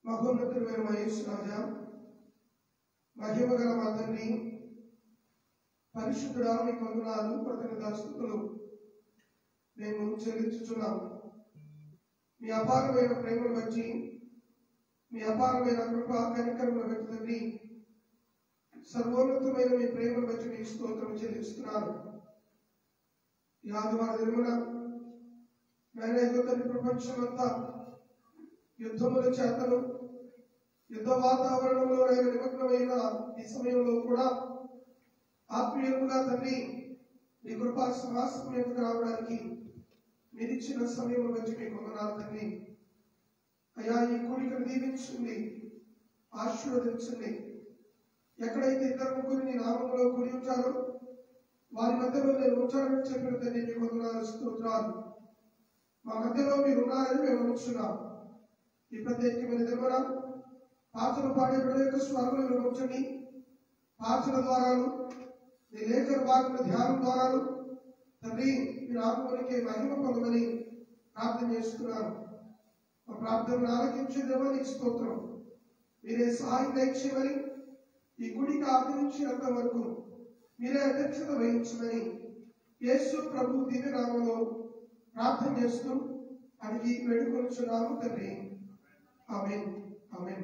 మహోన్నతుడైన మహేష్ రాజా మహిమ గల మా తండ్రి పరిశుద్ధుడా మీ వందనాలు కృతజ్ఞతాస్తుతులు మేము చెల్లించుచున్నాము మీ అపారమైన ప్రేమను బట్టి మీ అపారమైన కృప కనికరమును బట్టి తండ్రి సర్వోన్నతమైన మీ ప్రేమను బట్టి మీకు స్తోత్రం చెల్లిస్తున్నాను ఈ ఆదివారం దినమున నేను తండ్రి ప్రపంచమంతా యుద్ధముల చేతను యుద్ధ వాతావరణంలో నేను నిమగ్నమైన ఈ సమయంలో కూడా ఆత్మీయంగా తండ్రి మీ కృపా సమాసం మీదకు రావడానికి మీరు ఇచ్చిన సమయం బట్టి మీకు వందనాలు తండ్రి అయా ఈ కూడికను దీవించండి ఆశీర్వదించండి ఎక్కడైతే ఇద్దరు ముగ్గురు నీ నామంలో కూడి ఉంటారో వారి మధ్యలో నేను ఉంటానని చెప్పిన తండ్రి మీకు వందనాలు స్తోత్రాలు మా మధ్యలో మీరు ఉన్నారని మేము ఉంచున్నాం ఈ ప్రత్యేకమైన దినమున పాటలు పాడే బిడ్డ యొక్క స్వరములను ఉంచండి పాటల ద్వారాను నీ లేఖన భాగం ధ్యానం ద్వారాను తండ్రి మీ ఆత్మనికి మహిమ పొందమని ప్రార్థన చేస్తున్నాను మా ప్రార్థనను ఆలకించే దేవానికి స్తోత్రం మీరే సహాయం దయచేయమని ఈ గుడికి ఆదరించినంత వరకు మీరే అధ్యక్షత వహించమని యేసు ప్రభు దివ్యనామంలో ప్రార్థన చేస్తూ అడిగి వేడుకొచ్చున్నాము తండ్రి ఆమేన్ ఆమేన్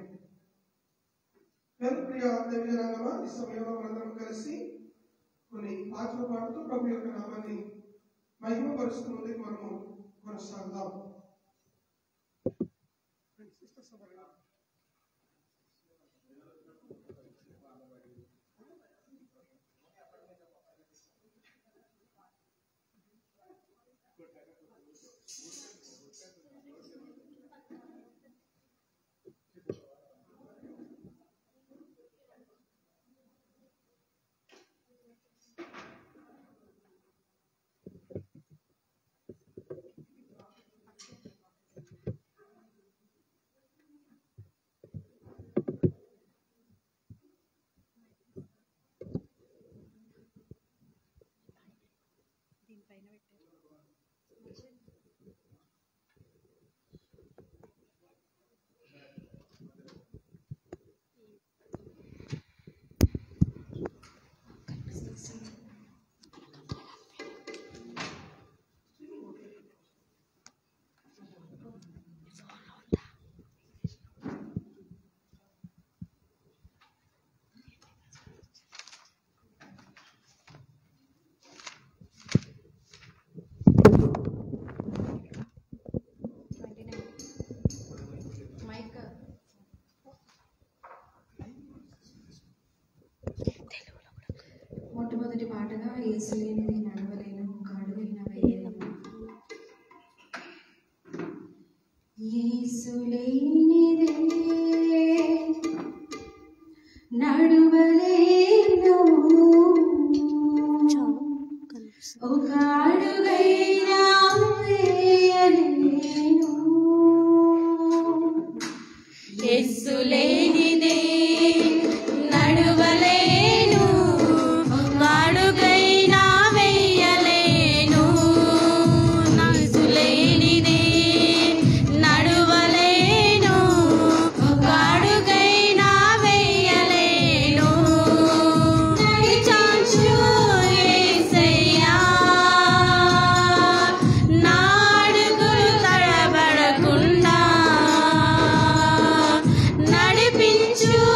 ప్రియ దేవజనాంగమా ఈ సమయంలో మనందరం కలిసి కొన్ని పాటలు పాడుతూ ప్రభు యొక్క నామాన్ని మహిమపరుస్తూ ముందుకు మనము కొనసాగుదాం మొట్టమొదటి పాటగా యేసు లేనిది నడవలేను ఒక అడుగైన వేయలేను యేసు లేనిదే నడవలేను ఒక అడుగైనా వేయలేను యేసు లేనిదే నడువలేను వాడుకైనా వెయ్యలేను యేసు లేనిదే నడువలేను వాడుకైనా వెయ్యలేను నడిచాచు యేసయ్యా నా అడుగులు తడబడకుండా నడిపించు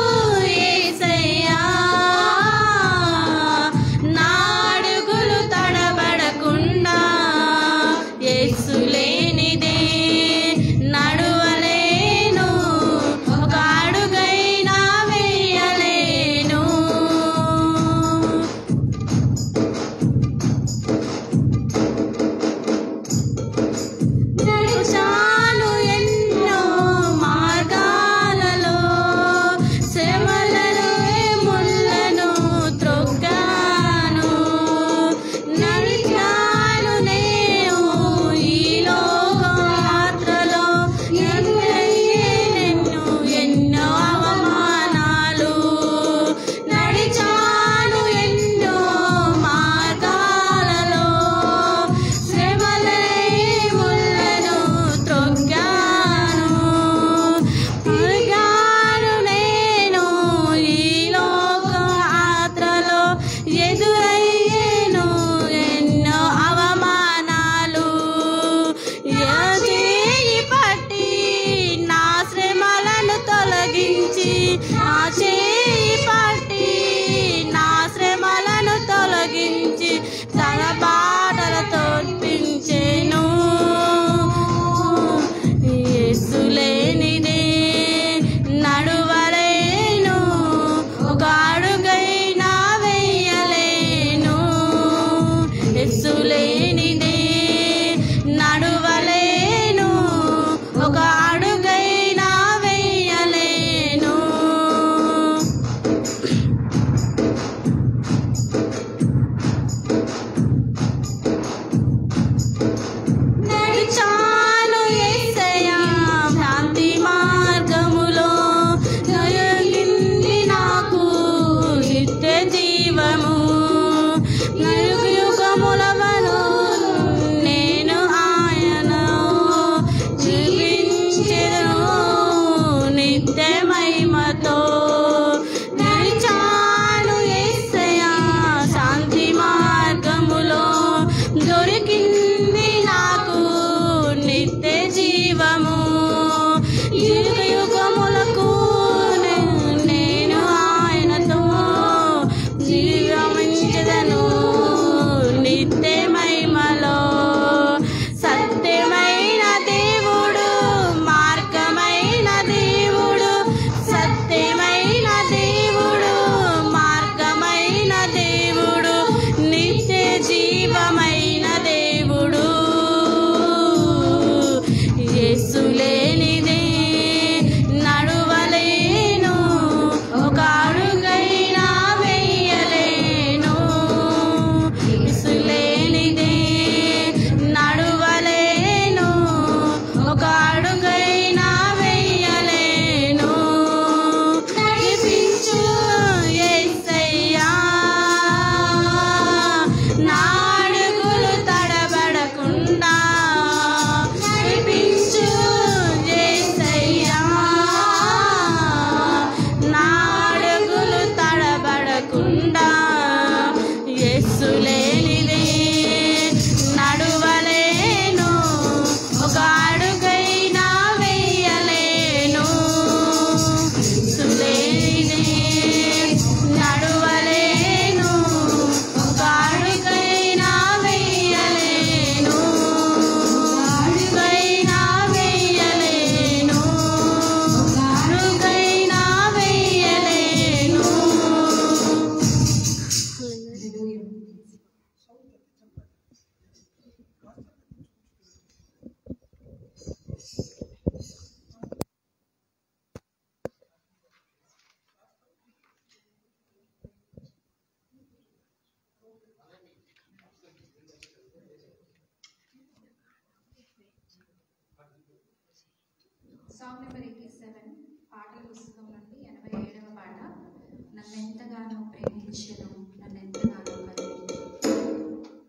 సాంగ్ నెంబర్ ఎయిటీ సెవెన్ పాటల పుస్తకం నుండి ఎనభై ఏడవ పాట నన్నెంతగానో ప్రేమించను నన్నెంతగానో కరుణించను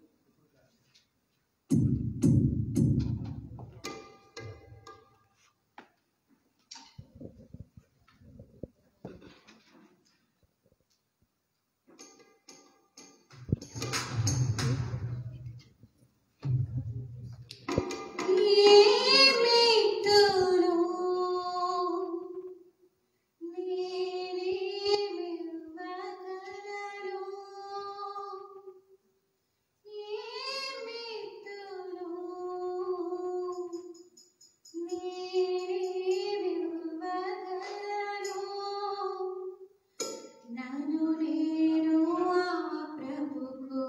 ఏమిటును నేనేమివ్వగలను ఏమిటును నేనేమివ్వగలను నన్ను నేను ఆ ప్రభుకు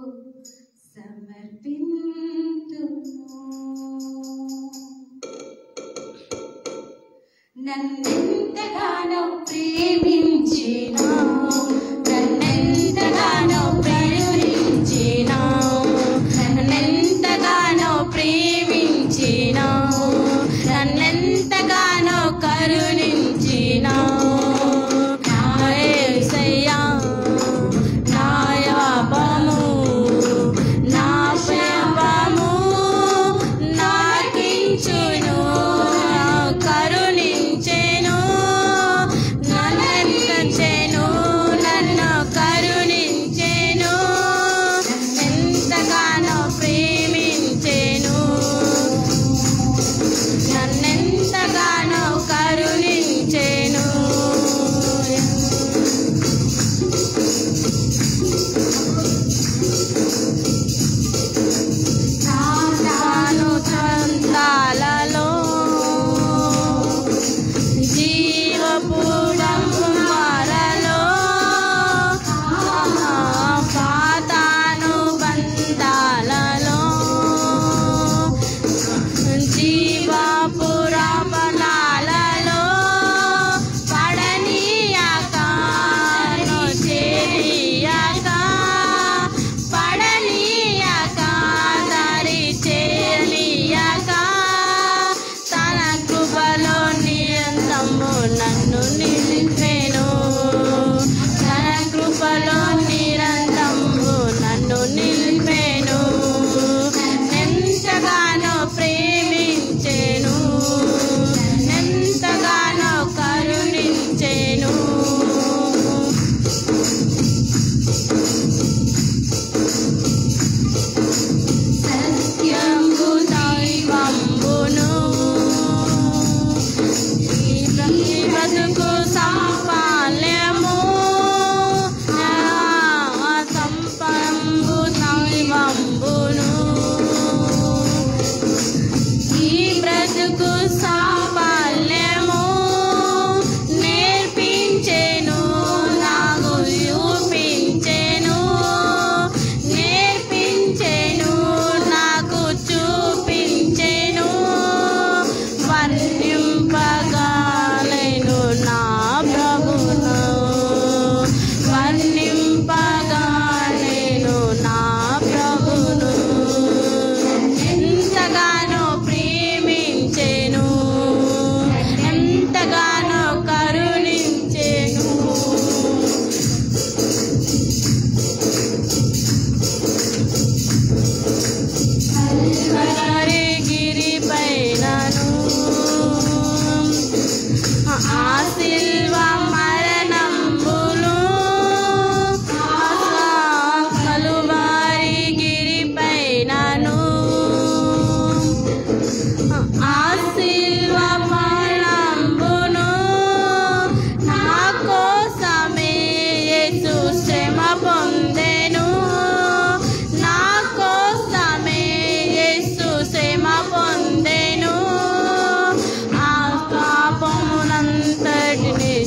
సమర్పింతును నన్నెంతగానో ప్రేమించినా నన్నెంతగానో ప్రేమించినా నన్నెంతగానో ప్రేమించినా నన్నెంతగానో కరుణించినా నా యేసయ్యా నా యాపము నా శాపము నాకించును కరుణించెను నన్నెంతచెను నన్ను కరుణించెను ఎంతగానో ప్రేమించెను నన్నెంతగానో కరుణించెను తాను చందాలలో జీవపురముమారలో పాతాను బంధాలలో జీవపురమనాలలో పడనీయక చేరియాక పడనీయక దారి చేరియాక తన కృపలో నిరంతము నన్ను నిలిపేను తన కృపలో నిరంతము నన్ను నిలిపేను ఎంతగానో ప్రేమించేను ఎంతగానో కరుణించేను సత్యంబు దైవంబును ఈ బ్రతుకు సంపాల్యము నా సంపంబు దైవంబును ఈ బ్రతుకు సాఫల్యము నేర్పించెను నాకు చూపించెను నేర్పించెను నాకు చూపించెను వర్ణింపగాలేను నా ప్రభును వర్ణింపగాలేను నా ప్రభును ఎంతగానో ప్రేమించెను ఎంతగానో కరుణించెను కల్వరి గిరిపైనను ఆ శిల్వ మరణంబులు కలువారి గిరిపైనను ఆ శిల్వ మరణంబును నా కోసమే యేసు శ్రమ పొందెను నా కోసమే యేసు శ్రమ పొందెను ఆ పాపమునంతటిని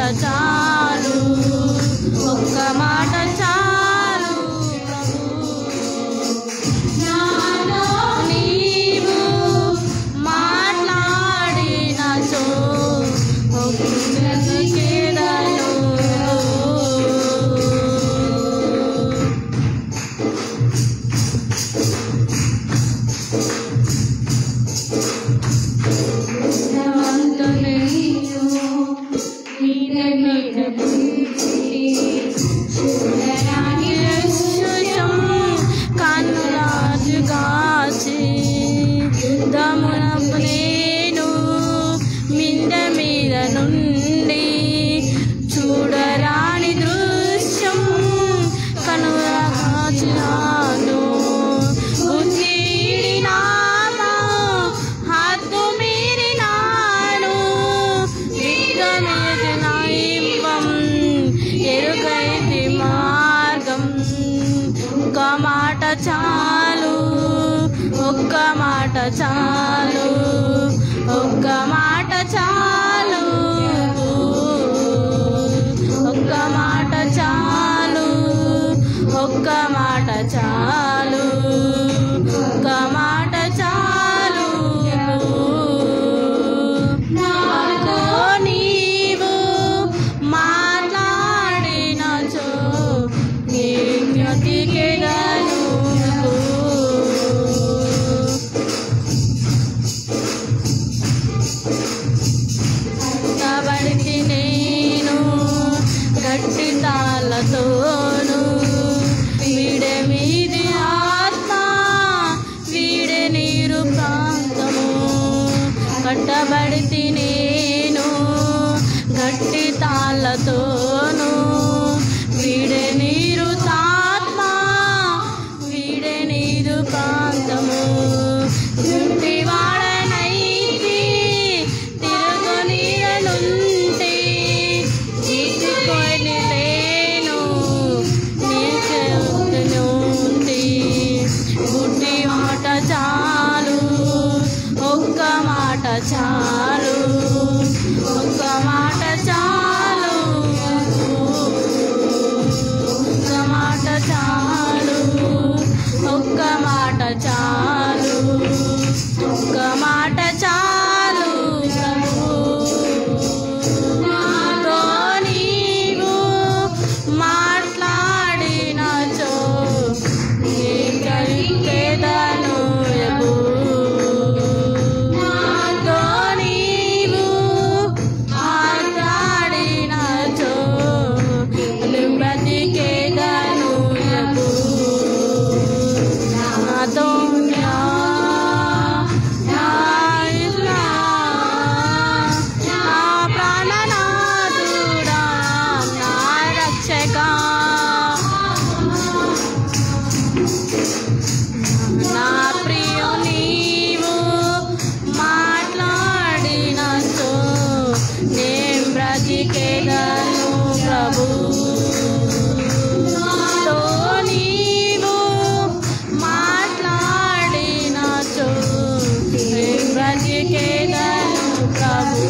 చాలు ఒక్క మాట చాలు నాలో నీవు మాట్లాడినచో ఒక్కరికెదను. నేను మింద మీద నుండి చూడరాని దృశ్యం కనురాను బుద్ధిడినామా హద్దు మీరినాను విఘ్నమేదినాయింపం ఎరుగైతి మార్గం ఒక్క మాట చాలు ఒక్క మాట చాలు ఒక్క మాట చాలు ఒక్క మాట చాలు ఒక్క మాట చాలు ఒక్క మాట చాలు నాతో నీవు మాట్లాడినచో జ్ఞతికెదను కబడికి నేను గట్టి తాళ్ళతోను వీడే మీది ఆత్మ వీడే నీరు ప్రాంతము కట్టబడితి నేను గట్టి తాళ్ళతోను వీడే నీరు తాత్మ వీడే నీరు ప్రాంతము గుంటి వాడనైతి తిరుగునీయనుంటి తీసుకొని లేను నీచెనుంటి గుడ్డి మాట చాలు ఒక్క మాట చాలు ఒక్క మాట చాలు ఒక్క మాట చాలు ఒక్క మాట చాలు ఒక్క మాట చాలు నాతో నీవు మాట్లాడినచో నీకెదను ఎగు నాతో నీవు మాట్లాడినచో బ్రతికేదను ఎగు నాతో నా నా ఇల్లా, నా ప్రాణనాథుడా, నా రక్షకా నా ప్రియ నీవు మాట్లాడినచో నేను బ్రతికేదను ప్రభు నాతో నీవు మాట్లాడినచో నేను బ్రతికేదను ప్రభు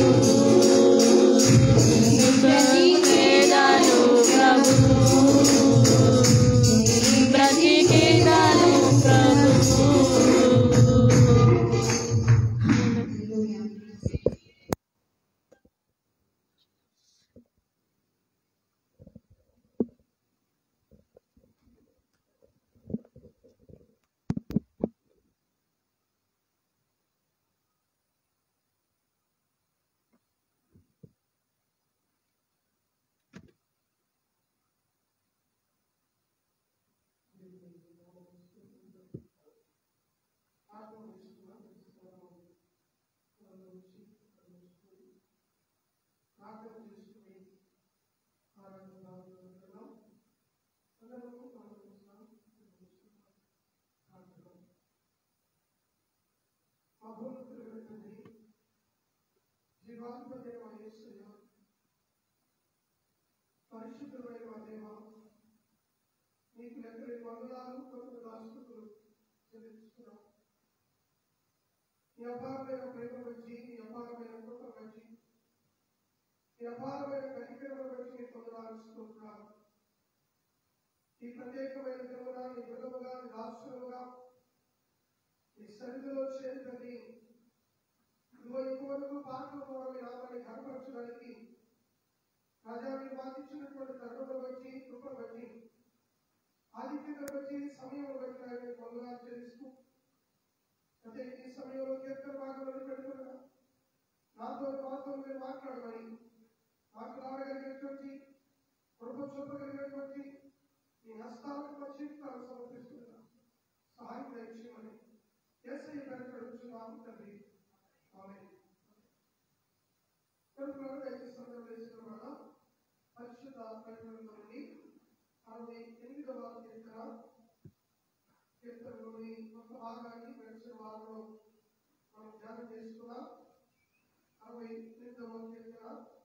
బ్రతికేదను ప్రభు బ్రతికేదను ప్రభు జీవాధిపతి యేసయ్య పరిశుద్ధమైన మా దేవ నీకు లెక్కలేని వందనాలు కొత్త దాస్తులు చెల్లిస్తున్నాం నీ అపారమైన ప్రేమ వచ్చి నీ అపారమైన కృప వచ్చి నీ అపారమైన కనికరం స్తోత్రాలు ఈ ప్రత్యేకమైన దినమున నీ విధముగా నీ దాసులుగా నీ సన్నిధిలో చేరుకొని ఇదిగో ఇంకొరకు పాటలు కూడా మీ నామాన్ని కనపరచడానికి రాజాన్ని బాధించినటువంటి తరుణం బట్టి కృపను బట్టి ఆధిక్యత బట్టి సమయం బట్టి ఆయన పొందగా తెలుస్తూ అంటే ఈ సమయంలో కీర్తన భాగంలో పెడుతున్నా నాతో మాతో మీరు మాట్లాడమని మాట్లాడగలిగినటువంటి కృప చూపగలిగినటువంటి ఈ హస్తాలకు మా జీవితాలు సమర్పిస్తున్నా సహాయం దయచేయమని ఎస్ఐ పెరగడుచున్నాము తండ్రి ఆమేన్. కనుక దయచేసి అందరూ వేసిన మాట పరిశుద్ధ బైబిల్లో నుండి అరవై ఎనిమిదవ కీర్తన కీర్తనలోని ఒక భాగాన్ని గడిచిన వారంలో మనం ధ్యానం చేసుకున్నాం అరవై ఎనిమిదవ కీర్తన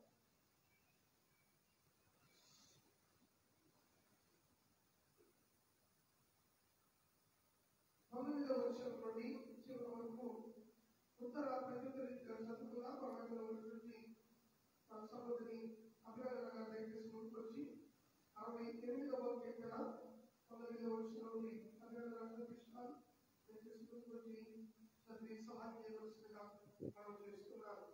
తొమ్మిదవ వచనం నుండి చివరి వరకు ఉత్తర ప్రత్యుత్తరీతిగా చదువుకున్న పరమలో ఉన్నటువంటి మన సహోదరి అభినందన గారు దయచేసి ముందుకొచ్చి అరవై ఎనిమిదవ కీర్తన తొమ్మిదవ వచనం నుండి అభినందన చూపిస్తున్నారు దయచేసి ముందుకొచ్చి చదివి సహాయం చేయవలసిందిగా మనం చేస్తున్నాము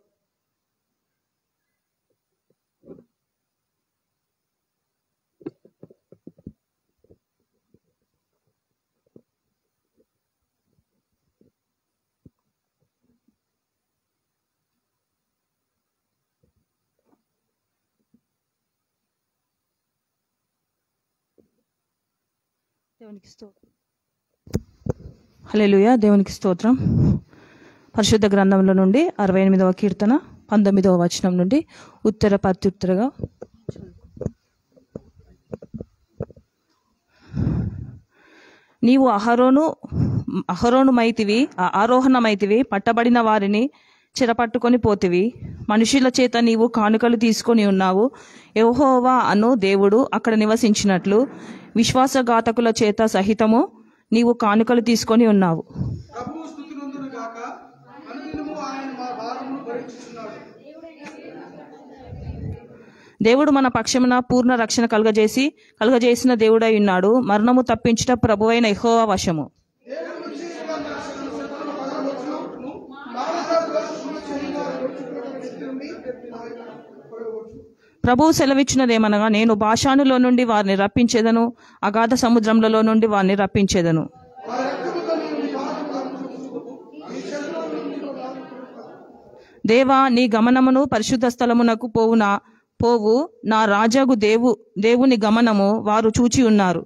దేవునికి స్తోత్రం హల్లెలూయా దేవునికి స్తోత్రం పరిశుద్ధ గ్రంథంలో నుండి అరవై ఎనిమిదవ కీర్తన పంతొమ్మిదవ వచనం నుండి ఉత్తర ప్రత్యుత్తరగా నీవు అహరోను అహరోను మైతివి ఆ- ఆరోహణమైతివి పట్టబడిన వారిని చెరపట్టుకొని పోతివి మనుషుల చేత నీవు కానుకలు తీసుకొని ఉన్నావు యెహోవా అను దేవుడు అక్కడ నివసించినట్లు విశ్వాసఘాతకుల చేత సహితము నీవు కానుకలు తీసుకొని ఉన్నావు ప్రభువు స్థుతినందును గాక అనుదినము ఆయన మా భారమును భరించుచున్నాడు దేవుడు మన పక్షమున పూర్ణ రక్షణ కలుగజేసి కలుగజేసిన దేవుడై ఉన్నాడు మరణము తప్పించుట ప్రభువైన యెహోవా వశము దేవుని నుంచి సుగంధ శత్రుల పగలవచ్చును మానవ దోషములు చేయని వారి దోషులకు వ్యక్తి నుండి ఆయన పొడవచ్చు ప్రభువు సెలవిచ్చినదేమనగా నేను భాషానులో నుండి వారిని రప్పించేదను అగాధ సముద్రములలో నుండి వారిని రప్పించేదను వారి రక్తముతో నీవు నీ పాదములను చూపుదువు. నీ శత్రువుల నుండి నీవు దాచుకుంటావు. దేవా నీ గమనమును పరిశుద్ధ స్థలమునకు పోవునా పోవు నా రాజాగు దేవు దేవుని గమనము వారు చూచి ఉన్నారు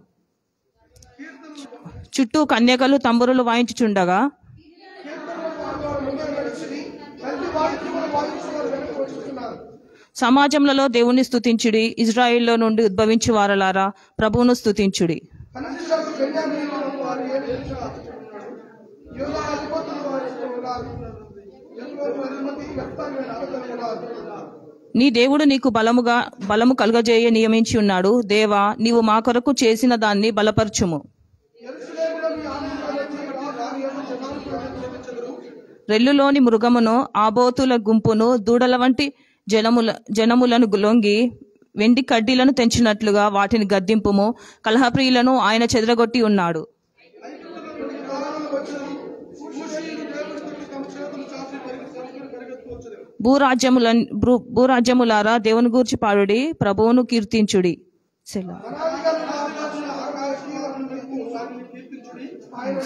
చుట్టూ కన్యకలు తంబురులు వాయించుచుండగా కీర్తనలు పాడువారు ముందే నడిచిరి. ప్రతి వాక్యమును వాయించువారు వెనక్కి వచ్చుచున్నారు. సమాజములలో దేవుని స్తుతించుడి ఇజ్రాయిల్లో నుండి ఉద్భవించి వారలారా ప్రభువును స్తుతించుడి కనిష్ఠులకు బెన్యామీనులను వారు ఏలించారు. యోధా అధిపతులు వారి ఇష్టం ఉన్నారు. ఎరుగోలు అధిపతి వ్యక్తాన్ని అవతల ఉన్నారు. నీ దేవుడు నీకు బలముగా బలము కలుగజేయ నియమించి ఉన్నాడు దేవా నీవు మా కొరకు చేసిన దాన్ని బలపరచుము యెరూషలేములో మీ ఆనందాన్ని చేయరా, దాని యందు జనాలు ప్రవేశించెదరు. రెల్లులోని మృగమును ఆబోతుల గుంపును దూడల వంటి జనముల జనములను లొంగి వెండి కడ్డీలను తెంచినట్లుగా వాటిని గద్దింపుము కలహప్రియులను ఆయన చెదరగొట్టి ఉన్నాడు ఈ కాలంలో వచ్చెను. భూషీయులు దేవుని చుట్టూ తమ చేతులు చాచి పెరిగి సముద్రం పరిగెత్తుకొచ్చెదరు. భూరాజ్యముల భూ- భూరాజ్యములారా దేవుని గూర్చి పాడుడి ప్రభువును కీర్తించుడి సెలా అనాదిగా ఉన్న ఆకాశ ఆకాశీయులను మీకు వారిని కీర్తించుడి. ఆయన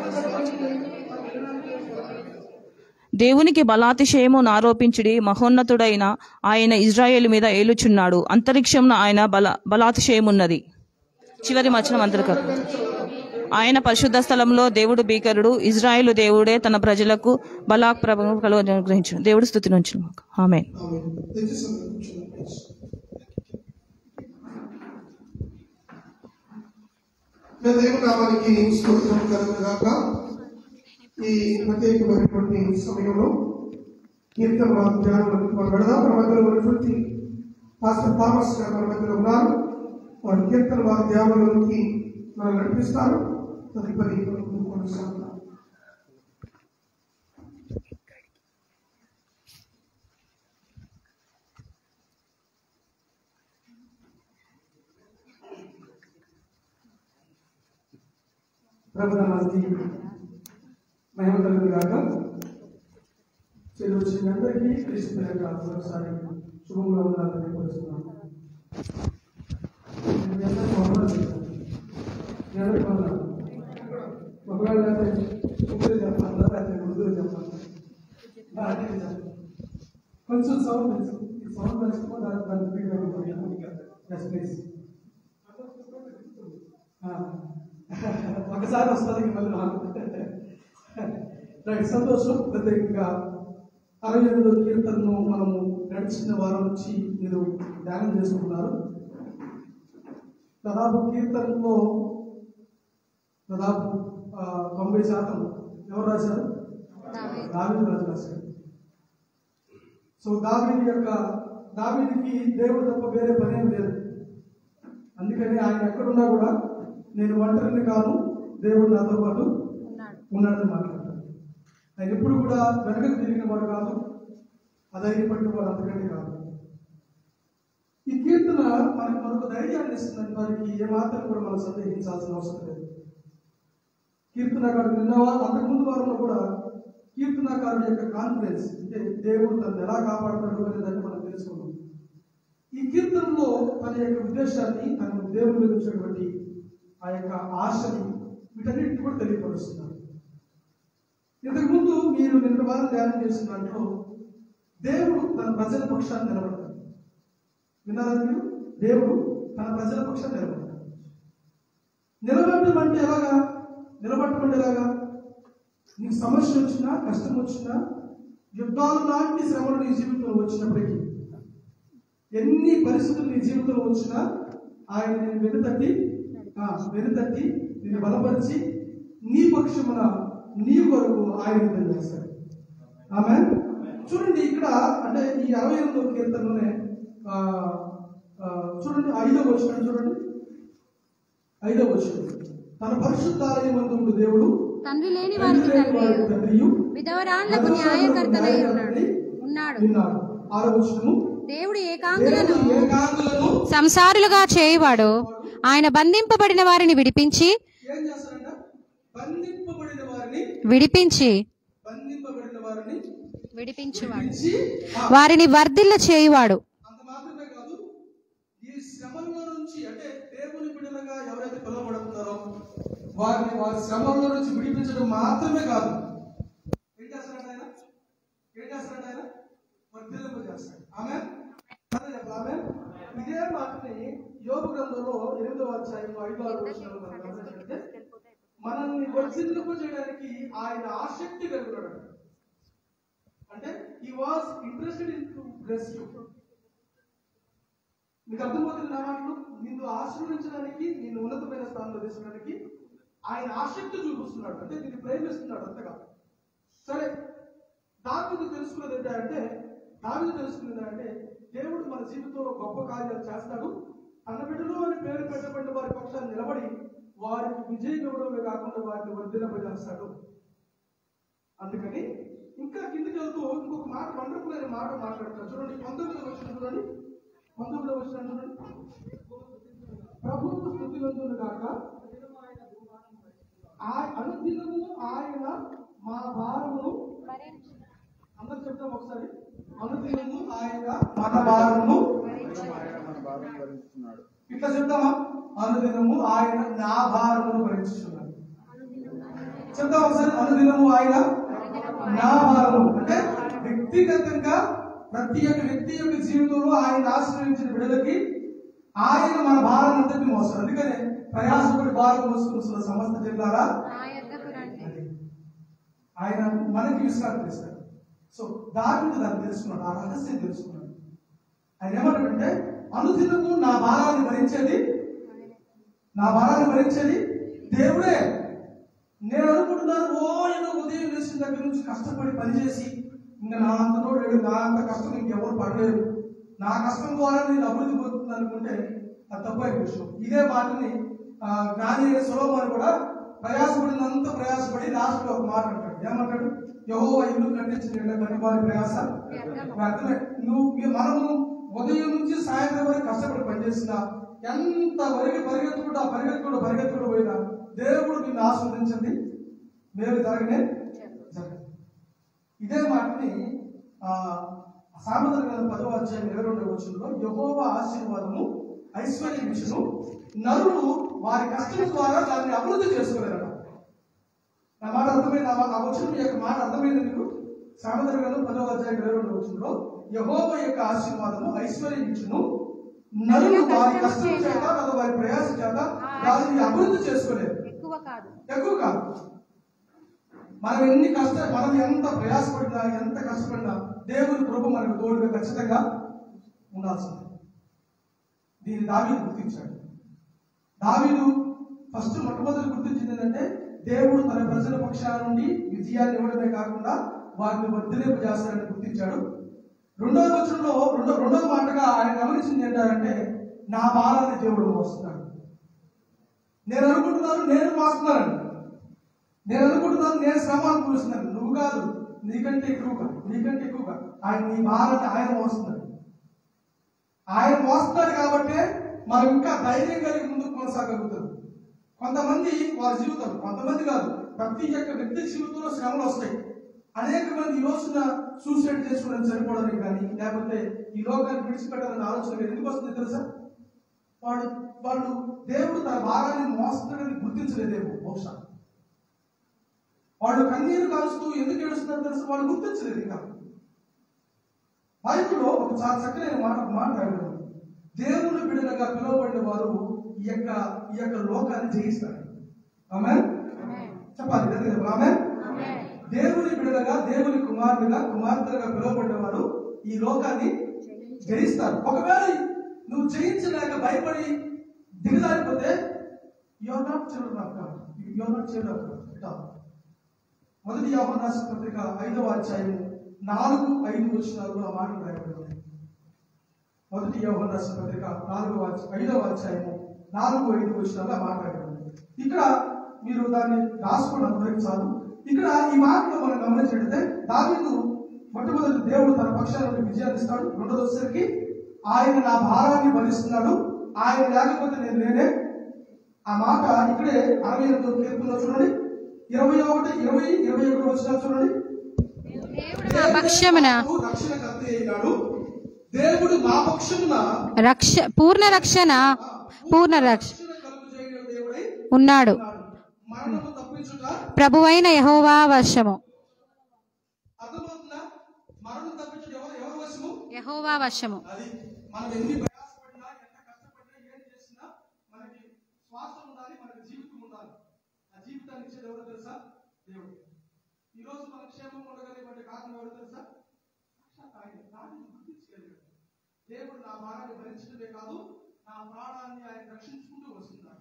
దేవునికి బలాతిశయము ఆరోపించుడి మహోన్నతుడైన ఆయన ఇజ్రాయేలు మీద ఏలుచున్నాడు అంతరిక్షంలో ఆయన బల బలాతిశయమున్నది చివరి వచనం అందరికీ ఆయన పరిశుద్ధ స్థలంలో దేవుడు భీకరుడు ఇజ్రాయేలు దేవుడే తన ప్రజలకు బలా ప్రభావం కలుగు అనుగ్రహించు దేవుడు స్థుతి నుంచి ఆమె దయచేసి అందరూ కూర్చోండి, please. నా దేవుని నామానికి స్తోత్రం కలుగుగాక ఈ ప్రత్యేకమైనటువంటి సమయంలో కీర్తన వారి ధ్యానంలోకి మనం వెళదాం మన మధ్యలో ఉన్నటువంటి పాస్టర్ థామస్ గారు మన మధ్యలో ఉన్నారు వారి కీర్తన వారి ధ్యానంలోకి మనం నడిపిస్తారు తదుపరి మనం కొనసాగుతాం ప్రభుత్వానికి మహిమ కలుగు కాక చెల్లి వచ్చిన అందరికీ క్రీస్తు యొక్క మరొకసారి శుభంగా ఉండాలని తెలియపరుస్తున్నాను నేను మీ అందరికీ వందనాలు చెప్తాను. మీ అందరికీ వందనాలు. ఒకవేళ అయితే ముగ్గురు చెప్పాలి లేకపోతే ముగ్గురు చెప్పాలి బాగా చెప్పాలి కొంచెం సౌండ్ తెలుసు ఈ సౌండ్ తెలుసుకో దాని దాని ఫీడ్బ్యాక్ ప్లీజ్ ఒకసారి వస్తుంది ఇంక మళ్ళీ రాదు రైట్ సంతోషం ప్రత్యేకంగా అరవై ఎనిమిదో కీర్తనను మనము గడిచిన వారం నుంచి మీరు ధ్యానం చేసుకుంటున్నారు దాదాపు కీర్తనలో దాదాపు ఆ, తొంభై శాతం ఎవరు రాశారు దావీదు రాజు రాశారు సో దావీది యొక్క దావీదికి దేవుడు తప్ప వేరే పనేం లేదు అందుకని ఆయన ఎక్కడున్నా కూడా నేను ఒంటరిని కాను దేవుడు నాతో పాటు ఉన్నాడని మాట్లాడతాడు ఆయన ఎప్పుడు కూడా వెనకకు తిరిగిన వాడు కాదు అధైర్యపడిన వాడు అంతకంటే కాదు ఈ కీర్తన మనకి మరొక ధైర్యాన్ని ఇస్తుందని వారికి ఏమాత్రం కూడా మనం సందేహించాల్సిన అవసరం లేదు కీర్తనకారుడు నిన్న వారు అంతకుముందు వారంలో కూడా కీర్తనకారుడి యొక్క కాన్ఫిడెన్స్ అంటే దేవుడు తను ఎలా కాపాడతాడు అనే దాన్ని మనం తెలుసుకున్నాం ఈ కీర్తనలో తన యొక్క ఉద్దేశాన్ని తన దేవుని మీద ఉంచినటువంటి ఆ యొక్క ఆశని వీటన్నిటిని కూడా తెలియపరుస్తున్నారు ఇంతకు ముందు మీరు నిన్న వారం ధ్యానం చేసిన దాంట్లో దేవుడు తన ప్రజల పక్షాన్ని నిలబడతాడు విన్నారా మీరు దేవుడు తన ప్రజల పక్షాన్ని నిలబడతాడు నిలబడటం అంటే ఎలాగా నిలబడటం అంటే ఎలాగా నీకు సమస్య వచ్చినా కష్టం వచ్చినా యుద్ధాలు లాంటి శ్రమలు నీ జీవితంలో వచ్చినప్పటికీ ఎన్ని పరిస్థితులు నీ జీవితంలో వచ్చినా ఆయన నేను వెనుతట్టి ఆ, వెనుతట్టి నిన్ను బలపరిచి నీ పక్షమున నీ కొరకు ఆయన యుద్ధం చేస్తాడు ఆమె చూడండి ఇక్కడ అంటే ఈ అరవై ఎనిమిదో కీర్తనలోనే ఆ, ఆ, చూడండి ఐదో వచ్చిన చూడండి ఐదో వచ్చిన తన పరిశుద్ధాలయం మందు దేవుడు తండ్రి లేని తండ్రి వారికి లేని వారికి తండ్రియు తండ్రియు విధవరాండ్లకు న్యాయకర్తనై ఉన్నాడు ఉన్నాడు విన్నాడు ఆరో వచ్చినము దేవుడు ఏకాంగులను దేవుడు ఏకాంగులను సంసారులుగా చేయువాడు ఆయన బంధింపబడిన వారిని విడిపించి ఏం చేస్తారంట బంధింపబడిన వారిని విడిపించి బంధింపబడిన వారిని విడిపించువాడు పిలిచి ఆ, వారిని వర్ధిల్ల చేయువాడు అంత మాత్రమే కాదు ఈ శ్రమంలో నుంచి అంటే దేవుని బిడ్డలుగా ఎవరైతే పిలువబడుతున్నారో వారిని వారి శ్రమంలో నుంచి విడిపించడం మాత్రమే కాదు ఏం చేస్తారంట ఆయన ఏం చేస్తారంట ఆయన వర్ధిల్లింప చేస్తాడు ఆమె అదే చెప్పాలి ఆమె ఇదే మాటని యోగ గ్రంథంలో ఎనిమిదవ అధ్యాయం ఐదో ఆరు వచనాలు మనం గమనించినట్లయితే మనల్ని వర్ధిల్లింప చేయడానికి ఆయన ఆసక్తి కలిగి ఉన్నాడు అంటే ఈ was interested in to bless you మీకు అర్థమవుతుంది నా మాటలు నిన్ను ఆశీర్వదించడానికి నిన్ను ఉన్నతమైన స్థానంలో తీసుకోవడానికి ఆయన ఆసక్తి చూపిస్తున్నాడు అంటే నిన్ను ప్రేమిస్తున్నాడు అంతగా సరే దావిదు తెలుసుకున్నది ఏంటంటే దావిదు తెలుసుకున్నది అంటే దేవుడు మన జీవితంలో గొప్ప కార్యాలు చేస్తాడు తన బిడ్డలు అని పేరు పెట్టబడిన వారి పక్షాన్ని నిలబడి వారికి విజయం ఇవ్వడమే కాకుండా వారిని వర్ధిల్లపజేస్తాడు అందుకని ఇంకా కిందకి వెళ్తూ ఇంకొక మాట వండర్ఫుల్ అనే మాట మాట్లాడతారు చూడండి పంతొమ్మిది వచ్చిన చూడండి పంతొమ్మిది వచ్చిన చూడండి ప్రభువు స్థుతివంతుడు కాక ఆ- అనుదినము ఆయన మా భారమును అందరు చెప్తాం ఒకసారి అనుదినము ఆయన మన భారమును ఇట్లా చెప్తామా అనుదినము ఆయన నా భారమును భరించుతున్నాడు చెప్తాం ఒకసారి అనుదినము ఆయన నా భారము అంటే వ్యక్తిగతంగా ప్రతి ఒక్క వ్యక్తి యొక్క జీవితంలో ఆయన ఆశ్రయించిన బిడ్డలకి ఆయన మన భారం అంతటి మోస్తారు అందుకనే ప్రయాసపడి భారం మోసుకున్న సమస్త జిల్లాల నా యొద్దకు రండి ఆయన మనకి విశ్రాంతి ఇస్తాడు సో దాని దాన్ని తెలుసుకున్నాడు ఆ రహస్యం తెలుసుకున్నాడు ఆయన ఏమంటాడంటే అనుదినము నా భారాన్ని భరించేది నా భారాన్ని భరించేది దేవుడే నేను అనుకుంటున్నాను ఓ ఏదో ఉదయం లేచిన దగ్గర నుంచి కష్టపడి పనిచేసి ఇంకా నా అంతలో లేడు నా అంత కష్టం ఇంకెవరు పడలేదు నా కష్టం ద్వారా నేను అభివృద్ధి పొందుతుంది అనుకుంటే అది తప్పైన విషయం ఇదే మాటని ఆ, జ్ఞాని అయిన సొలొమోను కూడా ప్రయాసపడినంత ప్రయాసపడి లాస్ట్ ఒక మాట అంటాడు ఏమంటాడు యహో ఇల్లు కట్టించిన కనివారి ప్రయాస వ్యర్థమే నువ్వు మీ- మనము ఉదయం నుంచి సాయంత్రం వరకు కష్టపడి పనిచేసినా ఎంత వరకు పరిగెత్తుకుంటూ ఆ పరిగెత్తుకుంటూ పరిగెత్తుకుంటూ పోయినా దేవుడు నిన్ను ఆస్వాదించండి మేలు జరగనే జరగదు ఇదే మాటని ఆ సామెతల గ్రంథం పదవ అధ్యాయం ఇరవై రెండవ వచనంలో యహోవ ఆశీర్వాదము ఐశ్వర్య విషయం నరులు వారి కష్టం ద్వారా దాన్ని అభివృద్ధి చేసుకోలేరట నా మాట అర్థమైంది ఆ ఆ వచనం మీ యొక్క మాట అర్థమైంది మీకు సామెతల గ్రంథం పదవ అధ్యాయం ఇరవై రెండవ వచనంలో యహోవ యొక్క ఆశీర్వాదము ఐశ్వర్య విషయం నరులు వారి కష్టం చేత లేదా వారి ప్రయాస చేత దానిని అభివృద్ధి చేసుకోలేరు ఎక్కువ కాదు ఎక్కువ కాదు మనం ఎన్ని కష్ట మనం ఎంత ప్రయాసపడినా ఎంత కష్టపడినా దేవుని కృప మనకు తోడుగా ఖచ్చితంగా ఉండాల్సింది దీన్ని దావీదు గుర్తించాడు దావీదు ఫస్ట్ మొట్టమొదటి గుర్తించింది ఏంటంటే దేవుడు తన ప్రజల పక్షాల నుండి విజయాన్ని ఇవ్వడమే కాకుండా వారిని వర్ధలింపు చేస్తాడని గుర్తించాడు రెండవ వచనంలో రెండో రెండవ మాటగా ఆయన గమనించింది ఏంటంటే నా బాలాన్ని దేవుడు మోస్తున్నాడు నేను అనుకుంటున్నాను నేను మోస్తున్నాను నేను అనుకుంటున్నాను నేను శ్రమ అనుభవిస్తున్నాను నువ్వు కాదు నీకంటే ఎక్కువగా నీకంటే ఎక్కువగా ఆయన నీ భారాన్ని ఆయన మోస్తున్నాడు ఆయన మోస్తున్నాడు కాబట్టి మనం ఇంకా ధైర్యం కలిగి ముందుకు కొనసాగలుగుతాం కొంతమంది వారి జీవితం కొంతమంది కాదు ప్రతి ఒక్క వ్యక్తి జీవితంలో శ్రమలు వస్తాయి అనేక మంది ఈ రోజున సూసైడ్ చేసుకోవడానికి చనిపోవడానికి కానీ లేకపోతే ఈ లోకాన్ని విడిచిపెట్టాలని ఆలోచన కానీ ఎందుకు వస్తుంది తెలుసా వాడు వాళ్ళు దేవుడు తన భారాన్ని మోస్తున్నాడని గుర్తించలేదేమో బహుశా వాళ్ళు కన్నీరు కాలుస్తూ ఎందుకు ఏడుస్తున్నారు తెలుసు వాళ్ళు గుర్తించలేదు ఇంకా బైబిల్లో ఒక చాలా చక్కనైన మాట ఒక మాట రాయడం దేవుని బిడ్డలుగా పిలువబడిన వారు ఈ యొక్క ఈ యొక్క లోకాన్ని జయిస్తారు ఆమె చెప్పాలి కదా ఆమె దేవుని బిడ్డలుగా దేవుని కుమారులుగా కుమార్తెలుగా పిలువబడిన వారు ఈ లోకాన్ని జయిస్తారు ఒకవేళ నువ్వు జయించలేక భయపడి దిగజారిపోతే you're not children of God you're not children of God మొదటి యోహాను రాసిన పత్రిక ఐదవ అధ్యాయం నాలుగు ఐదు వచనాలు ఆ మాటలు రాయబడి మొదటి యోహాను రాసిన పత్రిక నాలుగవ అధ్యాయం- ఐదవ అధ్యాయము నాలుగు ఐదు వచనాలు ఆ మాట రాయబడి ఇక్కడ మీరు దాన్ని రాసుకోవడం అందరికి చాలు ఇక్కడ ఈ మాటలో మనం గమనించినట్లయితే దావీదు మొట్టమొదటి దేవుడు తన పక్షాల నుండి విజయాన్ని ఇస్తాడు రెండోది వచ్చేసరికి ఆయన నా భారాన్ని భరిస్తున్నాడు ఆయన లేకపోతే నేను లేనే ఆ మాట ఇక్కడే అరవై ఎనిమిదో కీర్తనలో చూడండి ఇరవై ఒకటి ఇరవై ఇరవై ఒకటి వచ్చిన చూడండి దేవుడు మా పక్షమున నాకు రక్షణకర్త అయినాడు దేవుడు మా పక్షమున రక్ష పూర్ణ రక్షణ పూర్ణ రక్ష రక్షణ కలుగు చేయగల దేవుడై ఉన్నాడు ఉన్నాడు మరణము తప్పించుట ప్రభువైన యహోవా వర్షము అర్థమవుతుందా మరణం తప్పించుట ఎవరు ఎవరు వశము యహోవా వర్షము అది మనం ఎన్ని ప్రయాసపడినా ఎంత కష్టపడినా ఏం చేసినా మనకి శ్వాస ఉండాలి మనకి జీవితం ఉండాలి ఆ జీవితాన్ని ఇచ్చేది ఎవరో తెలుసా దేవుడు ఈ రోజు మన క్షేమం ఉండగలిగే కారణం ఎవరు తెలుసా సాక్షాత్ ఆయన దాన్ని గుర్తించగలిగాడు దేవుడు నా భారాన్ని భరించడమే కాదు నా ప్రాణాన్ని ఆయన రక్షించుకుంటూ వస్తున్నాడు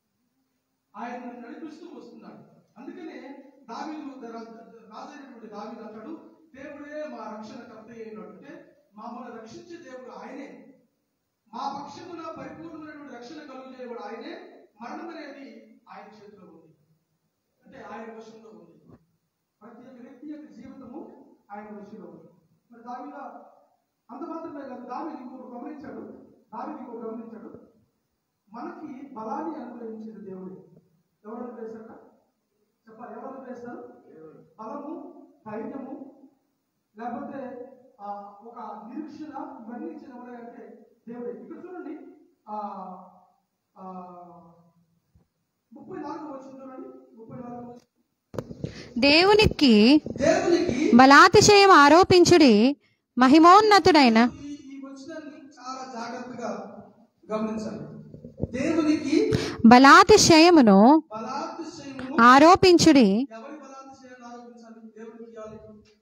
ఆయన నన్ను నడిపిస్తూ వస్తున్నాడు అందుకనే దావీదు రాజైనటువంటి దావీదు అంటాడు దేవుడే మా రక్షణ కర్త అయినట్టే మమ్మల్ని రక్షించే దేవుడు ఆయనే మా పక్షమున పరిపూర్ణమైనటువంటి రక్షణ కలుగు చేయబడు ఆయనే మరణం అనేది ఆయన చేతిలో ఉంది అంటే ఆయన వశంలో ఉంది ప్రతి ఒక్క వ్యక్తి యొక్క జీవితము ఆయన వశంలో ఉంది మరి దావిద అంత మాత్రమే కాదు దావి ఇంకొకటి గమనించాడు దావి ఇంకొకటి గమనించాడు మనకి బలాన్ని అనుగ్రహించిన దేవుడే ఎవరు అనుగ్రహిస్తారట చెప్పాలి ఎవరు అనుగ్రహిస్తారు బలము ధైర్యము లేకపోతే ఆ, ఒక నిరీక్షణ ఇవన్నీ ఇచ్చిన ఎవరంటే దేవుడే ఇక్కడ చూడండి ఆ ఆ, ముప్పై నాలుగు వచ్చిన చూడండి ముప్పై నాలుగు దేవునికి దేవునికి బలాతిశయం ఆరోపించుడి మహిమోన్నతుడైన ఈ ఈ వచనాన్ని చాలా జాగ్రత్తగా గమనించాలి దేవునికి బలాతిశయమును బలాతిశయము ఆరోపించుడి ఎవరి బలాతిశయాన్ని ఆరోపించాలి దేవునికి ఇవ్వాలి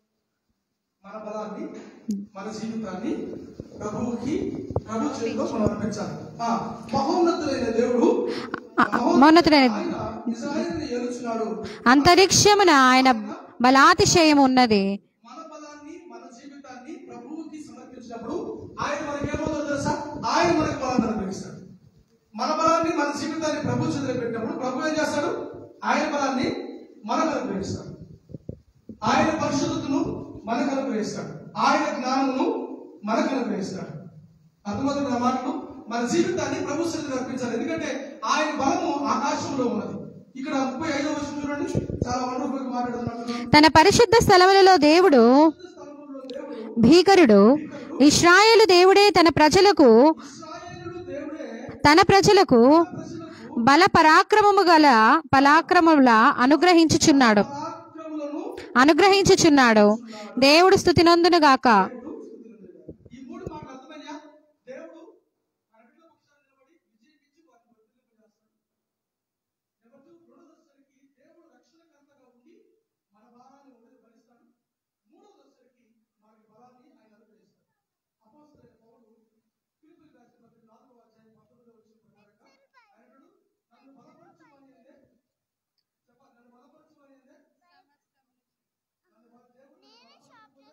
మన బలాన్ని మన జీవితాన్ని ప్రభువుకి ప్రభు చేతిలో మనం అర్పించాలి ఆ, మహోన్నతులైన దేవుడు మహోన్నతుడైన ఆయన ఇజ్రాయేలుని ఏలుచున్నాడు అంతరిక్షమున ఆయన బలాతిశయం ఉన్నది మన బలాన్ని మన జీవితాన్ని ప్రభువుకి సమర్పించినప్పుడు ఆయన మనకి ఏమవుతుందో తెలుసా ఆయన మనకి బలాన్ని అనుగ్రహిస్తాడు మన బలాన్ని మన జీవితాన్ని ప్రభు చేతిలో పెట్టినప్పుడు ప్రభు ఏం చేస్తాడు ఆయన బలాన్ని మనకు అనుగ్రహిస్తాడు ఆయన పరిశుద్ధతను మనకు అనుగ్రహిస్తాడు ఆయన జ్ఞానమును మనకు అనుగ్రహిస్తాడు అర్థమవుతుంది నా మాటలు మన జీవితాన్ని ప్రభు చేతిలో అర్పించాలి ఎందుకంటే ఆయన బలము ఆకాశంలో ఉన్నది ఇక్కడ ముప్పై ఐదో వర్షం చూడండి చాలా వండర్ఫుల్ మాట్లాడుతున్నారు తన పరిశుద్ధ స్థలములలో దేవుడు స్థలంలో దేవుడు భీకరుడు ఇస్రాయేలు దేవుడే తన ప్రజలకు ఇస్రాయేలుడు దేవుడే తన ప్రజలకు ప్రజలకు బల పరాక్రమము గల పరాక్రమముల అనుగ్రహించుచున్నాడు పరాక్రములను అనుగ్రహించుచున్నాడు దేవుడు స్థుతి గాక ఈ మూడు మాటలు అర్థమైనా దేవుడు మన బిడ్డల పక్షాన నిలబడి విజయమిచ్చి వారిని వర్ధిల్లింపజేస్తాడు. నెంబర్ టూ, రెండో దశకి దేవుడు రక్షణకర్తగా ఉండి మన భారాన్ని వదిలి భరిస్తాడు మూడో దశకి మనకి బలాన్ని ఆయన అనుగ్రహిస్తాడు అపోస్తలైన పౌలు ఫిలిప్పీయులకు రాసిన పత్రిక నాలుగవ అధ్యాయం పంతొమ్మిదవ వచనం ప్రకారంగా ఆయన అంటాడు, నన్ను బలపరచమని అందే చెప్పాలి నన్ను బలపరచమని అందే నన్ను బల- దేవుడు నన్ను బలపరచకపోతే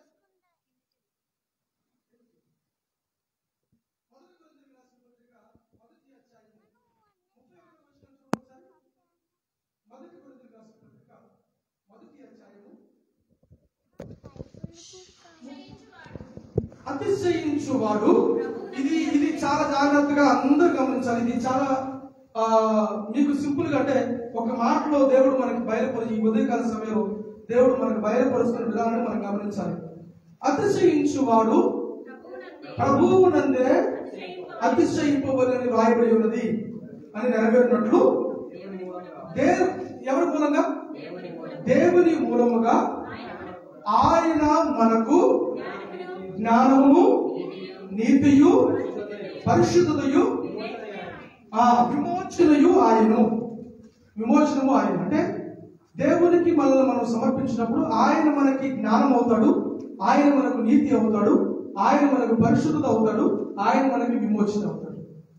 మొదటి కొరింథీయులకు రాసిన పత్రిక మొదటి అధ్యాయము ముప్పై ఒకటవ వచనం చూడండి ఒకసారి. మొదటి కొరింథీయులకు రాసిన పత్రిక మొదటి అధ్యాయము అతిశయించువాడు ఇది ఇది చాలా జాగ్రత్తగా అందరూ గమనించాలి ఇది చాలా ఆ, మీకు సింపుల్ గా అంటే ఒక మాటలో దేవుడు మనకి బయలుపరిచి ఈ ఉదయకాల సమయంలో దేవుడు మనకు బయలుపరుస్తున్న విధానాన్ని మనం గమనించాలి అతిశయించువాడు ప్రభువునందే అతిశయింపవలని రాయబడి ఉన్నది అని నెరవేరినట్లు దే ఎవరి మూలంగా దేవుని మూలముగా ఆయన మనకు జ్ఞానము నీతియు పరిశుద్ధతయు ఆ విమోచనయు ఆయను విమోచనము ఆయన అంటే దేవునికి మనల్ని మనం సమర్పించినప్పుడు ఆయన మనకి జ్ఞానం అవుతాడు ఆయన మనకు నీతి అవుతాడు ఆయన మనకు పరిశుద్ధత అవుతాడు ఆయన మనకి విమోచన అవుతాడు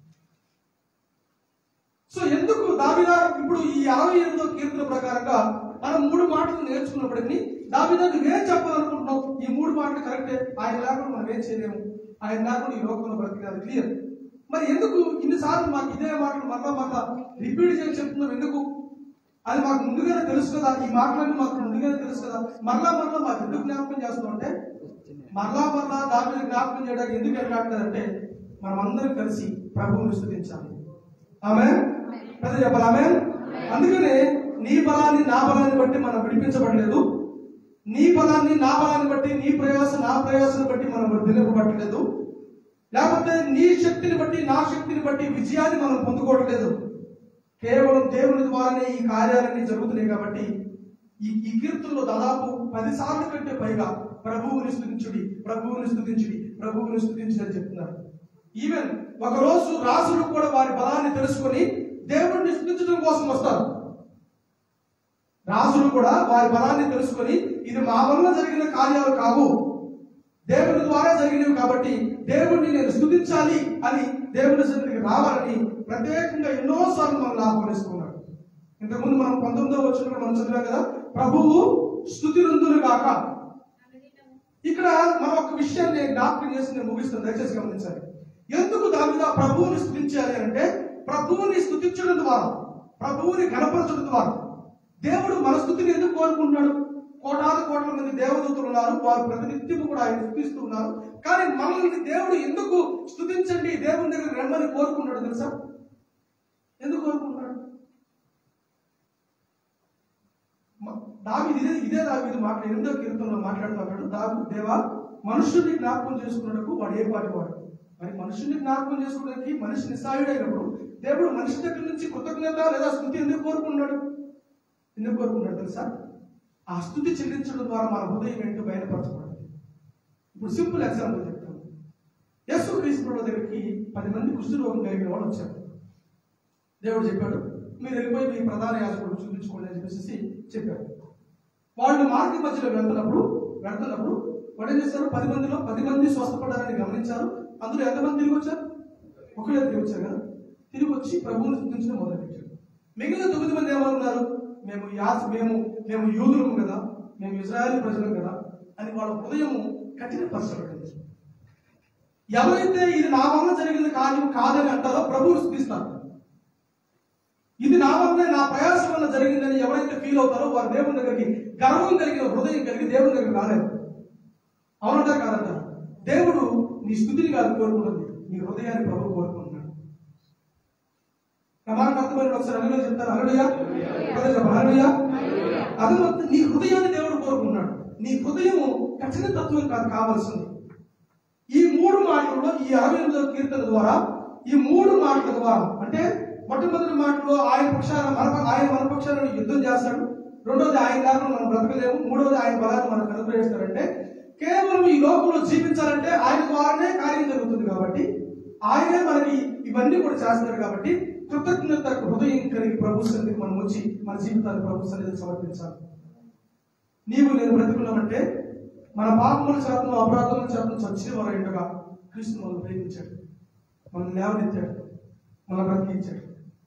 సో ఎందుకు దావిదా ఇప్పుడు ఈ అరవై ఎనిమిదో కీర్తన ప్రకారంగా మనం మూడు మాటలు నేర్చుకున్నప్పటికీ దావిదా నువ్వేం చెప్పాలనుకుంటున్నావు ఈ మూడు మాటలు కరెక్టే ఆయన లేకుండా మనం ఏం చేయలేము ఆయన లేకుండా ఈ లోకంలో బ్రతికి క్లియర్ మరి ఎందుకు ఇన్నిసార్లు మాకు ఇదే మాటలు మరలా మరలా రిపీట్ చేసి చెప్తున్నాం ఎందుకు అది మాకు ముందుగానే తెలుసు కదా ఈ మాటలన్నీ మాకు ముందుగానే తెలుసు కదా మరలా మరలా మాకు ఎందుకు జ్ఞాపకం చేస్తాం అంటే మరలా మరలా దాని జ్ఞాపకం చేయడానికి ఎందుకు ఎట్లాంటిదంటే మనం అందరం కలిసి ప్రభువుని స్థుతించాలి ఆమె పెద్ద చెప్పాలి ఆమె అందుకనే నీ బలాన్ని నా బలాన్ని బట్టి మనం విడిపించబడలేదు నీ బలాన్ని నా బలాన్ని బట్టి నీ ప్రయాస నా ప్రయాసాన్ని బట్టి మనం వర్ధిల్లింపబట్టలేదు లేకపోతే నీ శక్తిని బట్టి నా శక్తిని బట్టి విజయాన్ని మనం పొందుకోవట్లేదు కేవలం దేవుని ద్వారానే ఈ కార్యాలన్నీ జరుగుతున్నాయి కాబట్టి ఈ ఈ కీర్తనలో దాదాపు పది సార్లు కంటే పైగా ప్రభువుని స్థుతించుడి ప్రభువుని స్థుతించుడి ప్రభువుని స్థుతించుడి అని చెప్తున్నారు ఈవెన్ ఒక రోజు రాజులు కూడా వారి బలాన్ని తెలుసుకొని దేవుడిని స్థుతించడం కోసం వస్తారు రాజులు కూడా వారి బలాన్ని తెలుసుకొని ఇది మా వల్ల జరిగిన కార్యాలు కావు దేవుని ద్వారా జరిగినవి కాబట్టి దేవుణ్ణి నేను స్థుతించాలి అని దేవుని సన్నిధికి రావాలని ప్రత్యేకంగా ఎన్నోసార్లు మనల్ని ఆహ్వానిస్తున్నాడు ఇంతకుముందు మనం పంతొమ్మిదో వచ్చినప్పుడు మనం చదివాం కదా ప్రభువు స్థుతి నందును కాక ఇక్కడ మనం ఒక విషయాన్ని జ్ఞాపకం చేసి నేను ముగిస్తాను దయచేసి గమనించాలి ఎందుకు దాని మీద ప్రభువుని స్థుతించాలి అంటే ప్రభువుని స్థుతించడం ద్వారా ప్రభువుని గణపరచడం ద్వారా దేవుడు మన స్థుతిని ఎందుకు కోరుకుంటున్నాడు కోటాది కోట్ల మంది దేవదూతలు ఉన్నారు వారు ప్రతినిత్యం కూడా ఆయన స్థుతిస్తున్నారు కానీ మనల్ని దేవుడు ఎందుకు స్థుతించండి దేవుని దగ్గర రమ్మని కోరుకుంటాడు తెలుసా ఎందుకు కోరుకుంటున్నాడు మ- దావీదు ఇదే ఇదే దావీదు మాట ఎనిమిదో కీర్తనలో మాట్లాడుతున్నాడు దావి దేవా మనుషుల్ని జ్ఞాపకం చేసుకున్నకు వాడు ఏ పాటి వాడు మరి మనుషుల్ని జ్ఞాపకం చేసుకోవడానికి మనిషి నిస్సాయుడైనప్పుడు దేవుడు మనిషి దగ్గర నుంచి కృతజ్ఞత లేదా స్థుతి ఎందుకు కోరుకున్నాడు ఎందుకు కోరుకున్నాడు తెలుసా ఆ స్థుతి చెల్లించడం ద్వారా మన హృదయం ఏంటో బయలుపరచబడుతుంది ఇప్పుడు సింపుల్ ఎగ్జాంపుల్ చెప్తాను యేసు క్రీస్తు దగ్గరికి పది మంది కుష్టి రోగం కలిగిన వాళ్ళు వచ్చారు దేవుడు చెప్పాడు మీరు వెళ్ళిపోయి మీ ప్రధాన యాజకుడు చూపించుకోండి అని చెప్పేసి చెప్పారు వాళ్ళు మార్గం మధ్యలో వెళ్తున్నప్పుడు వెళ్తున్నప్పుడు వాడు ఏం చేశారు పది మందిలో పది మంది స్వస్థపడ్డారని గమనించారు అందులో ఎంతమంది తిరిగి వచ్చారు ఒకళ్ళే తిరిగి వచ్చారు కదా తిరిగి వచ్చి ప్రభువుని స్థుతించడం మొదలుపెట్టారు మిగిలిన తొమ్మిది మంది ఏమనుకున్నారు మేము యాస మేము మేము యూదులము కదా మేము ఇజ్రాయెల్ ప్రజలం కదా అని వాళ్ళ హృదయం కఠినపరచబడింది ఎవరైతే ఇది నా వల్ల జరిగిన కార్యం కాదని అంటారో ప్రభువుని స్థుతిస్తారు ఇది నా వల్లనే నా ప్రయాసం వల్ల జరిగిందని ఎవరైతే ఫీల్ అవుతారో వారు దేవుని దగ్గరికి గర్వం కలిగిన హృదయం కలిగి దేవుని దగ్గర రాలేదు అవునంటారు కాదంటారు దేవుడు నీ స్థుతిని కాదు కోరుకుంటుంది నీ హృదయాన్ని ప్రభు కోరుకుంటున్నాడు నా మాట అర్థమైన ఒకసారి అల్లుగా చెప్తారు అల్లుడియా అల్లుడియా అర్థమవుతుంది నీ హృదయాన్ని దేవుడు కోరుకున్నాడు నీ హృదయము కఠిన తత్వం కాదు కావాల్సింది ఈ మూడు మాటల్లో ఈ అరవై ఎనిమిదో కీర్తన ద్వారా ఈ మూడు మాటల ద్వారా అంటే మొట్టమొదటి మాటలో ఆయన పక్షాన మన ఆయన మన పక్షాన యుద్ధం చేస్తాడు రెండోది ఆయన కారణం మనం బ్రతకలేము మూడోది ఆయన బలాన్ని మనకు అనుగ్రహిస్తారంటే కేవలం ఈ లోకంలో జీవించాలంటే ఆయన ద్వారానే కార్యం జరుగుతుంది కాబట్టి ఆయనే మనకి ఇవన్నీ కూడా చేస్తున్నారు కాబట్టి కృతజ్ఞత హృదయం కలిగి ప్రభు సన్నిధికి మనం వచ్చి మన జీవితాన్ని ప్రభు సన్నిధికి సమర్పించాలి నీవు నేను బ్రతుకున్నామంటే మన పాపముల చేతను అపరాధముల చేతను చచ్చిన వారు ఎండగా క్రీస్తు మనల్ని ప్రేమించాడు మనం లేవనెత్తాడు మన బ్రతికించాడు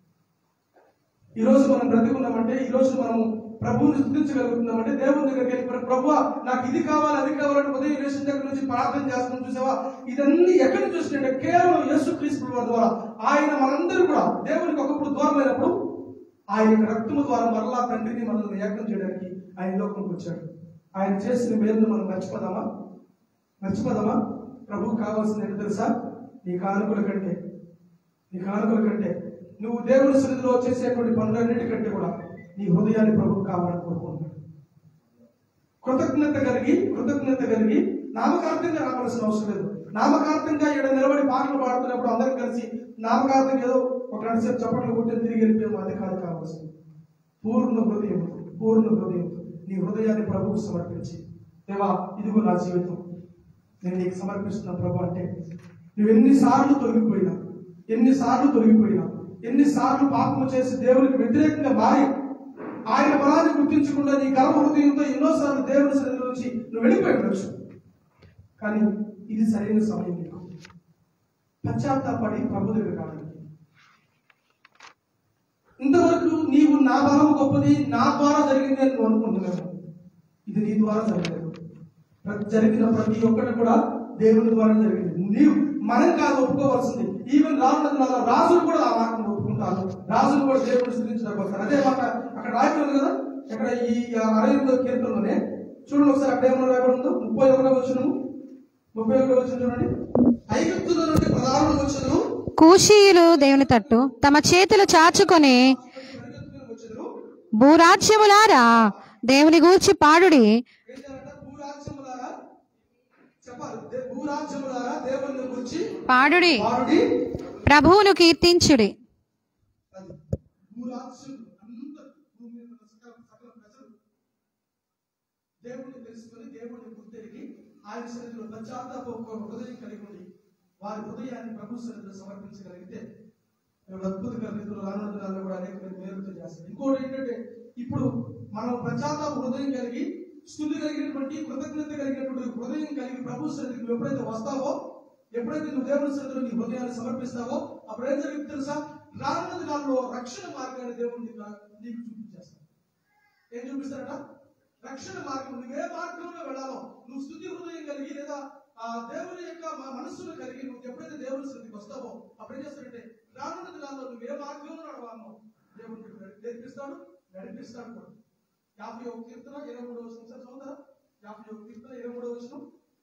ఈ రోజు మనం బ్రతుకున్నామంటే ఈ రోజు మనము ప్రభువుని స్థుతించగలుగుతున్నామంటే దేవుని దగ్గరికి వెళ్ళి ప్రభు నాకు ఇది కావాలి అది కావాలని ఉదయం వేసిన దగ్గర నుంచి ప్రార్థన చేస్తాం చూసావా ఇదన్నీ ఎక్కడ చూసినట్టే కేవలం యేసు క్రీస్తు వారి ద్వారా ఆయన మనందరూ కూడా దేవునికి ఒకప్పుడు దూరమైనప్పుడు ఆయన యొక్క రక్తము ద్వారా మరలా తండ్రిని మనల్ని ఏకం చేయడానికి ఆయన లోకంకి వచ్చాడు ఆయన చేసిన మేలును మనం మర్చిపోదామా మర్చిపోదామా ప్రభువు కావాల్సింది ఏంటో తెలుసా నీ కానుకల కంటే నీ కానుకల కంటే నువ్వు దేవుని సన్నిధిలో చేసేటువంటి పనులన్నిటికంటే కూడా నీ హృదయాన్ని ప్రభువు కావాలని కోరుకుంటున్నాడు కృతజ్ఞత కలిగి కృతజ్ఞత కలిగి నామకార్థంగా రావాల్సిన అవసరం లేదు నామకార్థంగా ఇక్కడ నిలబడి పాటలు పాడుతున్నప్పుడు అందరం కలిసి నామకార్థంగా ఏదో ఒక రెండు సేపు చప్పట్లు కొట్టి తిరిగి వెళ్ళిపోయాము అది కాదు కావాల్సింది పూర్ణ హృదయం పూర్ణ హృదయం నీ హృదయాన్ని ప్రభువుకు సమర్పించి దేవా ఇదిగో నా జీవితం నేను నీకు సమర్పిస్తున్నా ప్రభు అంటే నువ్వు ఎన్నిసార్లు తొలగిపోయినా ఎన్నిసార్లు తొలగిపోయినా ఎన్నిసార్లు పాపము చేసి దేవునికి వ్యతిరేకంగా మారి ఆయన బలాన్ని గుర్తించకుండా నీ గర్వ హృదయంతో ఎన్నోసార్లు దేవుని సన్నిధిలో నుంచి నువ్వు వెళ్ళిపోయి ఉండొచ్చు కానీ ఇది సరైన సమయం నీకు పశ్చాత్తాపడి ప్రభు దగ్గర కావాలి ఇంతవరకు నీవు నా బలం గొప్పది నా ద్వారా జరిగింది అని నువ్వు అనుకుంటున్నావు ఇది నీ ద్వారా జరగలేదు ప్రతి- జరిగిన ప్రతి ఒక్కటి కూడా దేవుని ద్వారా జరిగింది నీవు మనం కాదు ఒప్పుకోవాల్సింది ఈవెన్ రానున్న దినాల్లో రాజులు కూడా ఆ మాటను ఒప్పుకుంటారు రాజులు కూడా దేవుని స్థుతించడానికి వస్తారు అదే మాట అక్కడ రాయబడి ఉంది కదా ఇక్కడ ఈ అరవై ఎనిమిదో కీర్తనలోనే చూడండి ఒకసారి అక్కడ ఏమన్నా రాయబడి ఉందో ముప్పై ఒకటో వచ్చిన ముప్పై ఒకటో వచ్చిన చూడండి ఐగుప్తుల నుండి ప్రధాన వచ్చును కూషీయులు దేవుని తట్టు తమ చేతులు చాచుకొని పరిగెత్తుకుని వచ్చును భూరాజ్యములారా దేవుని గూర్చి పాడుడి ఏంటంటే భూరాజ్యములారా చెప్పాలి దే- భూరాజ్యములారా దేవుని గురించి పాడుడి వారుడి ప్రభువును కీర్తించుడి అది భూరాజ్యం అంత భూమి మీద ఉన్న సకల సకల ప్రజలు దేవుడిని తెలుసుకొని దేవుడిని గుర్తెరిగి ఆయన సన్నిధిలో పశ్చాత్తాప హృదయం కలిగి ఉండి వారి హృదయాన్ని ప్రభు సన్నిధిలో సమర్పించగలిగితే దేవుడు అద్భుతమైన రీతిలో రానున్న దినాల్లో కూడా అనేక మేలుతో చేస్తారు ఇంకోటి ఏంటంటే ఇప్పుడు మనం పశ్చాత్తాప హృదయం కలిగి స్థుతి కలిగినటువంటి కృతజ్ఞత కలిగినటువంటి హృదయం కలిగి ప్రభు సన్నిధికి నువ్వు ఎప్పుడైతే వస్తావో ఎప్పుడైతే నువ్వు దేవుని సన్నిధిలో నీ హృదయాన్ని సమర్పిస్తావో అప్పుడు ఏం జరుగుతుంది తెలుసా రానున్న దినాల్లో రక్షణ మార్గాన్ని దేవుడు నీకు నీకు చూపించేస్తాడు ఏం చూపిస్తాడట రక్షణ మార్గం నువ్వు ఏ మార్గంలో వెళ్ళాలో నువ్వు స్థుతి హృదయం కలిగి లేదా ఆ దేవుని యొక్క మ- మనస్సును కలిగి నువ్వు ఎప్పుడైతే దేవుని స్థితికి వస్తావో అప్పుడు ఏం చేస్తాడంటే రానున్న దినాల్లో నువ్వు ఏ మార్గంలో నడవాలో దేవుడు నీకు నడి- నేర్పిస్తాడు నడిపిస్తాడు కూడా యాభై ఒక కీర్తన ఇరవై మూడవ వచనం సార్ చదువుతారా యాభై ఒక కీర్తన ఇరవై మూడవ వచనం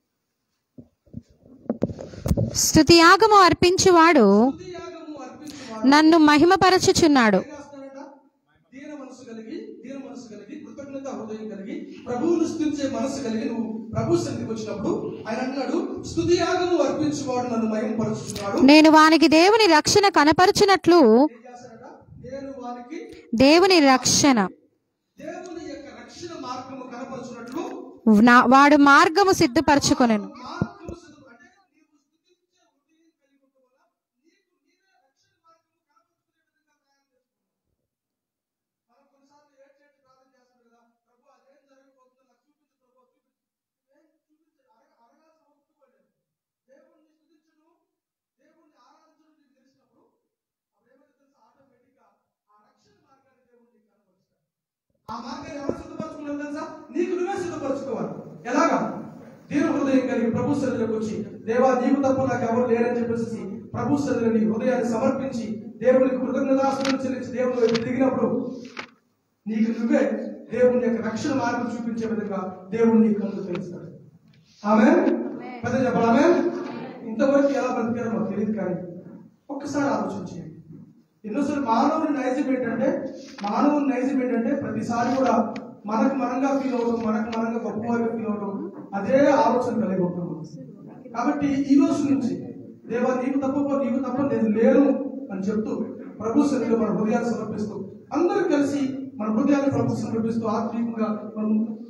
స్తుతి యాగము అర్పించువాడు స్తుతి యాగము అర్పించువాడు నన్ను మహిమపరచుచున్నాడు ఏం చేస్తాడంట? దీన మనసు కలిగి దీన మనసు కలిగి కృతజ్ఞత హృదయం కలిగి ప్రభువును స్థుతించే మనసు కలిగి నువ్వు ప్రభు సన్నిధికి వచ్చినప్పుడు ఆయన అంటున్నాడు స్తుతి యాగము అర్పించువాడు నన్ను మహిమపరుచుతున్నాడు నేను వానికి దేవుని రక్షణ కనపరుచునట్లు ఏం చేస్తాడట నేను వారికి దేవుని రక్షణ దేవుని యొక్క రక్షణ మార్గము కనపరుచున్నట్లు నా- వాడు మార్గము సిద్ధపరచుకొనెను మార్గము సిద్ధం అంటే నీవు స్తుతించే హృదయం కలిగి ఉండడం వల్ల నీకు నీవే రక్షణ మార్గము కనపరుచుకునే విధంగా తయారు చేసుకున్నావు మనం కొన్నిసార్లు ఏడ్చేట్టు ప్రార్థన చేస్తాం కదా ప్రభు అదేం జరగబోతుందో నాకు చూపించు ప్రభు చూపించు ఏం చూపించు అడగ అడగాల్సిన అవసరం లేదు దేవుణ్ణి స్తుతించడం దేవుణ్ణి ఆరాధించడం నీకు తెలిసినప్పుడు అప్పుడు ఏమైతే తెలుసు ఆటోమేటిక్గా ఆ రక్షణ మార్గాన్ని దేవుడు నీకు కనపరుస్తాడు ఆ మార్గాన్ని ఎవరు సిద్ధపరచుకున్నారు తెలుసా నీకు నువ్వే సిద్ధపరచుకోవాలి ఎలాగా దీన హృదయం కలిగి ప్రభు సన్నిధిలోకి వచ్చి దేవా నీకు తప్ప నాకు ఎవరు లేరని చెప్పేసి ప్రభు సన్నిధిలో నీ హృదయాన్ని సమర్పించి దేవునికి కృతజ్ఞతాస్తులు చెల్లించి దేవుని వైపు తిరిగినప్పుడు నీకు నువ్వే దేవుని యొక్క రక్షణ మార్గం చూపించే విధంగా దేవుడు నీకు కన్ను తెలుస్తాడు ఆమె పెద్ద చెప్పాలి ఆమె ఇంతవరకు ఎలా బ్రతికారో మాకు తెలియదు కానీ ఒక్కసారి ఆలోచన చేయండి ఎన్నోసార్లు మానవుని నైజం ఏంటంటే మానవుని నైజం ఏంటంటే ప్రతిసారి కూడా మనకు మనంగా ఫీల్ అవడం మనకు మనంగా గొప్పవారిగా ఫీల్ అవడం అదే ఆలోచన కలిగి ఉంటాం కాబట్టి ఈ రోజు నుంచి దేవా నీకు తప్ప నీకు తప్ప నేను లేను అని చెప్తూ ప్రభు సన్నిధిలో మన హృదయాలు సమర్పిస్తూ అందరూ కలిసి మన హృదయాన్ని ప్రభు సమర్పిస్తూ ఆత్మీయంగా మనం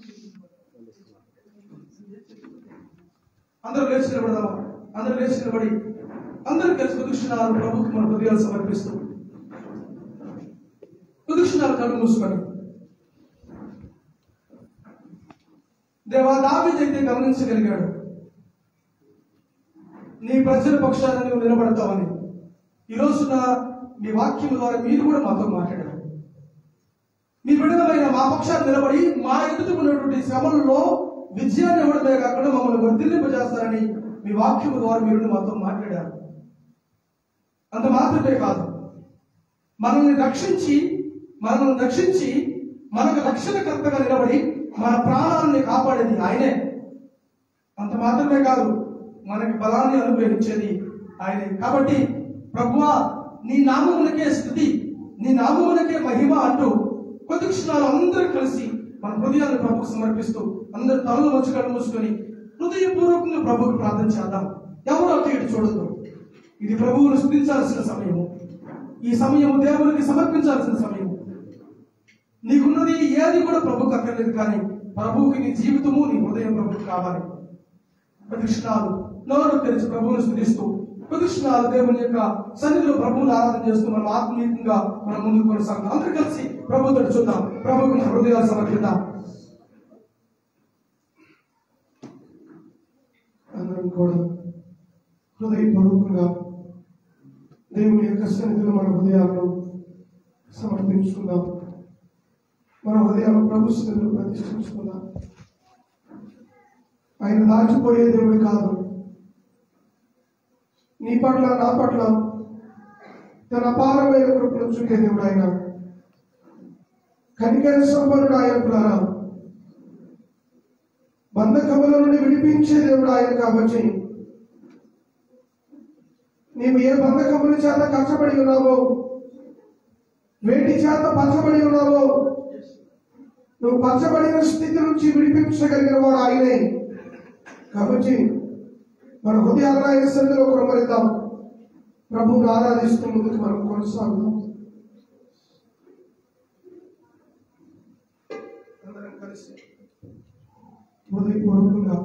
అందరూ లేచి నిలబడదామా అందరూ లేచి నిలబడి అందరూ కలిసి ప్రదక్షిణాలు ప్రభుత్వం మన హృదయాలు సమర్పిస్తూ ప్రదక్షిణాలు కళ్ళు మూసుకొని దేవా దావీదైతే గమనించగలిగాడు నీ ప్రజల పక్షాన నువ్వు నిలబడతావని ఈ రోజున మీ వాక్యం ద్వారా మీరు కూడా మాతో మాట్లాడారు మీ విడుదలైన మా పక్షాన్ని నిలబడి మా ఎదుట ఉన్నటువంటి శ్రమలలో విజయాన్ని ఇవ్వడమే కాకుండా మమ్మల్ని వర్ధిల్లింపజేస్తారని మీ వాక్యం ద్వారా మీరు మాతో మాట్లాడారు అంత మాత్రమే కాదు మనల్ని రక్షించి మనల్ని రక్షించి మనకు రక్షణకర్తగా నిలబడి మన ప్రాణాలని కాపాడేది ఆయనే అంత మాత్రమే కాదు మనకి బలాన్ని అనుగ్రహించేది ఆయనే కాబట్టి ప్రభువా నీ నామములకే స్థుతి నీ నామములకే మహిమ అంటూ కొద్ది క్షణాలు అందరూ కలిసి మన హృదయాన్ని ప్రభుకు సమర్పిస్తూ అందరు తలలు వచ్చి కళ్ళు మూసుకొని హృదయపూర్వకంగా ప్రభుకు ప్రార్థన చేద్దాం ఎవరు అటు ఇటు చూడదు ఇది ప్రభువును స్థుతించాల్సిన సమయము ఈ సమయము దేవునికి సమర్పించాల్సిన సమయము నీకున్నది ఏది కూడా ప్రభుకు అక్కర్లేదు కానీ ప్రభువుకి నీ జీవితము నీ హృదయం ప్రభుకు కావాలి ప్రదక్షిణాలు నోరు తెరిచి ప్రభువును స్థుతిస్తూ ప్రదక్షిణాలు దేవుని యొక్క సన్నిధిలో ప్రభువుని ఆరాధన చేస్తూ మనం ఆత్మీయంగా మనం ముందుకు కొనసాగుతాం అందరూ కలిసి ప్రభుతో చూద్దాం ప్రభుకు మన హృదయాలు సమర్పిద్దాం అందరం కూడా హృదయపూర్వకంగా దేవుని యొక్క సన్నిధిలో మన హృదయాలను సమర్పించుకుందాం మన హృదయాలను ప్రభు సన్నిధిలో ప్రతిష్ఠించుకుందాం ఆయన దాచిపోయే దేవుడు కాదు నీ పట్ల నా పట్ల తన అపారమైన కృపను చూపే దేవుడు ఆయన కనికర సంపన్నుడు ఆయన ద్వారా బంధకముల నుండి విడిపించే దేవుడు ఆయన కాబట్టి నీవు ఏ బంధకముల చేత కష్టపడి ఉన్నావో వేటి చేత పచ్చబడి ఉన్నావో నువ్వు పచ్చబడిన స్థితి నుంచి విడిపించగలిగిన వాడు ఆయనే కాబట్టి మన హృదయాలను ఆయన సన్నిధిలో కురమరిద్దాం ప్రభువుని ఆరాధిస్తూ ముందుకు మనం కొనసాగుదాం అందరం కలిసి హృదయపూర్వకంగా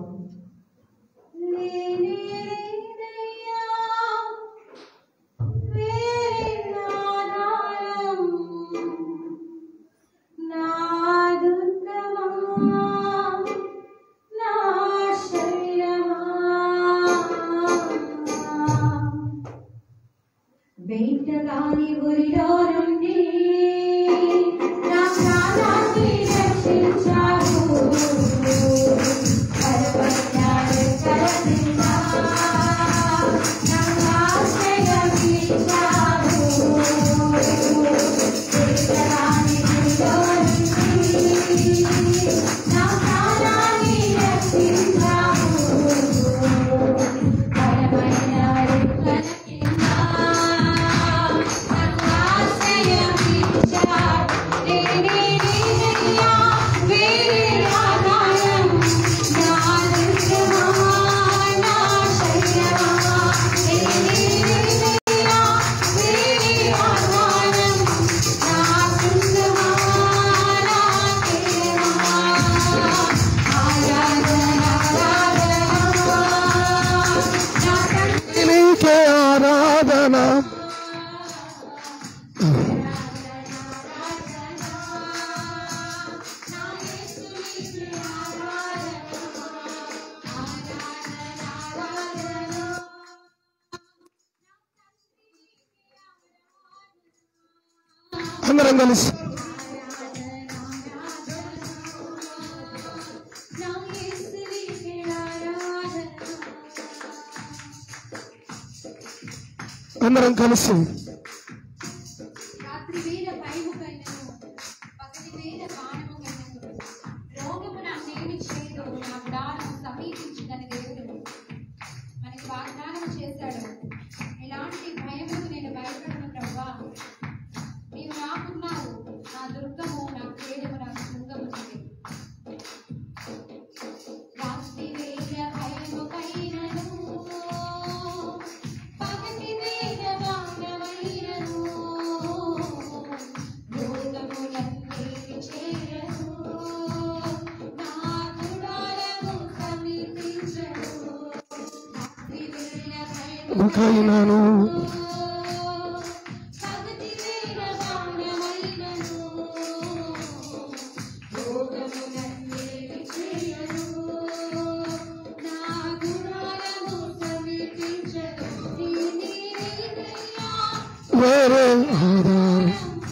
వేటగాని ఊరిలో నుండి నా ప్రాణాన్ని రక్షించారు పరపత్యాలు కలసినా నన్ను ఆశ్రయించారు వేటగాని ఊరిలో నుండి నా ప్రాణాన్ని రక్షించారు బలమైన రెక్కల కింద నన్ను ఆశ్రయించారు నేనే నేనయ్యా వేరే ఆధారం నా దుర్గమా నా శైలమా నేనే నేనయ్యా వేరే ఆధారం నా దుర్గమా నా కేమా ఆరాధన ఆరాధన నా తండ్రి నీకే ఆరాధన అందరం కలిసి అందరం కలిసి రాత్రి వేళ భయము కైనను పగటి వేళ బాణము కైనను రోగము నన్నేమి చేయదు నా గుడారము సమీపించిందని దేవుడు మనకి వాగ్దానం చేశాడు ఎలాంటి భయముకు నేను భయపడను ప్రభా ఇంకైనాను వేరే ఆధారం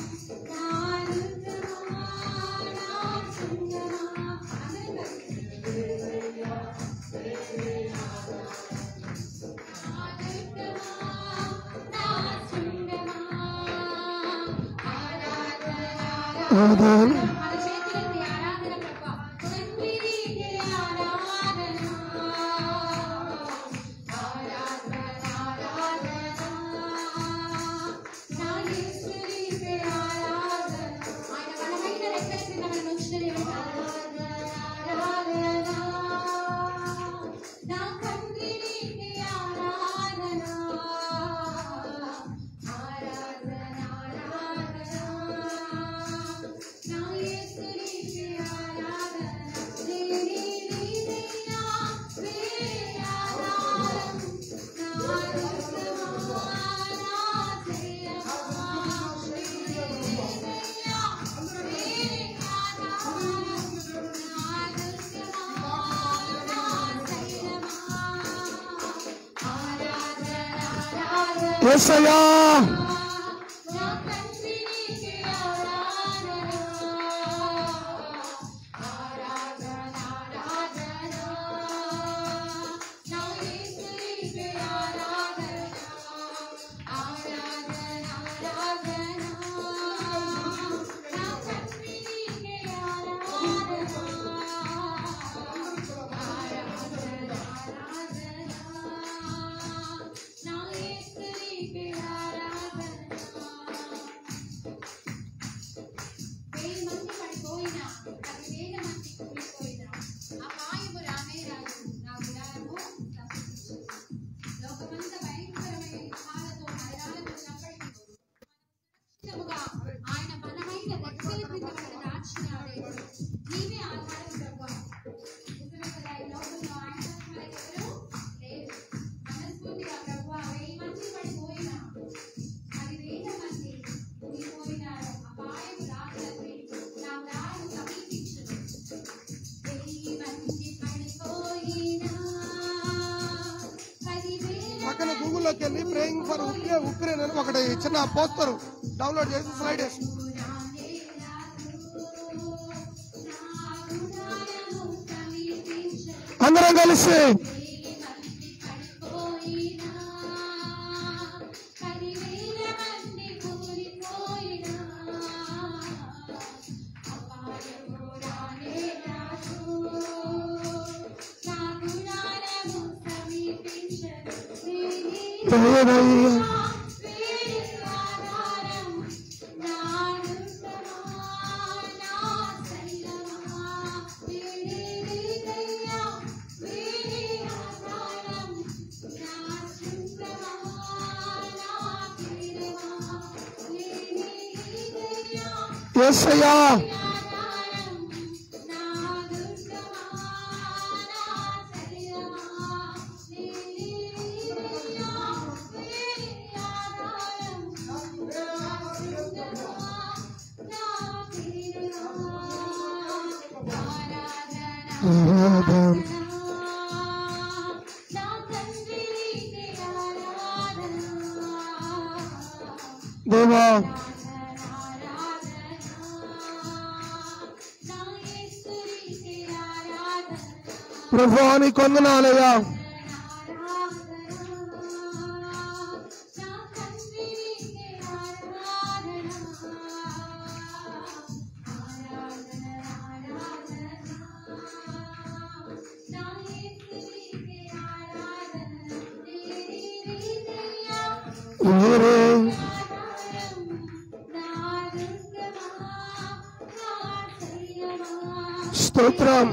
ఆధారం ఏసయ్యా ఆయన బలమైన రెక్కల క్రింద మనల్ని దాచినాడే నీవే ఆధారం ప్రభువా నిజమే కదా ఈ లోకంలో ఆయన తప్ప మనకెవరు లేరు మనస్ఫూర్తిగా ప్రభువా వెయ్యి మంది పడిపోయినా అది వేల మంది కూలిపోయినారు అపాయం రాకలపై నా ప్రాణం సమీపించను వెయ్యి మంది పడిపోయినా పదివేల పక్కన గూగుల్లోకి వెళ్ళి ప్రేయింగ్ ఫర్ ఉక్రెయిన్ ఉక్రెయిన్ అని ఒకటి చిన్న పోస్టర్ డౌన్లోడ్ చేసి స్లైడ్ వేసి అందరం కలిసి దయదయ్యా. యేసయ్యా ఆరాధన దేవా ప్రభా నీ కొందనాలయ్యా ఊరే స్తోత్రం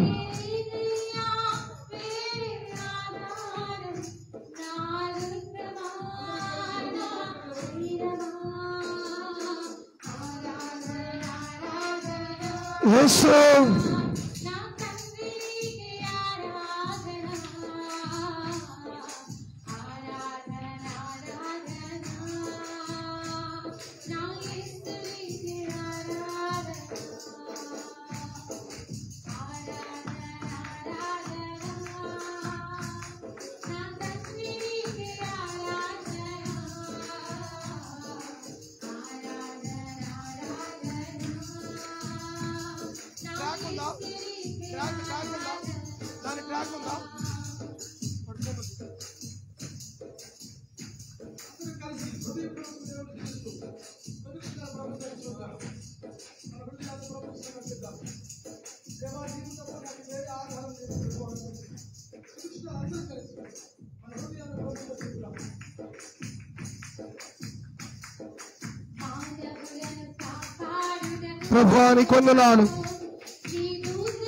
యేసు వస్తీకరణకు దేవుడు తెలుసు మొదటిగా ప్రభుత్వం చూద్దాం మన హృదయాలు ప్రభుత్వం చేద్దాం దేవా జీవితంలో నాకు వేరే ఆధారం లేదు కృష్ణ అందరూ కలిసి మన హృదయాలు ప్రభుత్వం చేద్దాం మానవులను కాపాడుటకు ప్రభాని కొందనాలు నీ దూత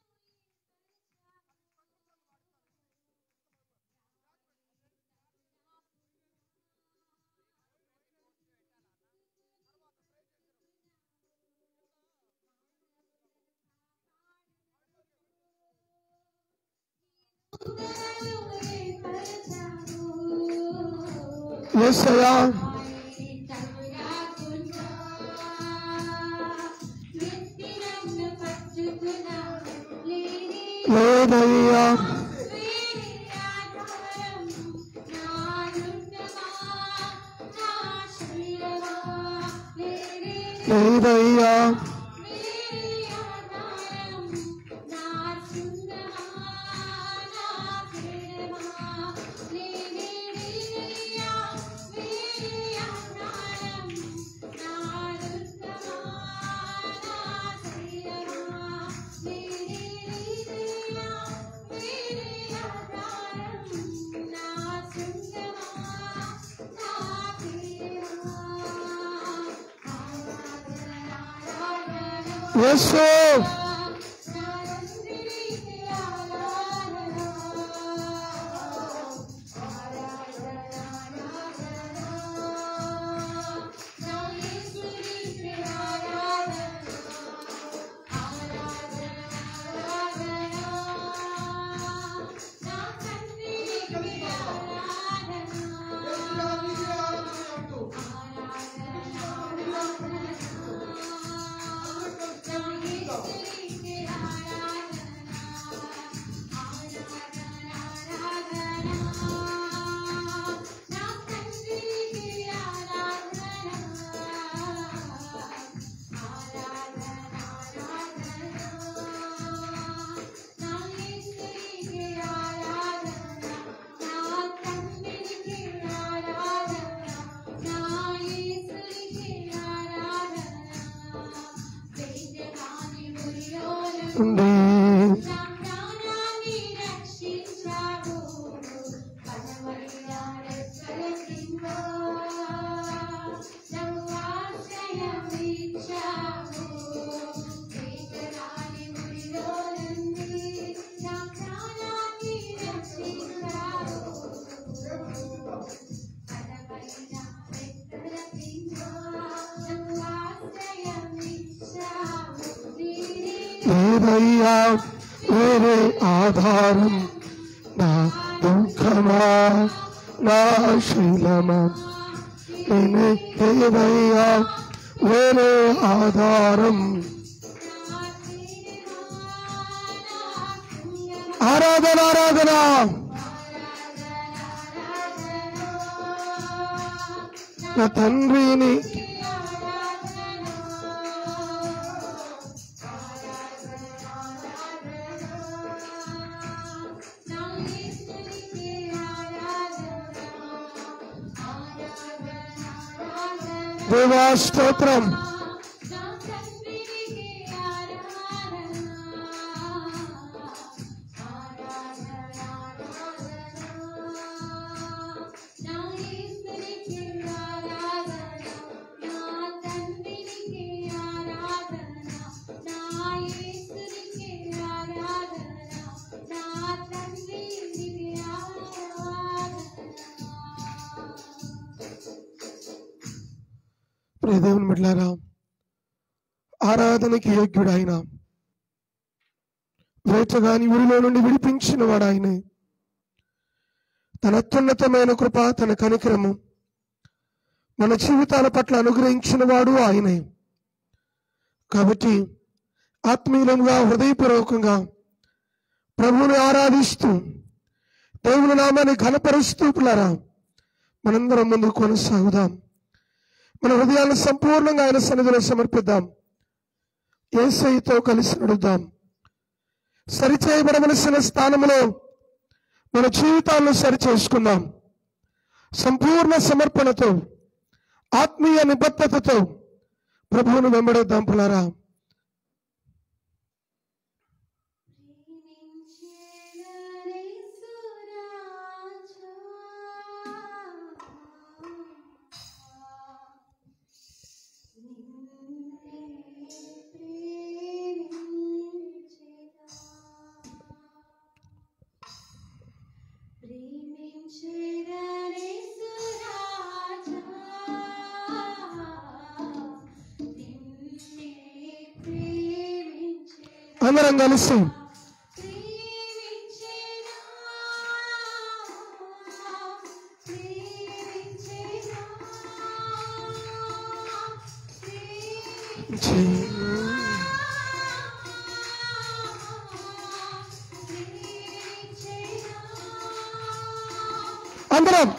ఏసయ్యా లేదయ్యా లేదయ్యా యేసు ఉండే లేదయ్యా వేరే ఆధారం నా దుఃఖమా నా శీలమా నేనే లేదయ్యా వేరే ఆధారం ఆరాధన ఆరాధన నా తండ్రిని దేవా స్తోత్రం ప్రియ దేవుని బిడ్డలారా ఆరాధనకి యోగ్యుడు ఆయన వేటగాని ఊరిలో నుండి విడిపించిన వాడు ఆయనే తన అత్యున్నతమైన కృప తన కనికరము మన జీవితాల పట్ల అనుగ్రహించిన వాడు ఆయనే కాబట్టి ఆత్మీయులంగా హృదయపూర్వకంగా ప్రభువుని ఆరాధిస్తూ దేవుని నామాన్ని ఘనపరుస్తూ పిల్లరా మనందరం ముందు కొనసాగుదాం మన హృదయాలను సంపూర్ణంగా ఆయన సన్నిధిలో సమర్పిద్దాం ఏసైతో కలిసి నడుద్దాం సరిచేయబడవలసిన స్థానంలో మన జీవితాలను సరిచేసుకుందాం సంపూర్ణ సమర్పణతో ఆత్మీయ నిబద్ధతతో ప్రభువును వెంబడేద్దాం పులారా అందరం కలిసి అందరం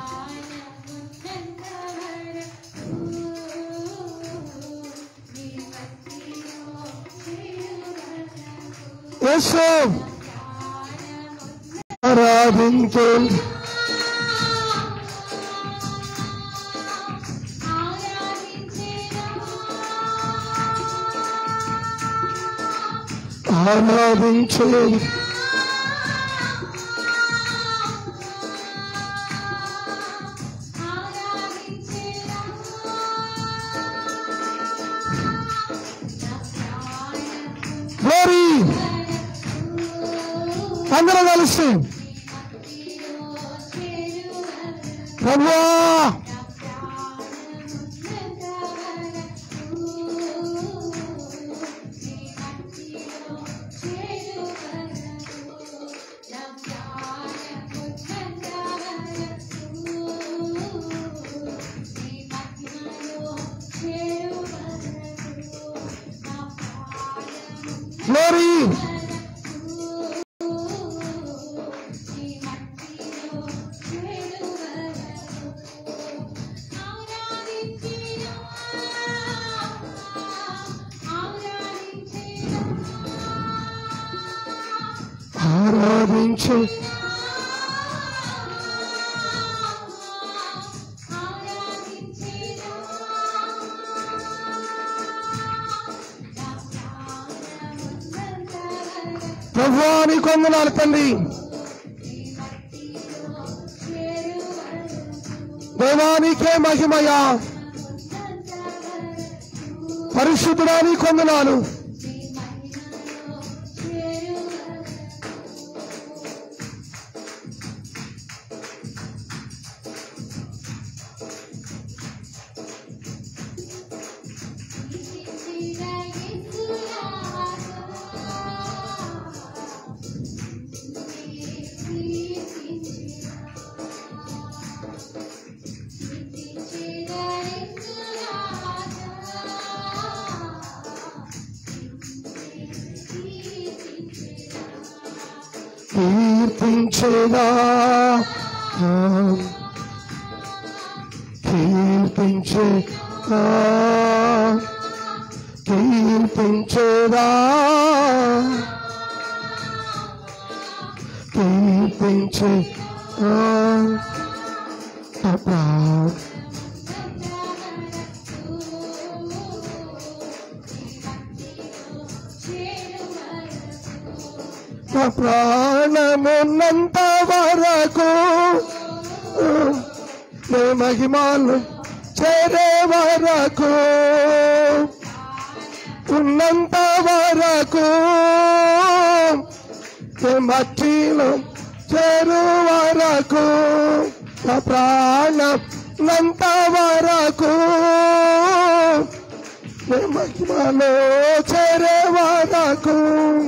యేసు ఆరాధించు ఆరాధించు గ్లోరీ అందరం కలిసి ప్రభువా గ్లోరీ ఆరాధించు ప్రభువా నీ కొందనాలు తండ్రి దేవానికే మహిమయా పరిశుద్ధుడా నీ కొందనాలు కీర్తించేదా కీర్తించేదా కీర్తించేదా కీర్తించేదా అబ్బా నా ప్రాణమున్నంత వరకు నీ మహిమాలు చేరే వరకు ఉన్నంత వరకు నీ మట్టిలో చేరు వరకు నా ప్రాణం నంత వరకు నీ మహిమలో చేరే వరకు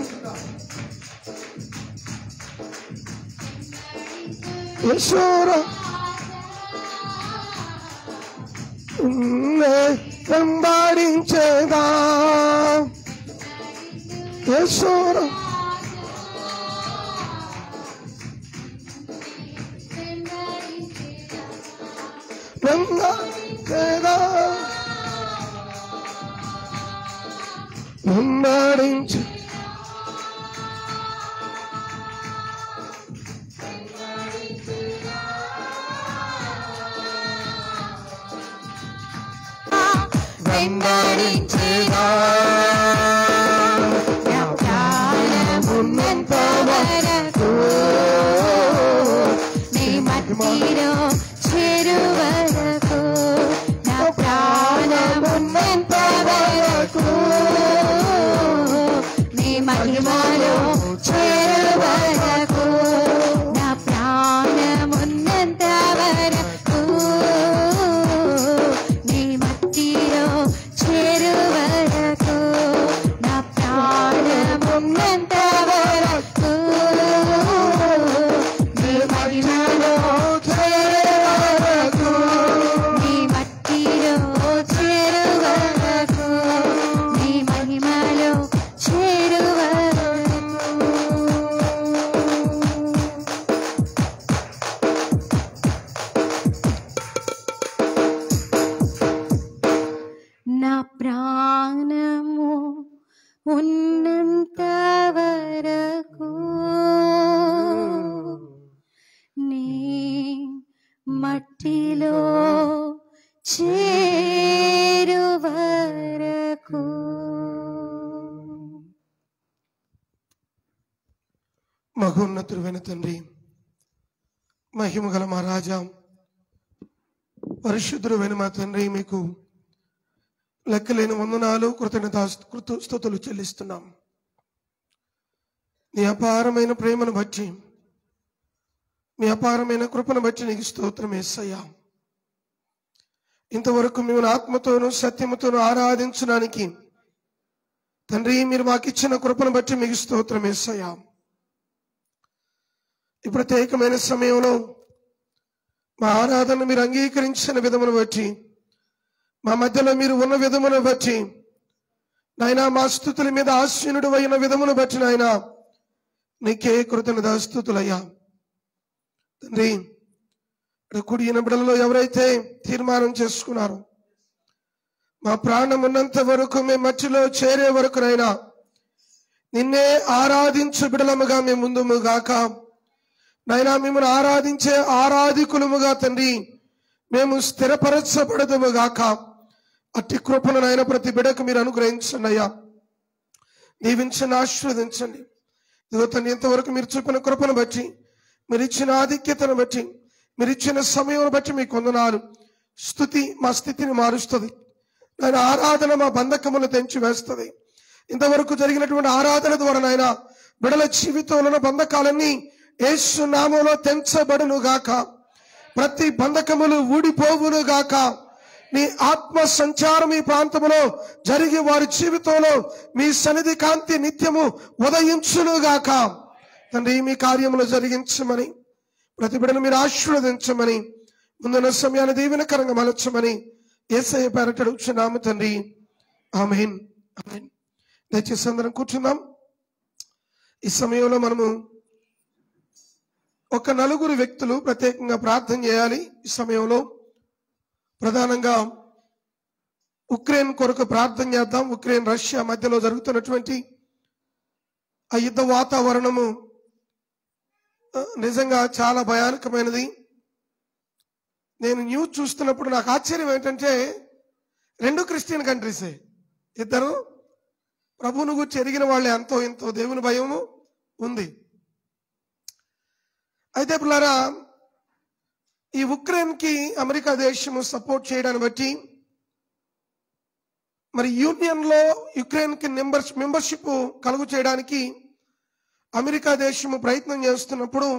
ఈశ్వర నిన్నే వెంబడించేదా ఈశ్వర వెంబడించేదా వెంబడించే వెంబడించేదా నా ప్రాణమున్నంత వరకు నీ మట్టిలో చేరు వరకు నా ప్రాణమున్నంత వరకు నీ మహిమలో చేరు వరకు నా ప్రాణమున్నంత వరకు నీ మట్టిలో చేరు వరకు నా ప్రాణమున్నంత వరకు నీ మహిమలో చేరు వరకు నీ మట్టిలో చేరు వరకు నీ మహిమలో చేరు వరకు నా ప్రాణము ఉన్నంత వరకు నీ మట్టిలో చేరు వరకు మహోన్నతుడైన తండ్రి మహిమగల మా రాజా పరిశుద్ధుడైన మా తండ్రి మీకు లెక్కలేని వందనాలు కృతజ్ఞత కృత స్థుతులు చెల్లిస్తున్నాం నీ అపారమైన ప్రేమను బట్టి మీ అపారమైన కృపను బట్టి నీకు స్తోత్రం వేసయ్యా ఇంతవరకు మేము ఆత్మతోనూ సత్యముతోనూ ఆరాధించడానికి తండ్రి మీరు మాకు ఇచ్చిన కృపను బట్టి మీకు స్తోత్రం వేసయ్యా ఈ ప్రత్యేకమైన సమయంలో మా ఆరాధన మీరు అంగీకరించిన విధమును బట్టి మా మధ్యలో మీరు ఉన్న విధమును బట్టి నాయన మా స్థుతుల మీద ఆశీనుడు అయిన విధమును బట్టి నాయన నీకే కృతజ్ఞత స్థుతులయ్యా తండ్రి ఇక్కడ కుడిన బిడలలో ఎవరైతే తీర్మానం చేసుకున్నారో మా ప్రాణం ఉన్నంత వరకు మేము మట్టిలో చేరే వరకు నైనా నిన్నే ఆరాధించు బిడలముగా మేము ముందుము గాక నైనా మిమ్మల్ని ఆరాధించే ఆరాధికులముగా తండ్రి మేము స్థిరపరచబడదుము గాక అట్టి కృపను నాయన ప్రతి బిడకు మీరు అనుగ్రహించండి అయ్యా దీవించండి ఆశీర్వదించండి ఇదిగో తండ్రి ఇంతవరకు మీరు చూపిన కృపను బట్టి మీరు ఇచ్చిన ఆధిక్యతను బట్టి మీరు ఇచ్చిన సమయం బట్టి మీకు వందనాలు స్థుతి మా స్థితిని మారుస్తుంది నాయన ఆరాధన మా బంధకములు తెంచి వేస్తుంది ఇంతవరకు జరిగినటువంటి ఆరాధన ద్వారా నాయన బిడల జీవితంలో ఉన్న బంధకాలన్నీ యేసు నామంలో తెంచబడును గాక ప్రతి బంధకములు ఊడిపోవును గాక నీ ఆత్మ సంచారం ఈ ప్రాంతములో జరిగి వారి జీవితంలో మీ సన్నిధి కాంతి నిత్యము ఉదయించును గాక తండ్రి మీ కార్యములు జరిగించమని ప్రతి బిడను మీరు ఆశీర్వదించమని ముందున్న సమయాన్ని దీవెనకరంగా మలచమని ఏసయ్య పేరట అడుగుచున్నాము తండ్రి ఆమెన్ ఆమెన్ దయచేసి అందరం కూర్చుందాం ఈ సమయంలో మనము ఒక నలుగురు వ్యక్తులు ప్రత్యేకంగా ప్రార్థన చేయాలి ఈ సమయంలో ప్రధానంగా ఉక్రెయిన్ కొరకు ప్రార్థన చేద్దాం ఉక్రెయిన్ రష్యా మధ్యలో జరుగుతున్నటువంటి ఆ యుద్ధ వాతావరణము ఆ, నిజంగా చాలా భయానకమైనది నేను న్యూస్ చూస్తున్నప్పుడు నాకు ఆశ్చర్యం ఏంటంటే రెండు క్రిస్టియన్ కంట్రీసే ఇద్దరు ప్రభువును గురించి ఎరిగిన వాళ్ళే ఎంతో ఎంతో దేవుని భయము ఉంది అయితే పిల్లారా ఈ ఉక్రెయిన్ కి అమెరికా దేశము సపోర్ట్ చేయడాన్ని బట్టి మరి యూనియన్ లో యుక్రెయిన్ కి మెంబర్స్ మెంబర్షిప్ కలుగు చేయడానికి అమెరికా దేశము ప్రయత్నం చేస్తున్నప్పుడు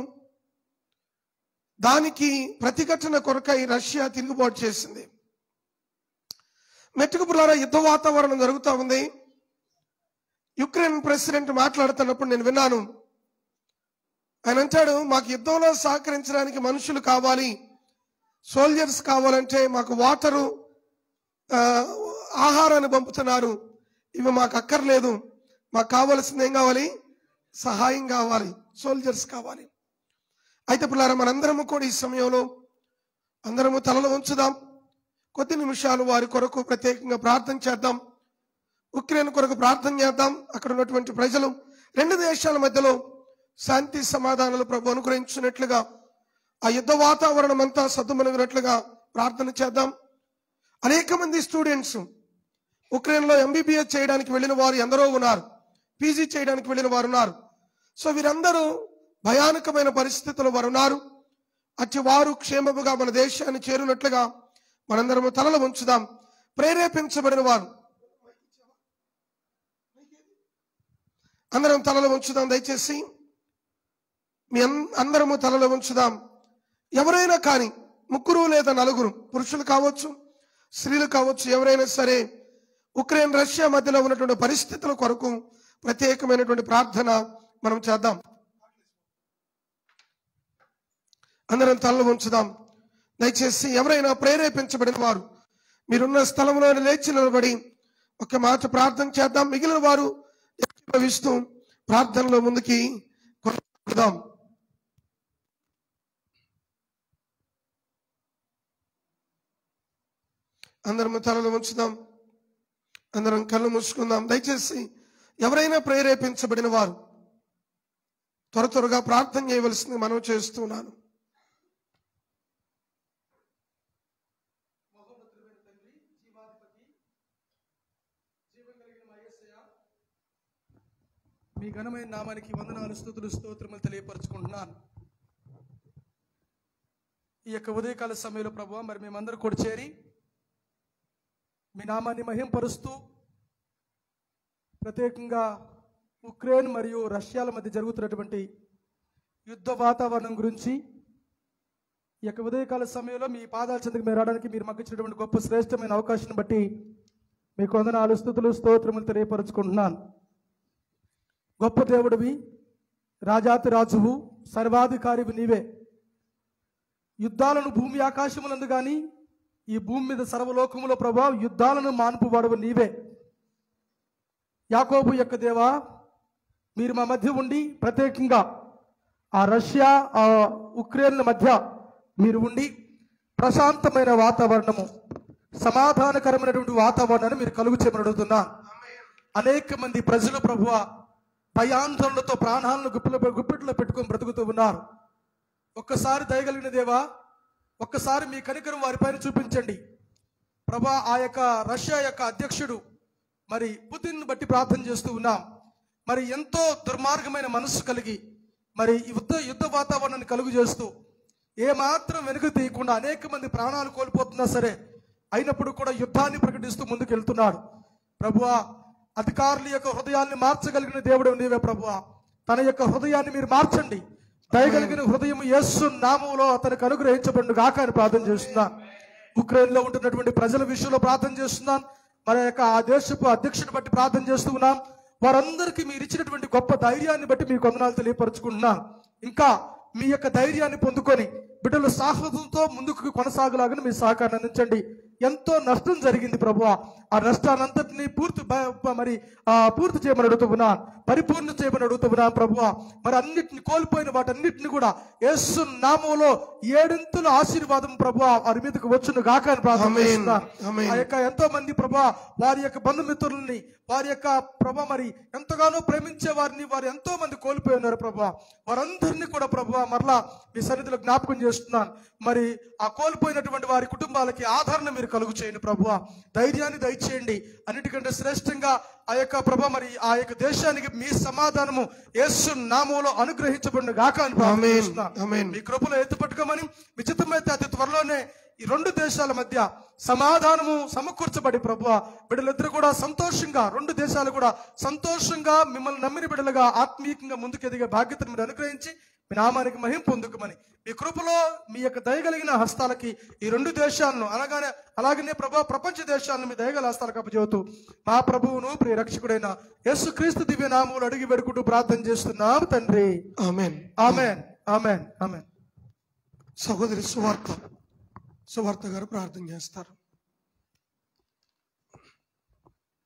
దానికి ప్రతిఘటన కొరకై రష్యా తిరుగుబాటు చేసింది మెట్టుకు పిల్లారా యుద్ధ వాతావరణం జరుగుతూ ఉంది యుక్రెయిన్ ప్రెసిడెంట్ మాట్లాడుతున్నప్పుడు నేను విన్నాను ఆయన అంటాడు మాకు యుద్ధంలో సహకరించడానికి మనుషులు కావాలి సోల్జర్స్ కావాలంటే మాకు వాటరు ఆ, ఆహారాన్ని పంపుతున్నారు ఇవి మాకు అక్కర్లేదు మాకు కావాల్సింది ఏం కావాలి సహాయం కావాలి సోల్జర్స్ కావాలి అయితే పిల్లారా మనందరము కూడా ఈ సమయంలో అందరము తలలో ఉంచుదాం కొద్ది నిమిషాలు వారి కొరకు ప్రత్యేకంగా ప్రార్థన చేద్దాం ఉక్రెయిన్ కొరకు ప్రార్థన చేద్దాం అక్కడ ఉన్నటువంటి ప్రజలు రెండు దేశాల మధ్యలో శాంతి సమాధానాలు ప్రభు అనుగ్రహించినట్లుగా ఆ యుద్ధ వాతావరణం అంతా సద్దుమణిగినట్లుగా ప్రార్థన చేద్దాం అనేక మంది స్టూడెంట్స్ ఉక్రెయిన్లో ఎంబీబీఎస్ చేయడానికి వెళ్ళిన వారు ఎందరో ఉన్నారు పీజీ చేయడానికి వెళ్ళిన వారు ఉన్నారు సో వీరందరూ భయానకమైన పరిస్థితులు వారు ఉన్నారు అట్టి వారు క్షేమముగా మన దేశాన్ని చేరునట్లుగా మనందరము తలలు ఉంచుదాం ప్రేరేపించబడిన వారు అందరం తలలు ఉంచుదాం దయచేసి మీ అన్- అందరము తలలు ఉంచుదాం ఎవరైనా కానీ ముగ్గురు లేదా నలుగురు పురుషులు కావచ్చు స్త్రీలు కావచ్చు ఎవరైనా సరే ఉక్రెయిన్ రష్యా మధ్యలో ఉన్నటువంటి పరిస్థితుల కొరకు ప్రత్యేకమైనటువంటి ప్రార్థన మనం చేద్దాం అందరం తలలు ఉంచుదాం దయచేసి ఎవరైనా ప్రేరేపించబడిన వారు మీరున్న స్థలంలో లేచి నిలబడి ఒక మాట ప్రార్థన చేద్దాం మిగిలిన వారు ఏకీభవిస్తూ ప్రార్థనలో ముందుకి కొనసాగుదాం అందరం తలలు ఉంచుదాం అందరం కళ్ళు మూసుకుందాం దయచేసి ఎవరైనా ప్రేరేపించబడిన వారు త్వర త్వరగా ప్రార్థన చేయవలసింది మనం చేస్తున్నాను మీ ఘనమైన నామానికి వందనాలు స్థుతులు స్తోత్రములు తెలియపరచుకుంటున్నాను ఈ యొక్క ఉదయకాల సమయంలో ప్రభు మరి మేమందరూ కూడా చేరి మీ నామాన్ని మహింపరుస్తూ ప్రత్యేకంగా ఉక్రెయిన్ మరియు రష్యాల మధ్య జరుగుతున్నటువంటి యుద్ధ వాతావరణం గురించి ఈ యొక్క ఉదయకాల సమయంలో మీ పాదాల చెందుకు మీరు రావడానికి మీరు మాకు ఇచ్చినటువంటి గొప్ప శ్రేష్టమైన అవకాశాన్ని బట్టి మీకు వందనాలు స్థుతులు స్తోత్రములు తెలియపరచుకుంటున్నాను గొప్ప దేవుడివి రాజాతి రాజువు సర్వాధికారివి నీవే యుద్ధాలను భూమి ఆకాశములందు గాని ఈ భూమి మీద సర్వలోకములో ప్రభా యుద్ధాలను మాన్పువాడవు నీవే యాకోబు యొక్క దేవా మీరు మా మధ్య ఉండి ప్రత్యేకంగా ఆ రష్యా ఆ ఉక్రెయిన్ల మధ్య మీరు ఉండి ప్రశాంతమైన వాతావరణము సమాధానకరమైనటువంటి వాతావరణాన్ని మీరు కలుగు చేయమని అడుగుతున్నా అనేక మంది ప్రజలు ప్రభువ భయాందోళనతో ప్రాణాలను గుప్పిలో గుప్పిట్లో పెట్టుకొని బ్రతుకుతూ ఉన్నారు ఒక్కసారి దయగలిగిన దేవా ఒక్కసారి మీ కనికరం వారిపైన చూపించండి ప్రభా ఆ యొక్క రష్యా యొక్క అధ్యక్షుడు మరి పుతిన్ బట్టి ప్రార్థన చేస్తూ ఉన్నాం మరి ఎంతో దుర్మార్గమైన మనస్సు కలిగి మరి యుద్ధ యుద్ధ వాతావరణాన్ని కలుగు చేస్తూ ఏమాత్రం వెనుక తీయకుండా అనేక మంది ప్రాణాలు కోల్పోతున్నా సరే అయినప్పుడు కూడా యుద్ధాన్ని ప్రకటిస్తూ ముందుకు వెళ్తున్నాడు ప్రభువా అధికారుల యొక్క హృదయాన్ని మార్చగలిగిన దేవుడు నీవే ప్రభువా తన యొక్క హృదయాన్ని మీరు మార్చండి దయగలిగిన హృదయం యేసు నామంలో అతనికి అనుగ్రహించబడి గాక అని ప్రార్థన చేస్తున్నాను ఉక్రెయిన్ లో ఉంటున్నటువంటి ప్రజల విషయంలో ప్రార్థన చేస్తున్నాను మన యొక్క ఆ దేశపు అధ్యక్షుని బట్టి ప్రార్థన చేస్తూ ఉన్నాం వారందరికీ మీరు ఇచ్చినటువంటి గొప్ప ధైర్యాన్ని బట్టి మీకు వందనాలు తెలియపరచుకుంటున్నాను ఇంకా మీ యొక్క ధైర్యాన్ని పొందుకొని బిడ్డలు సాహసంతో ముందుకు కొనసాగలాగా మీ సహకారం అందించండి ఎంతో నష్టం జరిగింది ప్రభు ఆ నష్టానంతటిని పూర్తి బ- బ- మరి ఆ పూర్తి చేయమని అడుగుతున్నా పరిపూర్ణ చేయమని అడుగుతున్నా ప్రభు మరి అన్నిటిని కోల్పోయిన వాటన్నిటిని కూడా యేసు నామంలో ఏడింతుల ఆశీర్వాదం ప్రభు వారి మీదకి వచ్చును గాక అని ప్రార్థన ఆమేన్. చేస్తున్నాను. ఆమేన్. ఆ యొక్క ఎంతో మంది ప్రభా వారి యొక్క బంధుమిత్రులని వారి యొక్క ప్రభా మరి ఎంతగానో ప్రేమించే వారిని వారు ఎంతో మంది కోల్పోయి ఉన్నారు ప్రభా వారందరినీ కూడా ప్రభా మరలా మీ సన్నిధిలో జ్ఞాపకం చేస్తున్నాను మరి ఆ కోల్పోయినటువంటి వారి కుటుంబాలకి ఆదరణ మీరు కలుగు చేయండి ప్రభు ధైర్యాన్ని దయచేయండి అన్నిటికంటే శ్రేష్టంగా ఆ యొక్క ప్రభా మరి ఆ యొక్క దేశానికి మీ సమాధానము యేసు నామంలో అనుగ్రహించబడిన గాక అని ప్రార్థన ఆమేన్. చేస్తున్నాను. ఆమేన్. మీ కృపలో ఎత్తుపట్టుకోమని విచిత్రమైతే అతి త్వరలోనే ఈ రెండు దేశాల మధ్య సమాధానము సమకూర్చబడి ప్రభు బిడ్డలిద్దరు కూడా సంతోషంగా రెండు దేశాలు కూడా సంతోషంగా మిమ్మల్ని నమ్మిన బిడ్డలుగా ఆత్మీయంగా ముందుకు ఎదిగే బాధ్యతను మీరు అనుగ్రహించి మీ నామానికి మహిం పొందుకమని మీ కృపలో మీ యొక్క దయగలిగిన హస్తాలకి ఈ రెండు దేశాలను అనగానే అలాగనే ప్రభా ప్రపంచ దేశాలను మీ దయగల హస్తాలకు అప్పచెబుతూ మా ప్రభువును ప్రియ రక్షకుడైన యేసుక్రీస్తు దివ్య నామములు అడిగి పెడుకుంటూ ప్రార్థన చేస్తున్నాం తండ్రి ఆమెన్ ఆమెన్ ఆమెన్ ఆమెన్ సహోదరి సువార్త సువార్త గారు ప్రార్థన చేస్తారు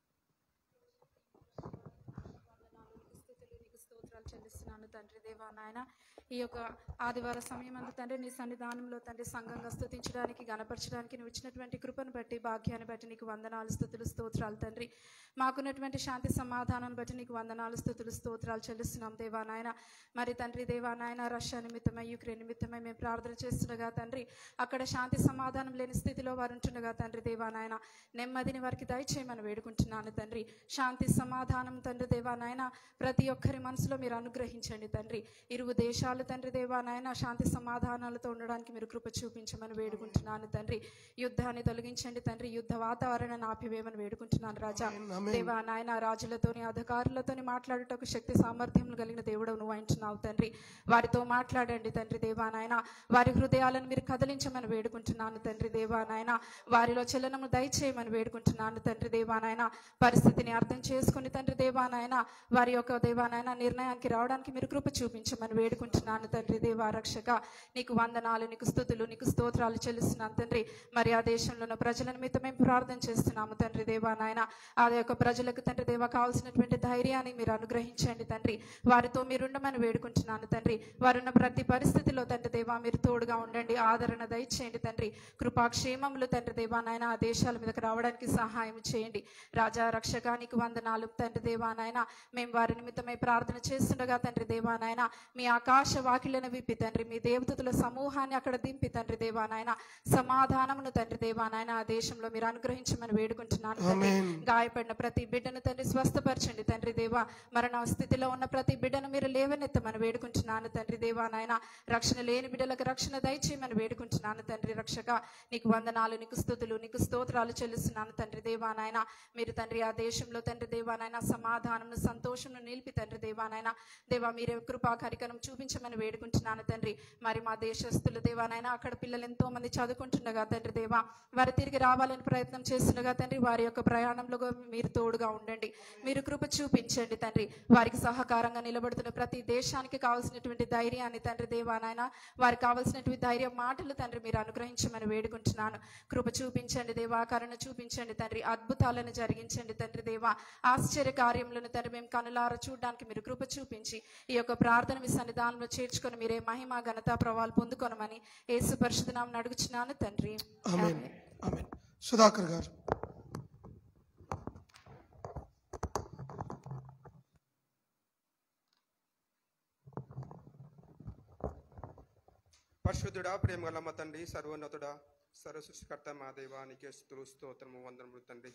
స్థుతులు నీకు స్తోత్రాలు చెల్లిస్తున్నాను తండ్రి దేవా నాయన ఈ యొక్క ఆదివార సమయం అందు తండ్రి నీ సన్నిధానంలో తండ్రి సంఘంగా స్థుతించడానికి గణపరచడానికి నువ్వు ఇచ్చినటువంటి కృపను బట్టి భాగ్యాన్ని బట్టి నీకు వందనాలు స్థుతులు స్తోత్రాలు తండ్రి మాకున్నటువంటి శాంతి సమాధానాన్ని బట్టి నీకు వందనాలు స్థుతులు స్తోత్రాలు చెల్లిస్తున్నాం దేవా నాయన మరి తండ్రి దేవా నాయన రష్యా నిమిత్తమై యుక్రెయిన్ నిమిత్తమై మేము ప్రార్థన చేస్తుండగా తండ్రి అక్కడ శాంతి సమాధానం లేని స్థితిలో వారు ఉంటుండగా తండ్రి దేవా నాయన నెమ్మదిని వారికి దయచేయమని వేడుకుంటున్నాను తండ్రి శాంతి సమాధానం తండ్రి దేవా నాయన ప్రతి ఒక్కరి మనసులో మీరు అనుగ్రహించండి తండ్రి ఇరువు దేశాలు తండ్రి దేవా నాయన శాంతి సమాధానాలతో ఉండడానికి మీరు కృప చూపించమని వేడుకుంటున్నాను తండ్రి యుద్ధాన్ని తొలగించండి తండ్రి యుద్ధ వాతావరణాన్ని ఆపివేయమని వేడుకుంటున్నాను రాజా దేవా నాయన రాజులతోని అధికారులతోని మాట్లాడుటకు శక్తి సామర్థ్యం కలిగిన దేవుడు నువ్వు అంటున్నావు తండ్రి వారితో మాట్లాడండి తండ్రి దేవా నాయన వారి హృదయాలను మీరు కదిలించమని వేడుకుంటున్నాను తండ్రి దేవా నాయన వారిలో చలనము దయచేయమని వేడుకుంటున్నాను తండ్రి దేవా నాయన పరిస్థితిని అర్థం చేసుకుని తండ్రి దేవా నాయన వారి యొక్క దేవా నాయన నిర్ణయానికి రావడానికి మీరు కృప చూపించమని వేడుకుంటున్నాను తండ్రి దేవా రక్షక నీకు వందనాలు నీకు స్థుతులు నీకు స్తోత్రాలు చెల్లిస్తున్నాను తండ్రి మరి ఆ దేశంలో ఉన్న ప్రజల నిమిత్తం మేము ప్రార్థన చేస్తున్నాము తండ్రి దేవా నాయన ఆ యొక్క ప్రజలకు తండ్రి దేవా కావాల్సినటువంటి ధైర్యాన్ని మీరు అనుగ్రహించండి తండ్రి వారితో మీరు ఉండమని వేడుకుంటున్నాను తండ్రి వారున్న ప్రతి పరిస్థితిలో తండ్రి దేవా మీరు తోడుగా ఉండండి ఆదరణ దయచేయండి తండ్రి కృపాక్షేమములు తండ్రి దేవా నాయన ఆ దేశాల మీదకి రావడానికి సహాయం చేయండి రాజా రక్షక నీకు వందనాలు తండ్రి దేవా నాయన మేము వారి నిమిత్తమై ప్రార్థన చేస్తుండగా తండ్రి దేవా నాయన మీ ఆకాశ వాకిళ్లను విప్పి తండ్రి మీ దేవతల సమూహాన్ని అక్కడ దింపి తండ్రి దేవా నాయన సమాధానమును తండ్రి దేవా నాయన ఆ దేశంలో మీరు అనుగ్రహించమని వేడుకుంటున్నాను తండ్రి. గాయపడిన ప్రతి బిడ్డను తండ్రి స్వస్థపరచండి తండ్రి దేవా మరణ స్థితిలో ఉన్న ప్రతి బిడ్డను మీరు లేవనెత్తమని వేడుకుంటున్నాను తండ్రి దేవా నాయన రక్షణ లేని బిడ్డలకు రక్షణ దయచేయమని వేడుకుంటున్నాను తండ్రి రక్షక నీకు వందనాలు నీకు స్థుతులు నీకు స్తోత్రాలు చెల్లిస్తున్నాను తండ్రి దేవా నాయన మీరు తండ్రి ఆ దేశంలో తండ్రి దేవా నాయన సమాధానం సంతోషం నిలిపి తండ్రి దేవా నాయన దేవా మీరే కృపా కరికరం చూపించమని వేడుకుంటున్నాను తండ్రి మరి మా దేశస్తులు దేవా నాయన అక్కడ పిల్లలు ఎంతో మంది చదువుకుంటుండగా తండ్రి దేవా వారు తిరిగి రావాలని ప్రయత్నం చేస్తుండగా తండ్రి వారి యొక్క ప్రయాణంలో మీరు తోడుగా ఉండండి మీరు కృప చూపించండి తండ్రి వారికి సహకారంగా నిలబడుతున్న ప్రతి దేశానికి కావాల్సినటువంటి ధైర్యాన్ని తండ్రి దేవా నాయన వారికి కావాల్సినటువంటి ధైర్య మాటలు తండ్రి మీరు అనుగ్రహించమని వేడుకుంటున్నాను కృప చూపించండి దేవా కరుణ చూపించండి తండ్రి అద్భుతాలను జరిగించండి తండ్రి దేవా ఆశ్చర్య కార్యములను తండ్రి మేము కనులార చూడడానికి మీరు కృప చూపించి ఈ యొక్క ప్రార్థన మీ సన్నిధానంలో చేర్చుకొని మీరే మహిమ ఘనత ప్రభావాలు పొందుకొనమని యేసు పరిశుద్ధనామని అడుగుచున్నాను తండ్రి ఆమెన్ ఆమెన్ సుధాకర్ గారు పరిశుద్ధుడా ప్రేమగల మా తండ్రి సర్వోన్నతుడా సర్వసృష్టికర్త మా దైవానికి స్థుతులు స్తోత్రము వందనములు తండ్రి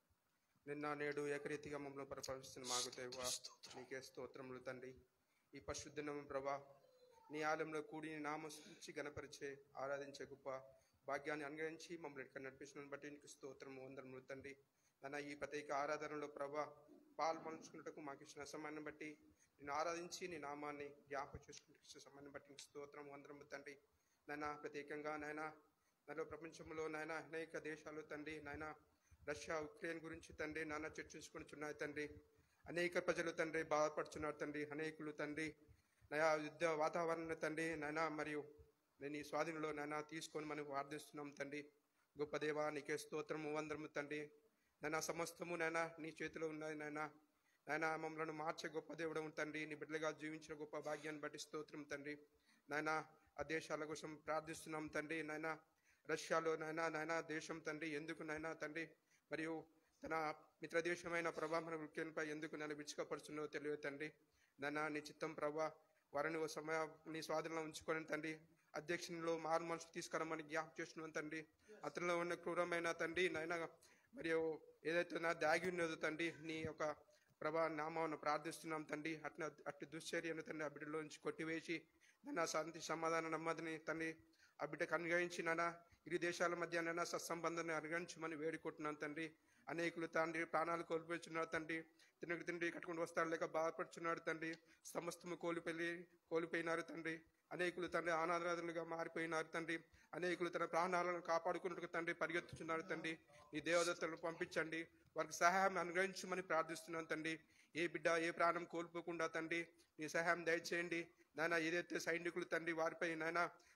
నిన్న నేడు ఏకరీతిగా మమ్మల్ని పరిపాలిస్తున్న మాకు దేవా నీకే స్తోత్రములు తండ్రి ఈ పరిశుద్ధనము ప్రభా నీ ఆలయంలో కూడి నీ నామస్మించి గణపరిచే ఆరాధించే గొప్ప భాగ్యాన్ని అనుగ్రహించి మమ్మల్ని ఇక్కడ నడిపించిన బట్టి నీకు స్తోత్రము వందనములు తండ్రి నన్న ఈ ప్రత్యేక ఆరాధనలో ప్రభా పాల్పంచుకున్నట్టుకు మాకు ఇచ్చిన సమయాన్ని బట్టి నేను ఆరాధించి నీ నామాన్ని జ్ఞాపకం చేసుకుంటూ ఇచ్చిన సమయాన్ని బట్టి నీకు స్తోత్రం వందరము తండ్రి నాయన ప్రత్యేకంగా నాయన నాలో ప్రపంచంలో నాయన అనేక దేశాలు తండ్రి నాయన రష్యా ఉక్రెయిన్ గురించి తండ్రి నాన్న చర్చించుకుంటున్నాయి తండ్రి అనేక ప్రజలు తండ్రి బాధపడుతున్నారు తండ్రి అనేకులు తండ్రి నయా యుద్ధ వాతావరణం తండ్రి నాయన మరియు నేను ఈ స్వాధీనంలో నాయన తీసుకొని మనం ప్రార్థిస్తున్నాం తండ్రి గొప్ప దేవా నీకే స్తోత్రము వందరము తండ్రి నాయన సమస్తము నాయన నీ చేతిలో ఉన్నది నాయన నాయన మమ్మల్ని మార్చే గొప్ప దేవుడు తండ్రి నీ బిడ్డలుగా జీవించిన గొప్ప భాగ్యాన్ని బట్టి స్తోత్రం తండ్రి నాయన ఆ దేశాల కోసం ప్రార్థిస్తున్నాం తండ్రి నాయన రష్యాలో నాయన నాయన దేశం తండ్రి ఎందుకు నాయన తండ్రి మరియు తన మిత్ర దేశమైన ప్రభా మన ఉక్రెయిన్పై ఎందుకు నన్ను విచ్చుకపరుచున్నో తెలియదు తండ్రి నాయన నీ చిత్తం ప్రభా వారిని ఓ సమయ నీ స్వాధీనంలో ఉంచుకొని తండ్రి అధ్యక్షునిలో మారు మనసు తీసుకురమ్మని జ్ఞాపకం చేస్తున్నాం తండ్రి అతనిలో ఉన్న క్రూరమైన తండ్రి నాయన మరియు ఏదైతే నా దాగి ఉన్నదో తండ్రి నీ యొక్క ప్రభా నామాన్ని ప్రార్థిస్తున్నాం తండ్రి అట్న అట్టి దుశ్చర్యను తండ్రి ఆ బిడ్డలో నుంచి కొట్టివేసి నా శాంతి సమాధాన నెమ్మదిని తండ్రి ఆ బిడ్డకు అనుగ్రహించి నాన్న ఇరు దేశాల మధ్య నాన్న సత్సంబంధాన్ని అనుగ్రహించమని వేడుకుంటున్నాను తండ్రి అనేకులు తండ్రి ప్రాణాలు కోల్పోతున్నారు తండ్రి తినకు తిండి కట్టుకుని వస్తారు లేక బాధపడుచున్నాడు తండ్రి సమస్తము కోల్పోయి కోల్పోయినారు తండ్రి అనేకులు తండ్రి అనాథరాధులుగా మారిపోయినారు తండ్రి అనేకులు తన ప్రాణాలను కాపాడుకున్నట్టుకు తండ్రి పరిగెత్తుచున్నారు తండ్రి ఈ దేవదత్తలను పంపించండి వారికి సహాయం అనుగ్రహించమని ప్రార్థిస్తున్నాను తండ్రి ఏ బిడ్డ ఏ ప్రాణం కోల్పోకుండా తండ్రి నీ సహాయం దయచేయండి నాయన ఏదైతే సైనికులు తండ్రి వారిపై నాయన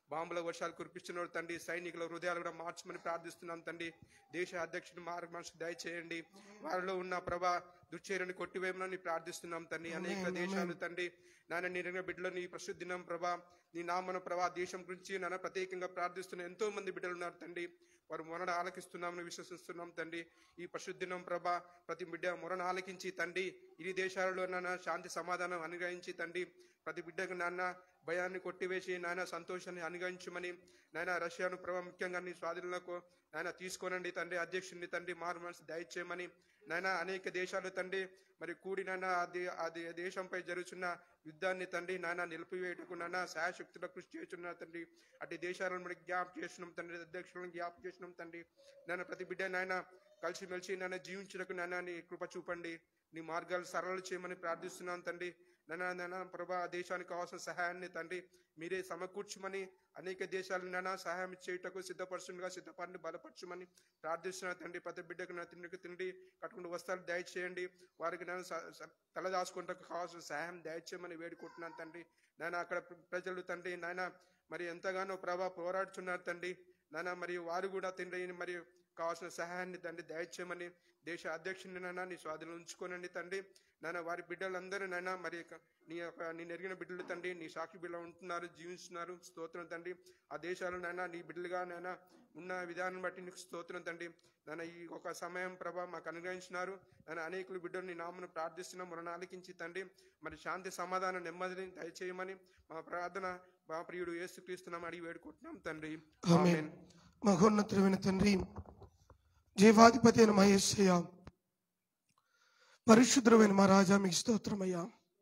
బాంబుల వర్షాలు కురిపిస్తున్నారు తండ్రి సైనికుల హృదయాలు కూడా మార్చమని ప్రార్థిస్తున్నాం తండ్రి దేశ అధ్యక్షుడు మార్గ మనసు దయచేయండి వారిలో ఉన్న ప్రభా దుశ్చర్యని కొట్టివేయమని ప్రార్థిస్తున్నాం తండ్రి అనేక దేశాలు తండ్రి నాన్న నిరంగా బిడ్డలు నీ ప్రసిద్ధి దినం ప్రభా నీ నామన ప్రభా దేశం గురించి నాన్న ప్రత్యేకంగా ప్రార్థిస్తున్న ఎంతో మంది బిడ్డలు ఉన్నారు తండ్రి వారు మొరణ ఆలకిస్తున్నామని విశ్వసిస్తున్నాం తండ్రి ఈ పశుదినం ప్రభ ప్రతి బిడ్డ మొరణ ఆలకించి తండ్రి ఇరు దేశాలలో నాన్న శాంతి సమాధానం అనుగ్రహించి తండ్రి ప్రతి బిడ్డకు నాన్న భయాన్ని కొట్టివేసి నాయన సంతోషాన్ని అనుగ్రహించమని నాయన రష్యాను ప్రభ ముఖ్యంగా నీ స్వాధీనంలోకి నాయన తీసుకోనండి తండ్రి అధ్యక్షుడిని తండ్రి మారు మనసు దయచేయమని నాయన అనేక దేశాలు తండ్రి మరి కూడినైనా అది అది దేశంపై జరుగుతున్న యుద్ధాన్ని తండ్రి నాయన నిలిపివేయటకు నాయన సహాయశక్తుల కృషి చేస్తున్న తండ్రి అటు దేశాలను మరి జ్ఞాపకం చేసినాం తండ్రి అధ్యక్షులను జ్ఞాపకం చేసినాం తండ్రి నాయన ప్రతి బిడ్డ నాయన కలిసిమెలిసి నాయన జీవించడానికి నాయన నీ కృప చూపండి నీ మార్గాలు సరళ చేయమని ప్రార్థిస్తున్నాను తండ్రి నాయన నాయన ప్రభా ఆ దేశానికి కావాల్సిన సహాయాన్ని తండ్రి మీరే సమకూర్చమని అనేక దేశాలు నాయన సహాయం చేయుటకు సిద్ధపరచుగా సిద్ధపడిని బలపరచమని ప్రార్థిస్తున్నా తండ్రి ప్రతి బిడ్డకు నా తిండికి తిండి కట్టుకుంటూ వస్తాలు దయచేయండి వారికి నేను స- స- తల దాచుకుంటకు కావాల్సిన సహాయం దయచేయమని వేడుకుంటున్నాను తండ్రి నాయన అక్కడ ప్ర- ప్రజలు తండ్రి నాయన మరి ఎంతగానో ప్రభా పోరాడుతున్నారు తండ్రి నాయన మరి వారు కూడా తండ్రి మరి కావాల్సిన సహాయాన్ని తండ్రి దయచేయమని దేశ అధ్యక్షుని నాయన నీ స్వాధీనం ఉంచుకోనండి తండ్రి నాయన వారి బిడ్డలందరూ నాయన మరి యొక్క నీ యొక్క నీ నెరిగిన బిడ్డలు తండ్రి నీ సాక్షి బిడ్డలు ఉంటున్నారు జీవిస్తున్నారు స్తోత్రం తండ్రి ఆ దేశాలు నాయన నీ బిడ్డలుగా నాయన ఉన్న విధానం బట్టి నీకు స్తోత్రం తండ్రి నాయన ఈ ఒక సమయం ప్రభా మాకు అనుగ్రహించినారు నాయన అనేకులు బిడ్డలు నీ నామను ప్రార్థిస్తున్నాం మొన్న ఆలకించి తండ్రి మరి శాంతి సమాధానం నెమ్మదిని దయచేయమని మా ప్రార్థన మా ప్రియుడు యేసుక్రీస్తున్నాం అడిగి వేడుకుంటున్నాం తండ్రి ఆమేన్ మహోన్నతుడైన తండ్రి జీవాధిపతి అయిన మహేశయ్య పరిశుద్ధమైన మా రాజా మీకు స్తోత్రమయ్యా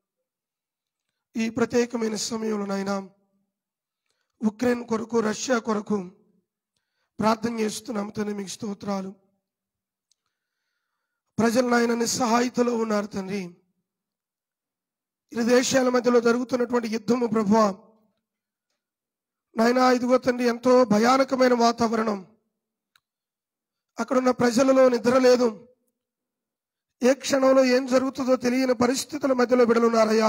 ఈ ప్రత్యేకమైన సమయంలో నాయనా ఉక్రెయిన్ కొరకు రష్యా కొరకు ప్రార్థన చేస్తున్నాం తండ్రి మీకు స్తోత్రాలు ప్రజలు నాయన నిస్సహాయితలో ఉన్నారు తండ్రి ఇరు దేశాల మధ్యలో జరుగుతున్నటువంటి యుద్ధము ప్రభువా నాయనా ఇదిగో తండ్రి ఎంతో భయానకమైన వాతావరణం అక్కడున్న ప్రజలలో నిద్ర లేదు ఏ క్షణంలో ఏం జరుగుతుందో తెలియని పరిస్థితుల మధ్యలో బిడలున్నారయ్యా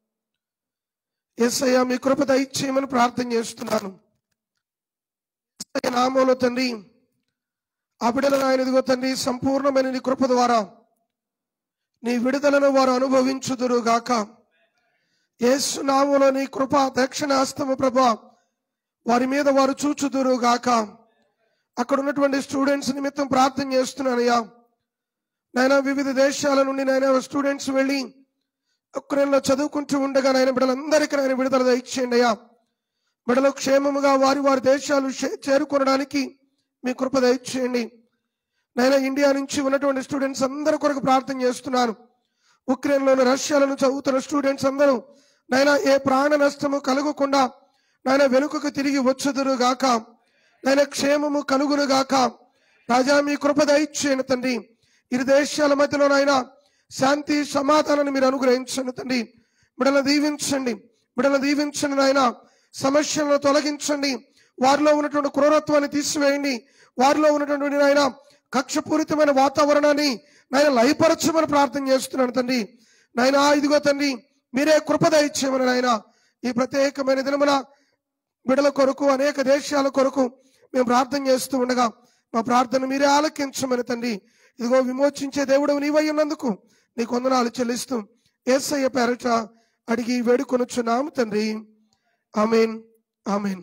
ఎస్ఐయా మీ కృప దయచేయమని ప్రార్థన చేస్తున్నాను యేసయ్య నామంలో తండ్రి ఆ బిడలను ఆయన ఇదిగో తండ్రి సంపూర్ణమైన నీ కృప ద్వారా నీ విడుదలను వారు అనుభవించుదురు గాక యేసు నామంలో నీ కృప దక్షిణాస్తము ప్రభా వారి మీద వారు చూచుదురు గాక అక్కడ ఉన్నటువంటి స్టూడెంట్స్ నిమిత్తం ప్రార్థన చేస్తున్నానయ్యా నాయన వివిధ దేశాల నుండి నాయన స్టూడెంట్స్ వెళ్ళి ఉక్రెయిన్లో చదువుకుంటూ ఉండగా నాయన బిడ్డలందరికీ నాయన విడుదల దయచేయండి అయ్యా బిడ్డలు క్షేమముగా వారి వారి దేశాలు చే- చేరుకొనడానికి మీ కృప దయచేయండి నాయన ఇండియా నుంచి ఉన్నటువంటి స్టూడెంట్స్ అందరి కొరకు ప్రార్థన చేస్తున్నాను ఉక్రెయిన్లోని రష్యాలను చదువుతున్న స్టూడెంట్స్ అందరూ నాయన ఏ ప్రాణ నష్టము కలగకుండా నాయన వెనుకకు తిరిగి వచ్చుదురు గాక నాయన క్షేమము కలుగును గాక రాజా మీ కృప దయచేయండి తండ్రి ఇరు దేశాల మధ్యలో నాయన శాంతి సమాధానాన్ని మీరు అనుగ్రహించండి తండ్రి బిడలను దీవించండి బిడలను దీవించండి నాయన సమస్యలను తొలగించండి వారిలో ఉన్నటువంటి క్రూరత్వాన్ని తీసివేయండి వారిలో ఉన్నటువంటి నాయన కక్షపూరితమైన వాతావరణాన్ని నాయన లయపరచమని ప్రార్థన చేస్తున్నాను తండ్రి నాయన ఇదిగో తండ్రి మీరే కృప దయచేయమని నాయన ఈ ప్రత్యేకమైన దినమున బిడల కొరకు అనేక దేశాల కొరకు మేము ప్రార్థన చేస్తూ ఉండగా మా ప్రార్థన మీరే ఆలకించమని తండ్రి ఇదిగో విమోచించే దేవుడు నీవై ఉన్నందుకు నీ కొందనాలు చెల్లిస్తూ ఏసయ్య పేరట అడిగి వేడుకొనుచున్నాము తండ్రి ఆమెన్ ఆమెన్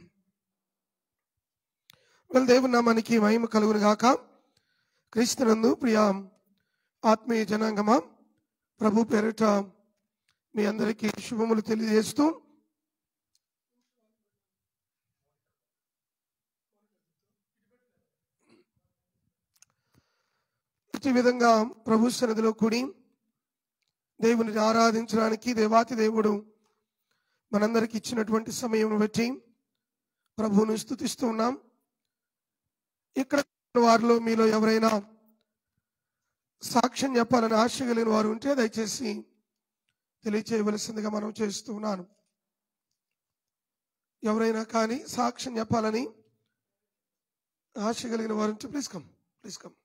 వాళ్ళ దేవుని నామానికి మహిమ కలుగును గాక క్రీస్తునందు ప్రియ ఆత్మీయ జనాంగమా ప్రభు పేరిట మీ అందరికీ శుభములు తెలియజేస్తూ ఇటు విధంగా ప్రభు సన్నిధిలో కూడి దేవుని ఆరాధించడానికి దేవాతి దేవుడు మనందరికి ఇచ్చినటువంటి సమయం బట్టి ప్రభువును స్థుతిస్తూ ఉన్నాం ఇక్కడ వారిలో మీలో ఎవరైనా సాక్ష్యం చెప్పాలని ఆశ కలిగిన వారు ఉంటే దయచేసి తెలియచేయవలసిందిగా మనం చేస్తూ ఉన్నాను ఎవరైనా కానీ సాక్ష్యం చెప్పాలని ఆశ కలిగిన వారు ఉంటే please come please come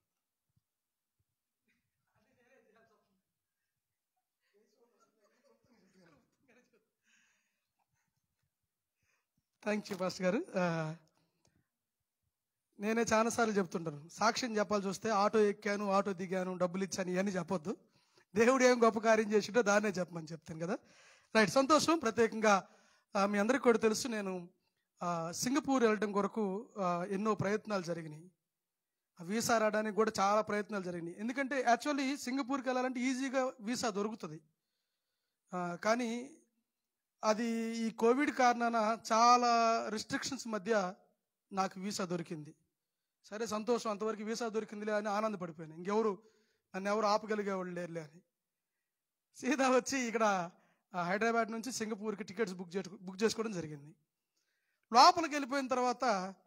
thank you pastor గారు ఆ, నేనే చాలాసార్లు చెప్తుంటాను సాక్ష్యం చెప్పాల్సి వస్తే ఆటో ఎక్కాను ఆటో దిగాను డబ్బులు ఇచ్చాను ఇవన్నీ చెప్పొద్దు దేవుడు ఏం గొప్ప కార్యం చేసిండో దాన్నే చెప్పమని చెప్తాను కదా రైట్ సంతోషం ప్రత్యేకంగా ఆ, మీ అందరికీ కూడా తెలుసు నేను ఆ, సింగపూర్ వెళ్ళడం కొరకు ఆ, ఎన్నో ప్రయత్నాలు జరిగినాయి ఆ వీసా రావడానికి కూడా చాలా ప్రయత్నాలు జరిగినాయి ఎందుకంటే యాక్చువల్లీ సింగపూర్కి వెళ్ళాలంటే ఈజీగా వీసా దొరుకుతుంది ఆ, కానీ అది ఈ కోవిడ్ కారణాన చాలా రిస్ట్రిక్షన్స్ మధ్య నాకు వీసా దొరికింది సరే సంతోషం అంతవరకు వీసా దొరికిందిలే అని ఆనందపడిపోయాను ఇంకెవరు నన్ను ఎవరు ఆపగలిగే వాళ్ళు లేరులే అని సీదా వచ్చి ఇక్కడ ఆ, హైదరాబాద్ నుంచి సింగపూర్కి టికెట్స్ బుక్ చేసు బుక్ చేసుకోవడం జరిగింది లోపలికి వెళ్ళిపోయిన తర్వాత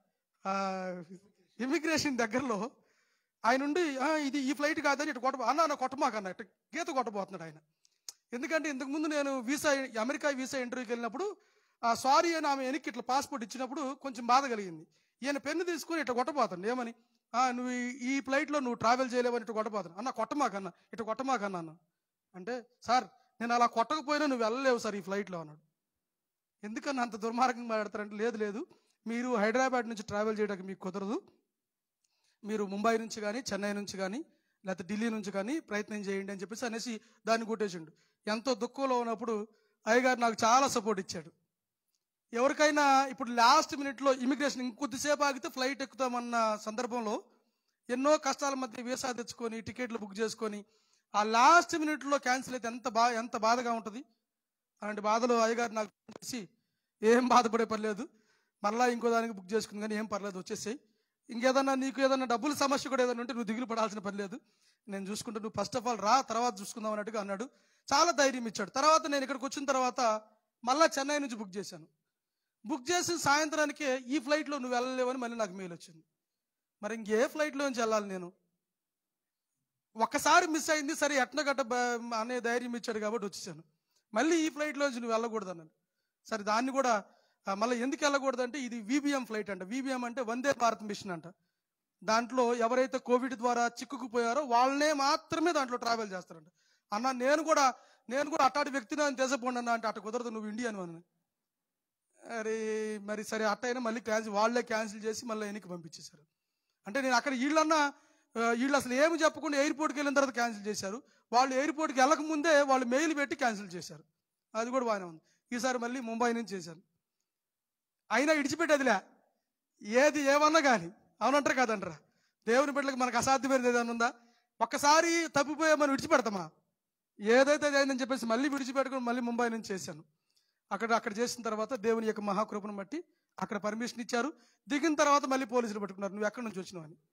ఇమిగ్రేషన్ దగ్గరలో ఆయన ఉండి "ఆ, ఇది ఈ ఫ్లైట్ కాదని ఇటు కొట్ట అన్న అన్న కొట్టమాకన్న ఇటు గీత కొట్టబోతున్నాడు ఆయన ఎందుకంటే ఇంతకుముందు నేను వీసా అమెరికా వీసా ఇంటర్వ్యూకి వెళ్ళినప్పుడు ఆ సారీ అని ఆమె వెనక్కి ఇట్లా పాస్పోర్ట్ ఇచ్చినప్పుడు కొంచెం బాధ కలిగింది ఈయన పెన్ను తీసుకుని ఇట్లా కొట్టబోతాడు ఏమని "ఆ, నువ్వు ఈ- ఈ ఫ్లైట్లో నువ్వు ట్రావెల్ చేయలేవని ఇటు కొట్టబోతాను అన్న కొట్టమాకన్న ఇటు కొట్టమాకన్నా అన్న అంటే సార్ నేను అలా కొట్టకపోయినా నువ్వు వెళ్ళలేవు సార్ ఈ ఫ్లైట్లో అన్నాడు ఎందుకన్నా అంత దుర్మార్గంగా మాట్లాడతారంటే లేదు లేదు మీరు హైదరాబాద్ నుంచి ట్రావెల్ చేయడానికి మీకు కుదరదు మీరు ముంబై నుంచి కానీ చెన్నై నుంచి కానీ లేకపోతే ఢిల్లీ నుంచి కానీ ప్రయత్నం చేయండి అని చెప్పేసి అనేసి దాన్ని కొట్టేసిండు ఎంతో దుఃఖంలో ఉన్నప్పుడు అయ్యగారు నాకు చాలా సపోర్ట్ ఇచ్చాడు ఎవరికైనా ఇప్పుడు లాస్ట్ మినిట్లో ఇమిగ్రేషన్ ఇంకొద్దిసేపు ఆగితే ఫ్లైట్ ఎక్కుతామన్న సందర్భంలో ఎన్నో కష్టాల మధ్య వీసా తెచ్చుకొని టికెట్లు బుక్ చేసుకొని ఆ లాస్ట్ మినిట్లో క్యాన్సిల్ అయితే ఎంత బా ఎంత బాధగా ఉంటుంది అలాంటి బాధలో అయ్యగారు నాకు ఫోన్ చేసి ఏం బాధపడే పర్లేదు మరలా ఇంకో దానికి బుక్ చేసుకుంది కానీ ఏం పర్లేదు వచ్చేసాయి ఇంకేదన్నా నీకు ఏదన్నా డబ్బుల సమస్య కూడా ఏదైనా ఉంటే నువ్వు దిగులు పడాల్సిన పని లేదు నేను చూసుకుంటా నువ్వు ఫస్ట్ ఆఫ్ ఆల్ రా తర్వాత చూసుకుందాం అన్నట్టుగా అన్నాడు చాలా ధైర్యం ఇచ్చాడు తర్వాత నేను ఇక్కడికి వచ్చిన తర్వాత మళ్ళా చెన్నై నుంచి బుక్ చేశాను బుక్ చేసిన సాయంత్రానికే ఈ ఫ్లైట్లో నువ్వు వెళ్ళలేవని మళ్ళీ నాకు మెయిల్ వచ్చింది మరి ఇంకే ఫ్లైట్లో నుంచి వెళ్ళాలి నేను ఒక్కసారి మిస్ అయింది సరే ఎట్నగట్ట బ- అనే ధైర్యం ఇచ్చాడు కాబట్టి వచ్చేసాను మళ్ళీ ఈ ఫ్లైట్లో నుంచి నువ్వు వెళ్ళకూడదు అన్నాను సరే దాన్ని కూడా ఆ, మళ్ళీ ఎందుకు వెళ్ళకూడదు అంటే ఇది విబిఎం ఫ్లైట్ అంట విబిఎం అంటే వందే భారత్ మిషన్ అంట దాంట్లో ఎవరైతే కోవిడ్ ద్వారా చిక్కుకుపోయారో వాళ్ళనే మాత్రమే దాంట్లో ట్రావెల్ చేస్తారంట అన్న నేను కూడా నేను కూడా అట్టాటి వ్యక్తిని అని తెసపోండి అన్న అంటే అట్ట కుదరదు నువ్వు ఇండియన్ అని అరే మరి సరే అట్ట అయినా మళ్ళీ క్యాన్సిల్ వాళ్ళే క్యాన్సిల్ చేసి మళ్ళీ వెనక్కి పంపించేశారు అంటే నేను అక్కడ వీళ్ళన్నా ఆ, వీళ్ళు అసలు ఏమి చెప్పకుండా ఎయిర్పోర్ట్కి వెళ్ళిన తర్వాత క్యాన్సిల్ చేశారు వాళ్ళు ఎయిర్పోర్ట్కి వెళ్ళక ముందే వాళ్ళు మెయిల్ పెట్టి క్యాన్సిల్ చేశారు అది కూడా బాగానే ఉంది ఈసారి మళ్ళీ ముంబై నుంచి చేశాను అయినా ఇడిచిపెట్టేదిలే ఏది ఏమన్నా కానీ అవునంటారు కదంటారా దేవుని బిడ్డలకు మనకు అసాధ్యమైనది ఏదైనా ఉందా ఒక్కసారి తప్పిపోయా మనం విడిచిపెడతామా ఏదైతే అది అయిందని చెప్పేసి మళ్ళీ విడిచిపెట్టుకుని మళ్ళీ ముంబై నుంచి చేశాను అక్కడ అక్కడ చేసిన తర్వాత దేవుని యొక్క మహాకృపను బట్టి అక్కడ పర్మిషన్ ఇచ్చారు దిగిన తర్వాత మళ్ళీ పోలీసులు పట్టుకున్నారు నువ్వు ఎక్కడి నుంచి వచ్చినావు అని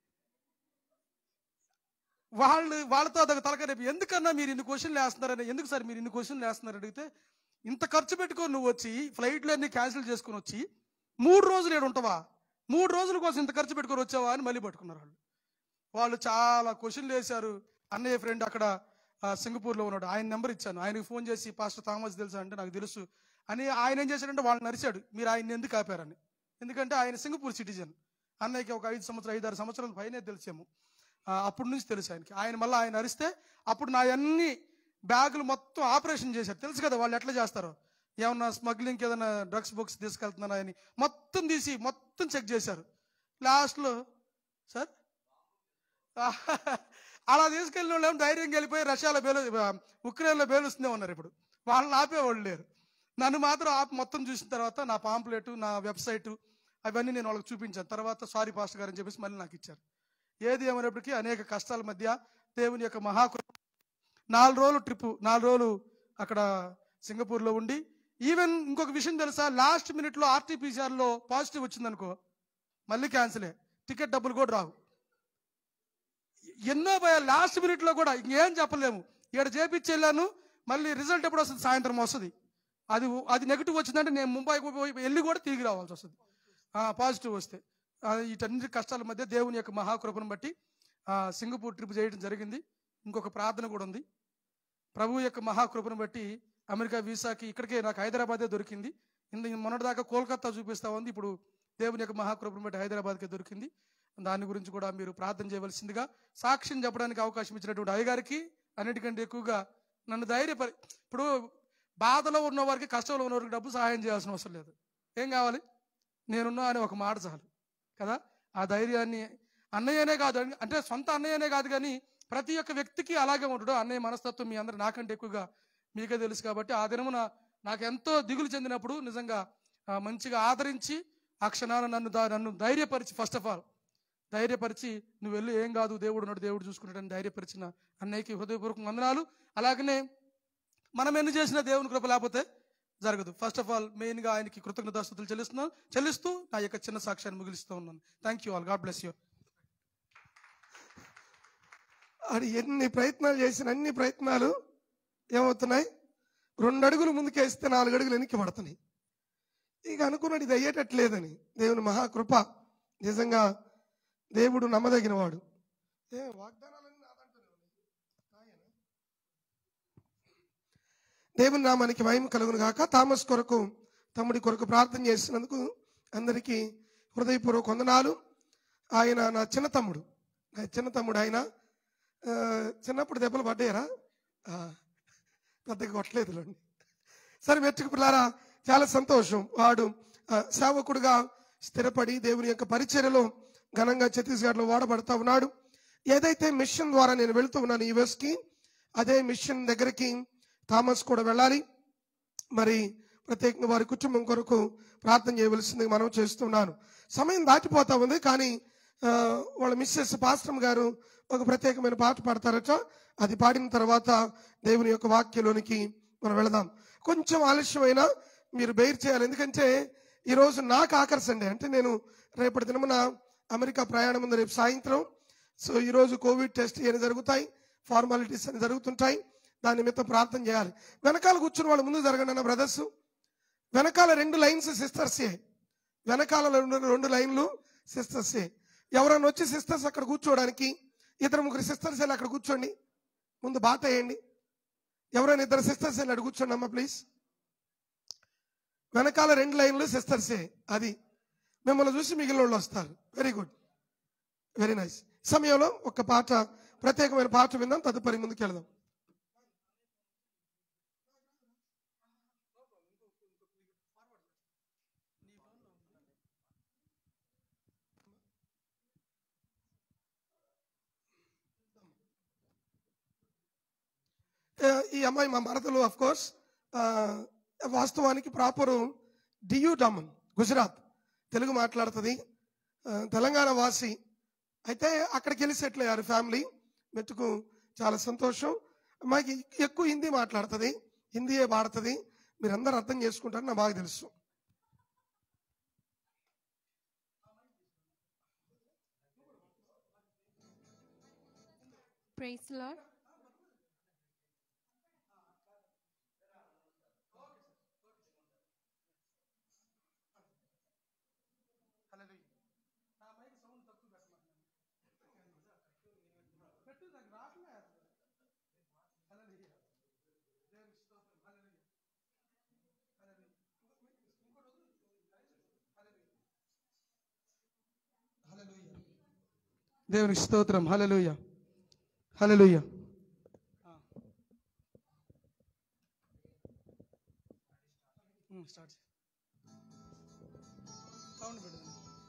వాళ్ళు వాళ్ళతో అదొక తలక రేపు ఎందుకన్నా మీరు ఇన్ని క్వశ్చన్లు వేస్తున్నారని ఎందుకు సార్ మీరు ఇన్ని క్వశ్చన్లు వేస్తున్నారు అడిగితే ఇంత ఖర్చు పెట్టుకొని నువ్వు వచ్చి ఫ్లైట్లు అన్ని క్యాన్సిల్ చేసుకుని వచ్చి మూడు రోజులు ఏడు ఉంటావా మూడు రోజుల కోసం ఇంత ఖర్చు పెట్టుకొని వచ్చావా అని మళ్ళీ పట్టుకున్నారు వాళ్ళు వాళ్ళు చాలా క్వశ్చన్లు వేశారు అన్నయ్య ఫ్రెండ్ అక్కడ ఆ, సింగపూర్లో ఉన్నాడు ఆయన నెంబర్ ఇచ్చాను ఆయనకి ఫోన్ చేసి పాస్టర్ థామస్ తెలుసా అంటే నాకు తెలుసు అని ఆయన ఏం చేశాడంటే వాళ్ళు నరిశాడు మీరు ఆయన ఎందుకు ఆపారని ఎందుకంటే ఆయన సింగపూర్ సిటిజన్ అన్నయ్యకి ఒక ఐదు సంవత్సరాలు ఐదు ఆరు సంవత్సరాల పైనే తెలిసేమో ఆ, అప్పటి నుంచి తెలుసు ఆయనకి ఆయన మళ్ళీ ఆయన అరిస్తే అప్పుడు నా అన్ని బ్యాగులు మొత్తం ఆపరేషన్ చేశారు తెలుసు కదా వాళ్ళు ఎట్లా చేస్తారో ఏమన్నా స్మగ్లింగ్కి ఏదైనా డ్రగ్స్ బుక్స్ తీసుకెళ్తున్నారా అని మొత్తం తీసి మొత్తం చెక్ చేశారు లాస్ట్లో సార్ అలా తీసుకెళ్ళిన వాళ్ళు ఏమో ధైర్యంగా వెళ్ళిపోయి రష్యాలో బేలు ఉక్రెయిన్లో బేలుస్తూనే ఉన్నారు ఇప్పుడు వాళ్ళని ఆపేవాళ్ళు లేరు నన్ను మాత్రం ఆపి మొత్తం చూసిన తర్వాత నా పాంప్లెట్ నా వెబ్సైట్ అవన్నీ నేను వాళ్ళకి చూపించాను తర్వాత సారీ పాస్టర్ గారు అని చెప్పేసి మళ్ళీ నాకు ఇచ్చారు ఏది ఏమైనప్పటికీ అనేక కష్టాల మధ్య దేవుని యొక్క మహాకృప నాలుగు రోజులు ట్రిప్ నాలుగు రోజులు అక్కడ సింగపూర్లో ఉండి ఈవెన్ ఇంకొక విషయం తెలుసా లాస్ట్ మినిట్లో ఆర్టీపీసీఆర్లో పాజిటివ్ వచ్చిందనుకో మళ్ళీ క్యాన్సిలే టికెట్ డబ్బులు కూడా రావు ఎన్నో భయాలు లాస్ట్ మినిట్లో కూడా ఇంకేం చెప్పలేము ఇక్కడ చేపించి వెళ్ళాను మళ్ళీ రిజల్ట్ ఎప్పుడు వస్తుంది సాయంత్రం వస్తుంది అది అది నెగిటివ్ వచ్చిందంటే నేను ముంబైకి పోయి వెళ్ళి కూడా తిరిగి రావాల్సి వస్తుంది పాజిటివ్ వస్తే ఆ, వీటన్నిటి కష్టాల మధ్య దేవుని యొక్క మహాకృపను బట్టి ఆ, సింగపూర్ ట్రిప్ చేయడం జరిగింది ఇంకొక ప్రార్థన కూడా ఉంది ప్రభు యొక్క మహాకృపను బట్టి అమెరికా వీసాకి ఇక్కడికే నాకు హైదరాబాదే దొరికింది ఇంత మొన్నటిదాకా కోల్కతా చూపిస్తా ఉంది ఇప్పుడు దేవుని యొక్క మహాకృపను బట్టి హైదరాబాద్కే దొరికింది దాని గురించి కూడా మీరు ప్రార్థన చేయవలసిందిగా సాక్ష్యం చెప్పడానికి అవకాశం ఇచ్చినటువంటి అయ్యగారికి అన్నిటికంటే ఎక్కువగా నన్ను ధైర్యపరి ఇప్పుడు బాధలో ఉన్న వారికి కష్టంలో ఉన్న వారికి డబ్బు సహాయం చేయాల్సిన అవసరం లేదు ఏం కావాలి నేనున్నా అని ఒక మాట చాలు కదా ఆ ధైర్యాన్ని అన్నయ్యనే కాదు అంటే సొంత అన్నయ్యనే కాదు కానీ ప్రతి ఒక్క వ్యక్తికి అలాగే ఉంటాడు అన్నయ్య మనస్తత్వం మీ అందరు నాకంటే ఎక్కువగా మీకే తెలుసు కాబట్టి ఆ దినమున నాకు ఎంతో దిగులు చెందినప్పుడు నిజంగా ఆ, మంచిగా ఆదరించి ఆ క్షణాన నన్ను దా- నన్ను ధైర్యపరిచి ఫస్ట్ ఆఫ్ ఆల్ ధైర్యపరిచి నువ్వు వెళ్ళి ఏం కాదు దేవుడు ఉన్నాడు దేవుడు చూసుకుంటాడని ధైర్యపరిచిన అన్నయ్యకి హృదయపూర్వక వందనాలు అలాగనే మనం ఎన్ని చేసినా దేవుని కృప లేకపోతే జరగదు ఫస్ట్ ఆఫ్ ఆల్ మెయిన్గా ఆయనకి కృతజ్ఞతాస్తుతులు చెల్లిస్తున్నాను చెల్లిస్తూ నా యొక్క చిన్న సాక్ష్యాన్ని ముగిస్తూ ఉన్నాను thank you all God bless you ఆడు ఎన్ని ప్రయత్నాలు చేసిన అన్ని ప్రయత్నాలు ఏమవుతున్నాయి రెండు అడుగులు ముందుకేస్తే నాలుగు అడుగులు వెనక్కి పడుతున్నాయి ఇక అనుకున్నాడు ఇది అయ్యేటట్లేదని దేవుని మహాకృప నిజంగా దేవుడు నమ్మదగిన వాడు ఏ వాగ్దానాలన్నీ నా దాంట్లోనే ఉన్నాయి. నాయనా. దేవుని నామానికి మహిమ కలుగును గాక థామస్ కొరకు తమ్ముడి కొరకు ప్రార్థన చేసినందుకు అందరికీ హృదయపూర్వక వందనాలు ఆయన నా చిన్న తమ్ముడు నా చిన్న తమ్ముడు ఆయన ఆ, చిన్నప్పుడు దెబ్బలు పడ్డాయరా ఆ, పెద్దగా కొట్టలేదులేండి సరే మెట్టుకు పిల్లారా చాలా సంతోషం వాడు ఆ, సేవకుడుగా స్థిరపడి దేవుని యొక్క పరిచర్యలో ఘనంగా ఛత్తీస్గఢ్లో వాడబడతా ఉన్నాడు ఏదైతే మిషన్ ద్వారా నేను వెళ్తూ ఉన్నాను యుఎస్కి అదే మిషన్ దగ్గరికి థామస్ కూడా వెళ్ళాలి మరి ప్రత్యేకంగా వారి కుటుంబం కొరకు ప్రార్థన చేయవలసింది మనం చేస్తున్నాను సమయం దాటిపోతా ఉంది కానీ ఆ, వాళ్ళ మిస్సెస్ పాస్టమ్ గారు ఒక ప్రత్యేకమైన పాట పాడతారట అది పాడిన తర్వాత దేవుని యొక్క వాక్యలోనికి మనం వెళదాం కొంచెం ఆలస్యమైనా మీరు బెయిర్ చేయాలి ఎందుకంటే ఈరోజు నాకు ఆకర్షండి అంటే నేను రేపటి దినమున అమెరికా ప్రయాణం ఉంది రేపు సాయంత్రం సో ఈరోజు కోవిడ్ టెస్ట్ ఇవన్నీ జరుగుతాయి ఫార్మాలిటీస్ అని జరుగుతుంటాయి దాని నిమిత్తం ప్రార్థన చేయాలి వెనకాల కూర్చున్న వాళ్ళు ముందు జరగండి అన్న బ్రదర్స్ వెనకాల రెండు లైన్స్ సిస్టర్సే వెనకాల రెండు రెండు లైన్లు సిస్టర్సే ఎవరైనా వచ్చి సిస్టర్స్ అక్కడ కూర్చోవడానికి ఇద్దరు ముగ్గురు సిస్టర్స్ వెళ్ళి అక్కడ కూర్చోండి ముందు బాట వేయండి ఎవరైనా ఇద్దరు సిస్టర్స్ వెళ్ళి అక్కడ కూర్చోండి అమ్మా ప్లీజ్ వెనకాల రెండు లైన్లు సిస్టర్సే అది మిమ్మల్ని చూసి మిగిలిన వాళ్ళు వస్తారు వెరీ గుడ్ వెరీ నైస్ సమయంలో ఒక పాట ప్రత్యేకమైన పాట విందాం తదుపరి ముందుకు వెళదాం ఆ, ఈ అమ్మాయి మా మరదలు అఫ్ కోర్స్ వాస్తవానికి ప్రాపరు డియూ డమన్ గుజరాత్ తెలుగు మాట్లాడుతుంది ఆ, తెలంగాణ వాసి అయితే అక్కడికి వెళ్ళి సెటిల్ అయ్యారు ఫ్యామిలీ మెట్టుకు చాలా సంతోషం అమ్మాయికి ఎక్కువ హిందీ మాట్లాడుతుంది హిందీయే వాడుతుంది మీరందరూ అర్థం చేసుకుంటారని నాకు బాగా తెలుసు Praise the Lord. దేవునికి స్తోత్రం హల్లెలూయా హల్లెలూయా స్టార్ట్ సౌండ్ పెట్టండి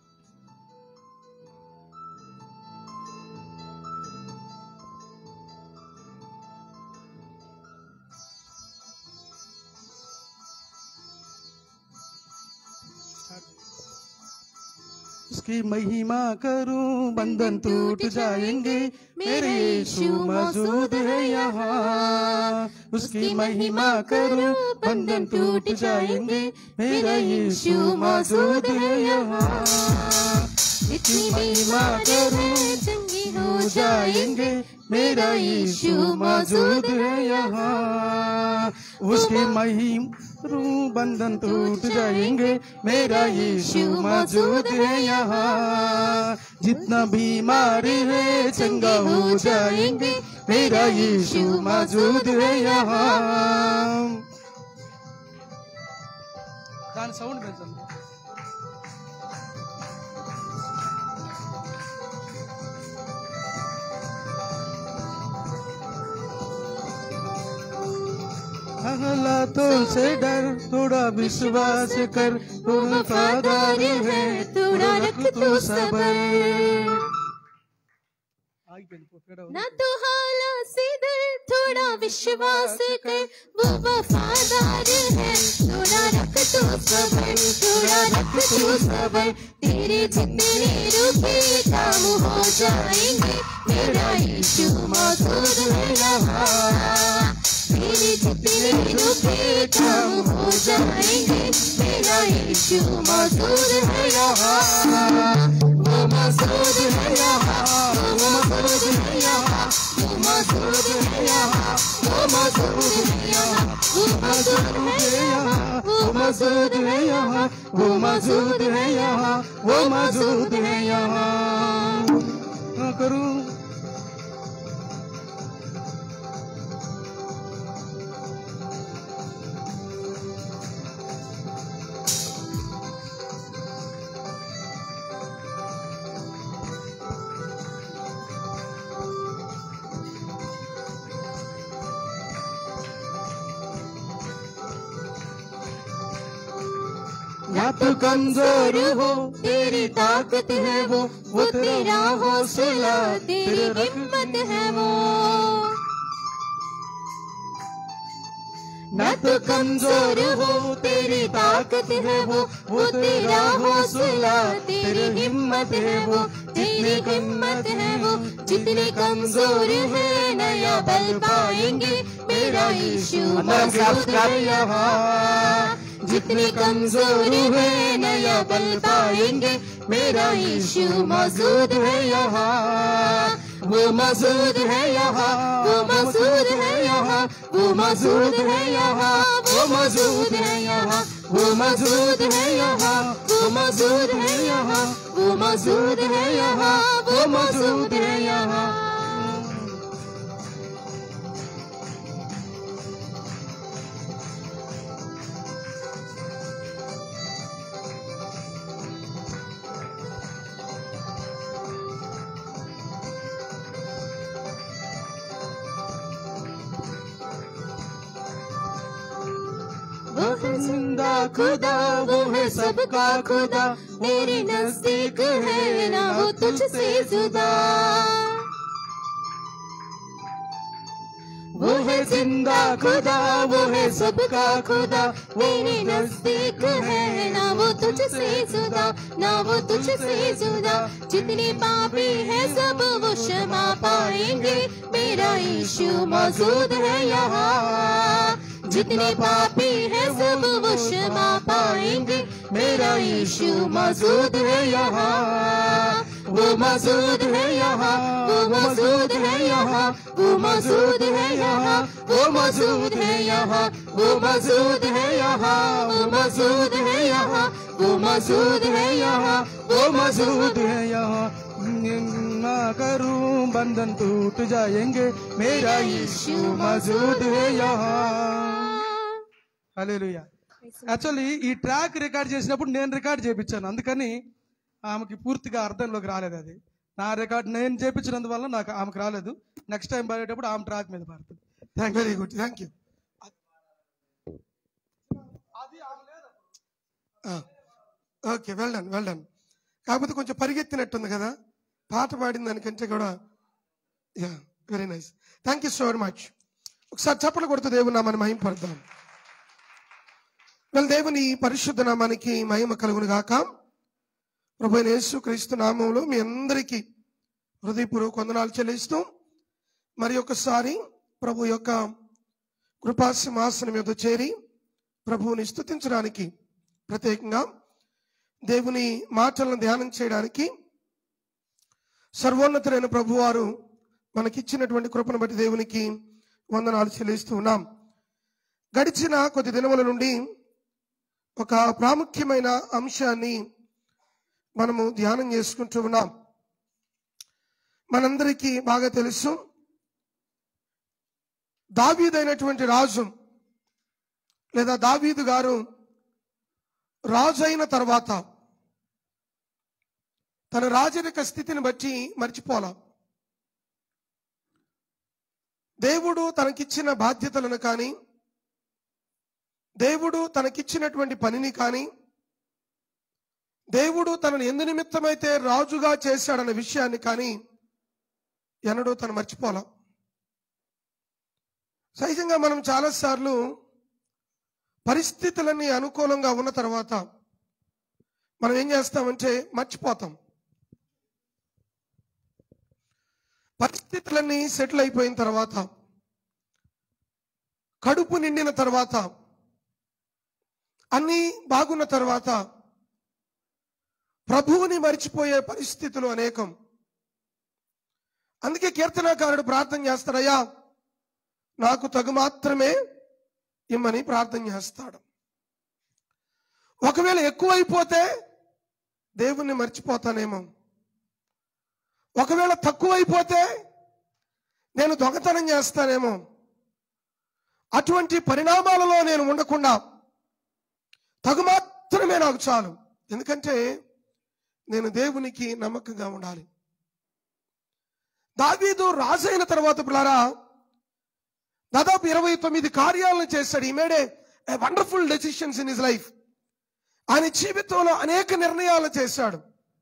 उसकी महिमा करूं बंधन टूट जाएंगे मेरे यीशु मौजूद है यहाँ उसकी महिमा करूं बंधन टूट जाएंगे मेरा यीशु मौजूद है यहाँ इतनी महिमा करूं चंगी हो जाएंगे मेरा यीशु मौजूद है यहाँ उसके महिम रू बंधन टूट जाएंगे मेरा यीशु मौजूद है यहाँ जितना बीमारी है चंगा हो जाएंगे मेरा यीशु मौजूद है यहाँ దాని సౌండ్ పెంచండి अगला तो से डर थोड़ा विश्वास कर तू वफादार है थोड़ा रख तू सबर ना तो हाला से डर थोड़ा विश्वास कर वो वफादार है थोड़ा रख तू सबर थोड़ा रख तू सबर तेरे जितने रुके काम हो जाएंगे मेरा यीशु मौजूद है यहाँ तेरे जितने रुके काम हो जाएंगे मेरा यीशु मौजूद है यहाँ वो मौजूद है यहाँ वो मौजूद है यहाँ वो मौजूद है यहाँ वो मौजूद है यहाँ वो मौजूद है यहाँ वो मौजूद है यहाँ वो मौजूद है यहाँ वो मौजूद है यहाँ करूं ना तो कमजोर हो तेरी ताकत है वो वो तेरा हौसला तेरी हिम्मत है वो ना तो कमजोर हो तेरी ताकत है वो वो तेरा हौसला तेरी हिम्मत है वो तेरी हिम्मत है वो जितने कमजोर है नया बल पाएंगे मेरा यीशु मौजूद है यहाँ जितने कमजोर है नया बल पाएंगे मेरा यीशु मौजूद है यहाँ वो मौजूद है यहाँ वो मौजूद है यहाँ वो मौजूद है यहाँ वो मौजूद है यहाँ वो मौजूद है यहाँ वो मौजूद है यहाँ वो मौजूद है यहाँ वो मौजूद है यहाँ वो है जिंदा खुदा वो है सबका खुदा मेरे नजदीक है ना वो तुझसे जुदा वो है जिंदा खुदा वो है सबका खुदा मेरे नजदीक है ना वो तुझसे जुदा ना वो तुझसे जुदा जितने पापी है सब वो क्षमा पाएंगे मेरा यीशु मौजूद है यहाँ जितने पापी है सब वो क्षमा पाएंगे मेरा यीशु मौजूद है यहाँ वो मौजूद है यहाँ वो मौजूद है यहाँ वो मौजूद है यहाँ वो मौजूद है यहाँ वो मौजूद है यहाँ वो मौजूद है यहाँ वो मौजूद है यहाँ वो मौजूद है यहाँ ना करूं बंधन टूट जाएंगे मेरा यीशु मौजूद है यहाँ హల్లెలూయా యాక్చువల్లీ ఈ ట్రాక్ రికార్డ్ చేసినప్పుడు నేను రికార్డ్ చేయించాను అందుకని ఆమెకి పూర్తిగా అర్థంలోకి రాలేదు అది నా రికార్డ్ నేను చేయించినందువల్ల నాకు ఆమెకు రాలేదు నెక్స్ట్ టైం పాడేటప్పుడు ఆమె ట్రాక్ మీద పాడుతుంది thank very good thank you okay well done well done కాకపోతే కొంచెం పరిగెత్తినట్టుంది కదా పాట పాడిన దానికంటే కూడా yeah very nice thank you so much ఒకసారి చప్పలు కొడుతూ దేవుని నామాన్ని మహింపడదాం వెల్ దేవుని పరిశుద్ధ నామానికి మహిమ కలుగును గాక ప్రభు అయిన యేసు క్రీస్తు నామంలో మీ అందరికీ హృదయపూర్వక వందనాలు చెల్లిస్తూ మరి ఒకసారి ప్రభు యొక్క కృపా సింహాసనం మీద చేరి ప్రభువుని స్తుతించడానికి ప్రత్యేకంగా దేవుని మాటలను ధ్యానం చేయడానికి సర్వోన్నతులైన ప్రభువారు మనకిచ్చినటువంటి కృపను బట్టి దేవునికి వందనాలు చెల్లిస్తూ ఉన్నాం గడిచిన కొద్ది దినముల నుండి ఒక ప్రాముఖ్యమైన అంశాన్ని మనము ధ్యానం చేసుకుంటూ ఉన్నాం మనందరికీ బాగా తెలుసు దావీదైనటువంటి రాజు లేదా దావీదు గారు రాజు అయిన తర్వాత తన రాజరిక స్థితిని బట్టి మర్చిపోలా దేవుడు తనకిచ్చిన బాధ్యతలను కానీ దేవుడు తనకిచ్చినటువంటి పనిని కానీ దేవుడు తనను ఎందు నిమిత్తమైతే రాజుగా చేశాడన్న విషయాన్ని కానీ ఎన్నడూ తను మర్చిపోలా సహజంగా మనం చాలాసార్లు పరిస్థితులన్నీ అనుకూలంగా ఉన్న తర్వాత మనం ఏం చేస్తామంటే మర్చిపోతాం పరిస్థితులన్నీ సెటిల్ అయిపోయిన తర్వాత కడుపు నిండిన తర్వాత అన్నీ బాగున్న తర్వాత ప్రభువుని మరిచిపోయే పరిస్థితులు అనేకం అందుకే కీర్తనాకారుడు ప్రార్థన చేస్తాడయ్యా నాకు తగు మాత్రమే ఇమ్మని ప్రార్థన చేస్తాడు ఒకవేళ ఎక్కువైపోతే దేవుణ్ణి మర్చిపోతానేమో ఒకవేళ తక్కువైపోతే నేను దొంగతనం చేస్తానేమో అటువంటి పరిణామాలలో నేను ఉండకుండా తగు మాత్రమే నాకు చాలు ఎందుకంటే నేను దేవునికి నమ్మకంగా ఉండాలి దావీదు రాజైన తర్వాత పిల్లారా దాదాపు ఇరవై తొమ్మిది కార్యాలను చేశాడు ఈ made wonderful decisions in his life ఆయన జీవితంలో అనేక నిర్ణయాలు చేశాడు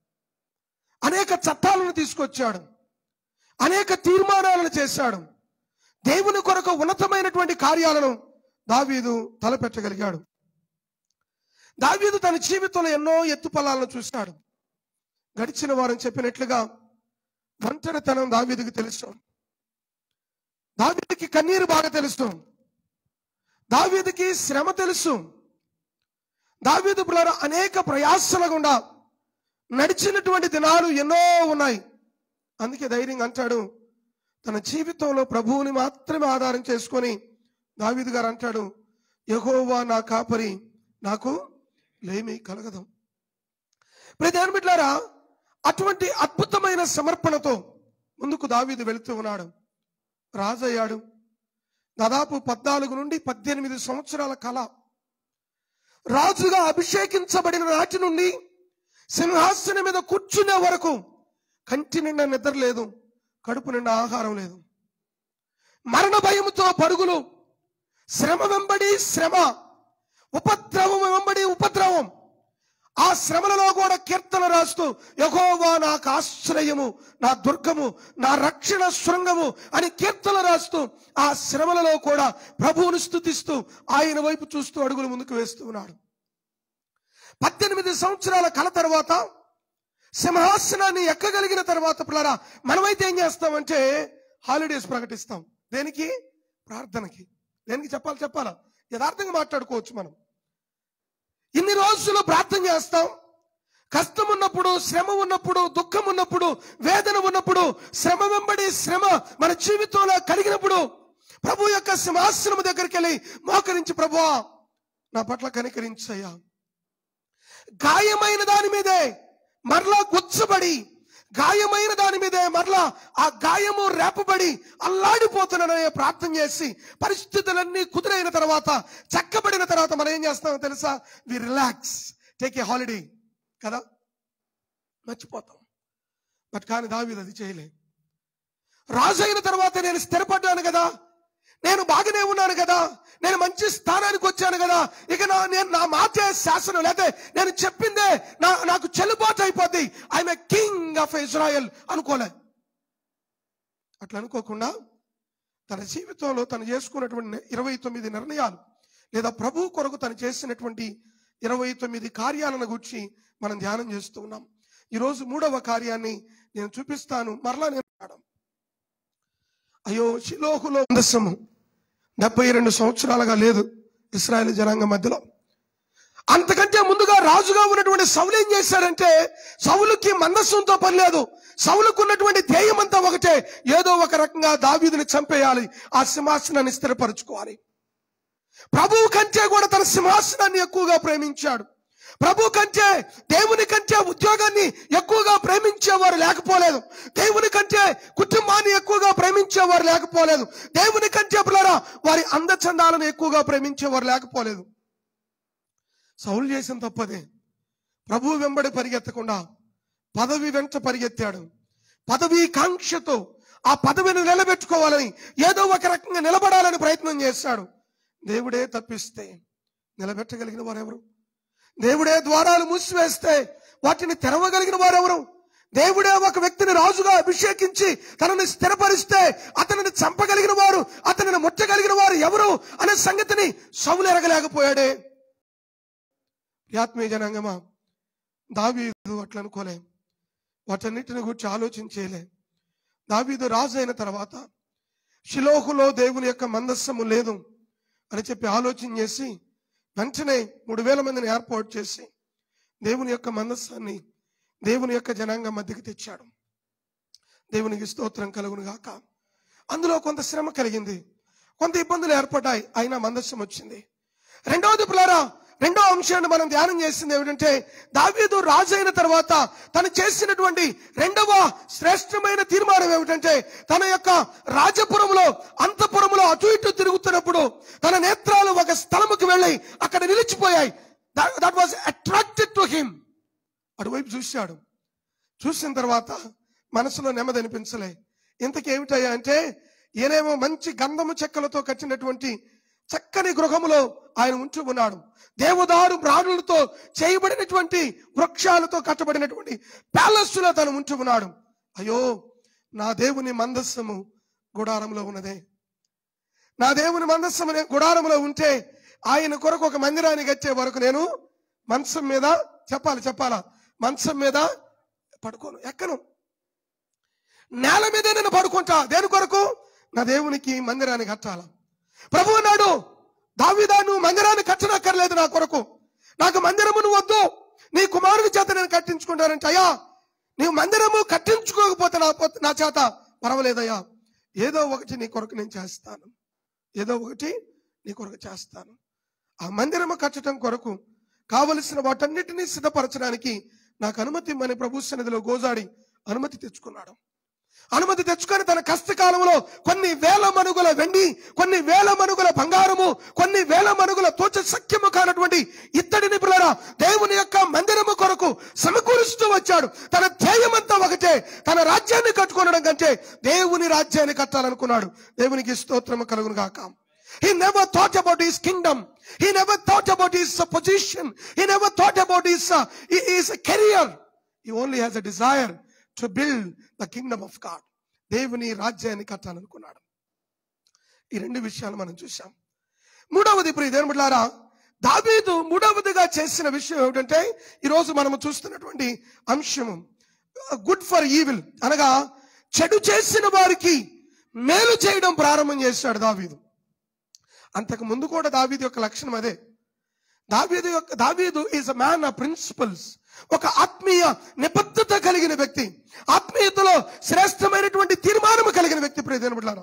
అనేక చట్టాలను తీసుకొచ్చాడు అనేక తీర్మానాలను చేశాడు దేవుని కొరకు ఉన్నతమైనటువంటి కార్యాలను దావీదు తలపెట్టగలిగాడు దావీదు తన జీవితంలో ఎన్నో ఎత్తుపల్లాలను చూశాడు గడిచిన వారం చెప్పినట్లుగా ఒంటరితనం దావీదుకి తెలుసు దావీదుకి కన్నీరు బాగా తెలుసు దావీదుకి శ్రమ తెలుసు దావీదు పిల్లల అనేక ప్రయాసల గుండా నడిచినటువంటి దినాలు ఎన్నో ఉన్నాయి అందుకే ధైర్యంగా అంటాడు తన జీవితంలో ప్రభువుని మాత్రమే ఆధారం చేసుకొని దావీదు గారు అంటాడు యహోవా నా కాపరి నాకు లేమి కలగదు ప్రధాన బిడ్డారా అటువంటి అద్భుతమైన సమర్పణతో ముందుకు దావీదు వెళుతూ ఉన్నాడు రాజయ్యాడు దాదాపు పద్నాలుగు నుండి పద్దెనిమిది సంవత్సరాల కళ రాజుగా అభిషేకించబడిన నాటి నుండి సింహాసనం మీద కూర్చునే వరకు కంటి నిండా నిద్ర లేదు కడుపు నిండా ఆహారం లేదు మరణ భయముతో పరుగులు శ్రమ వెంబడి శ్రమ ఉపద్రవం వెంబడి ఉపద్రవం ఆ శ్రమలలో కూడా కీర్తన రాస్తూ యహోవా నాకు ఆశ్రయము నా దుర్గము నా రక్షణ శృంగము అని కీర్తన రాస్తూ ఆ శ్రమలలో కూడా ప్రభువును స్థుతిస్తూ ఆయన వైపు చూస్తూ అడుగులు ముందుకు వేస్తూ ఉన్నాడు పద్దెనిమిది సంవత్సరాల కల తర్వాత సింహాసనాన్ని ఎక్కగలిగిన తర్వాత పిల్లరా మనమైతే ఏం చేస్తామంటే హాలిడేస్ ప్రకటిస్తాం దేనికి ప్రార్థనకి దేనికి చెప్పాలి చెప్పాలా యథార్థంగా మాట్లాడుకోవచ్చు మనం ఇన్ని రోజులు ప్రార్థన చేస్తాం కష్టం ఉన్నప్పుడు శ్రమ ఉన్నప్పుడు దుఃఖం ఉన్నప్పుడు వేదన ఉన్నప్పుడు శ్రమ వెంబడి శ్రమ మన జీవితంలో కలిగినప్పుడు ప్రభు యొక్క సింహాసనం దగ్గరికి వెళ్ళి మోకరించి ప్రభువా నా పట్ల కనికరించయ్యా గాయమైన దాని మీదే మరలా గుచ్చబడి గాయమైన దాని మీదే మరలా ఆ గాయము రేపబడి అల్లాడిపోతున్నానని ప్రార్థన చేసి పరిస్థితులన్నీ కుదిరైన తర్వాత చక్కబడిన తర్వాత మనం ఏం చేస్తామో తెలుసా we relax take a holiday కదా మర్చిపోతాం బట్ కానీ దావీదు అది చేయలే రాజు అయిన తర్వాత నేను స్థిరపడ్డాను కదా నేను బాగానే ఉన్నాను కదా నేను మంచి స్థానానికి వచ్చాను కదా ఇక నా నేను నా మాటే శాసనం లేకపోతే నేను చెప్పిందే నా నాకు చెల్లుబాటు అయిపోద్ది I'm a king of Israel అనుకోలే అట్లా అనుకోకుండా తన జీవితంలో తను చేసుకున్నటువంటి ఇరవై తొమ్మిది నిర్ణయాలు లేదా ప్రభు కొరకు తను చేసినటువంటి ఇరవై తొమ్మిది కార్యాలను గురించి మనం ధ్యానం చేస్తూ ఉన్నాం ఈరోజు మూడవ కార్యాన్ని నేను చూపిస్తాను మరలా నేను రావడం. అయ్యో శిలోహులో మందస్సము డెబ్బై రెండు సంవత్సరాలుగా లేదు ఇస్రాయేల్ జనాంగం మధ్యలో అంతకంటే ముందుగా రాజుగా ఉన్నటువంటి సౌలు ఏం చేశాడంటే సౌలుకి మందస్సంతో పని లేదు సౌలుకు ఉన్నటువంటి ధ్యేయం అంతా ఒకటే ఏదో ఒక రకంగా దావీదుని చంపేయాలి ఆ సింహాసనాన్ని స్థిరపరచుకోవాలి ప్రభువు కంటే కూడా తన సింహాసనాన్ని ఎక్కువగా ప్రేమించాడు ప్రభు కంటే దేవుని కంటే ఉద్యోగాన్ని ఎక్కువగా ప్రేమించేవారు లేకపోలేదు దేవుని కంటే కుటుంబాన్ని ఎక్కువగా ప్రేమించేవారు లేకపోలేదు దేవుని కంటే పిల్లరా వారి అందచందాలను ఎక్కువగా ప్రేమించేవారు లేకపోలేదు సౌలు చేసిన తప్పదే ప్రభు వెంబడి పరిగెత్తకుండా పదవి వెంట పరిగెత్తాడు పదవి కాంక్షతో ఆ పదవిని నిలబెట్టుకోవాలని ఏదో ఒక రకంగా నిలబడాలని ప్రయత్నం చేశాడు దేవుడే తప్పిస్తే నిలబెట్టగలిగిన వారెవరు దేవుడే ద్వారాలు మూసివేస్తే వాటిని తెరవగలిగిన వారెవరు దేవుడే ఒక వ్యక్తిని రాజుగా అభిషేకించి తనని స్థిరపరిస్తే అతనిని చంపగలిగిన వారు అతనిని ముట్టగలిగిన వారు ఎవరు అనే సంగతిని సౌలు ఎరగలేకపోయాడే ఆత్మీయ జనాంగమా దావీదు అట్లా అనుకోలే వాటన్నిటిని గురించి ఆలోచించేలే దావీదు రాజు అయిన తర్వాత షిలోహులో దేవుని యొక్క మందస్సము లేదు అని చెప్పి ఆలోచన చేసి వెంటనే మూడు వేల మందిని ఏర్పాటు చేసి దేవుని యొక్క మందస్సాన్ని దేవుని యొక్క జనాంగం మధ్యకి తెచ్చాడు దేవునికి స్తోత్రం కలుగును గాక అందులో కొంత శ్రమ కలిగింది కొంత ఇబ్బందులు ఏర్పడ్డాయి అయినా మందస్సం వచ్చింది రెండవది పిల్లరా రెండో అంశాన్ని మనం ధ్యానం చేసింది ఏమిటంటే దావీదు రాజు అయిన తర్వాత తను చేసినటువంటి రెండవ శ్రేష్టమైన తీర్మానం ఏమిటంటే తన యొక్క రాజపురంలో అంతపురంలో అటు ఇటు తిరుగుతున్నప్పుడు తన నేత్రాలు ఒక స్థలముకి వెళ్ళి అక్కడ నిలిచిపోయాయి that was attracted to him అటువైపు చూశాడు చూసిన తర్వాత మనసులో నెమ్మది అనిపించలే ఇంతకేమిటయ్యా అంటే ఈయనేమో మంచి గంధము చెక్కలతో కట్టినటువంటి చక్కని గృహములో ఆయన ఉంటూ ఉన్నాడు దేవదారు ప్రాణులతో చేయబడినటువంటి వృక్షాలతో కట్టబడినటువంటి ప్యాలెస్ లో తను ఉంటూ ఉన్నాడు అయ్యో నా దేవుని మందస్సము గుడారంలో ఉన్నదే నా దేవుని మందస్సము నే- గుడారంలో ఉంటే ఆయన కొరకు ఒక మందిరాన్ని కట్టే వరకు నేను మంచం మీద చెప్పాలి చెప్పాలా మంచం మీద పడుకోను ఎక్కను నేల మీదే నేను పడుకుంటా దేని కొరకు నా దేవునికి మందిరాన్ని కట్టాల ప్రభు అన్నాడు దావిదా నువ్వు మందిరాన్ని కట్టనక్కర్లేదు నా కొరకు నాకు మందిరమును వద్దు నీ కుమారుని చేత నేను కట్టించుకుంటానంటే అయ్యా నీవు మందిరము కట్టించుకోకపోతే నా పొ- నా చేత పర్వాలేదయ్యా ఏదో ఒకటి నీ కొరకు నేను చేస్తాను ఏదో ఒకటి నీ కొరకు చేస్తాను ఆ మందిరము కట్టడం కొరకు కావలసిన వాటన్నిటినీ సిద్ధపరచడానికి నాకు అనుమతి ఇమ్మని ప్రభు సన్నిధిలో గోజాడి అనుమతి తెచ్చుకున్నాడు అనుమతి తెచ్చుకొని తన కష్టకాలంలో కొన్ని వేల మనుగుల వెండి కొన్ని వేల మనుగుల బంగారము కొన్ని వేల మనుగుల తోచ సఖ్యము కానటువంటి ఇత్తడిని పిల్లరా దేవుని యొక్క మందిరము కొరకు సమకూరుస్తూ వచ్చాడు తన ధ్యేయమంతా ఒకటే తన రాజ్యాన్ని కట్టుకోవడం కంటే దేవుని రాజ్యాన్ని కట్టాలనుకున్నాడు దేవునికి స్తోత్రము కలుగును గాక He never thought about his kingdom. He never thought about his uh, position. He never thought about his, uh, his career. He only has a desire to build the kingdom of God. దేవుని రాజ్యాన్ని కట్టాలనుకున్నాడు ఈ రెండు విషయాలు మనం చూసాం మూడవది ఇప్పుడు ఇదేం బిడ్డారా దావీదు మూడవదిగా చేసిన విషయం ఏమిటంటే ఈరోజు మనము చూస్తున్నటువంటి అంశము గుడ్ ఫర్ ఈవిల్ అనగా చెడు చేసిన వారికి మేలు చేయడం ప్రారంభం చేశాడు దావీదు అంతకు ముందు కూడా దావీదు యొక్క లక్షణం అదే దావీదు యొక్క Daveedu is a man of principles ఒక ఆత్మీయ నిబద్ధత కలిగిన వ్యక్తి ఆత్మీయతలో శ్రేష్టమైనటువంటి తీర్మానం కలిగిన వ్యక్తి ప్రియదేని బిడ్డారా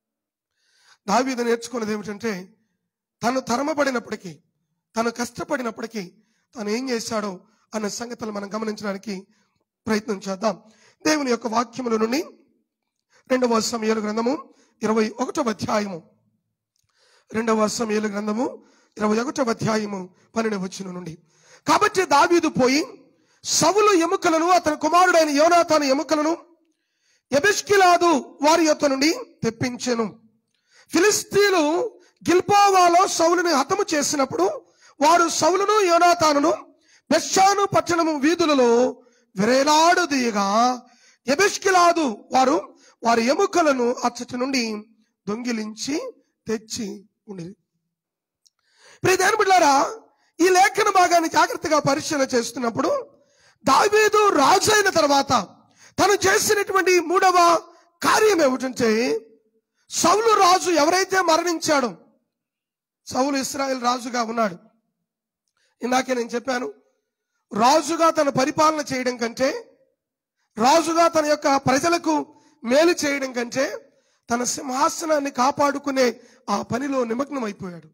దావీదు నేర్చుకున్నది ఏమిటంటే తను తరమబడినప్పటికీ తను కష్టపడినప్పటికీ తను ఏం చేశాడో అన్న సంగతులు మనం గమనించడానికి ప్రయత్నం చేద్దాం దేవుని యొక్క వాక్యముల నుండి రెండవ సమయాల గ్రంథము ఇరవై ఒకటవ అధ్యాయము రెండవ సమయాల గ్రంథము ఇరవై ఒకటవ అధ్యాయము పన్నెండు వచ్చిన నుండి కాబట్టి దావీదు పోయి సవులు ఎముకలను అతని కుమారుడైన యోనాతాను ఎముకలను ఎబిష్కిలాదు వారి యొక్క నుండి తెప్పించెను ఫిలిస్తీన్లు గిల్పోవాలో సౌలుని హతము చేసినప్పుడు వారు సౌలును యోనాతానును బెషాను పట్టణము వీధులలో విరేలాడుదీయగా ఎబిష్కిలాదు వారు వారి ఎముకలను అచ్చటి నుండి దొంగిలించి తెచ్చి ఉండేది ప్రియదేని బిడ్డారా ఈ లేఖన భాగాన్ని జాగ్రత్తగా పరిశీలన చేస్తున్నప్పుడు దావీదు రాజు అయిన తర్వాత తను చేసినటువంటి మూడవ కార్యం ఏమిటంటే సౌలు రాజు ఎవరైతే మరణించాడో సౌలు ఇస్రాయేల్ రాజుగా ఉన్నాడు ఇందాకే నేను చెప్పాను రాజుగా తన పరిపాలన చేయడం కంటే రాజుగా తన యొక్క ప్రజలకు మేలు చేయడం కంటే తన సింహాసనాన్ని కాపాడుకునే ఆ పనిలో నిమగ్నం అయిపోయాడు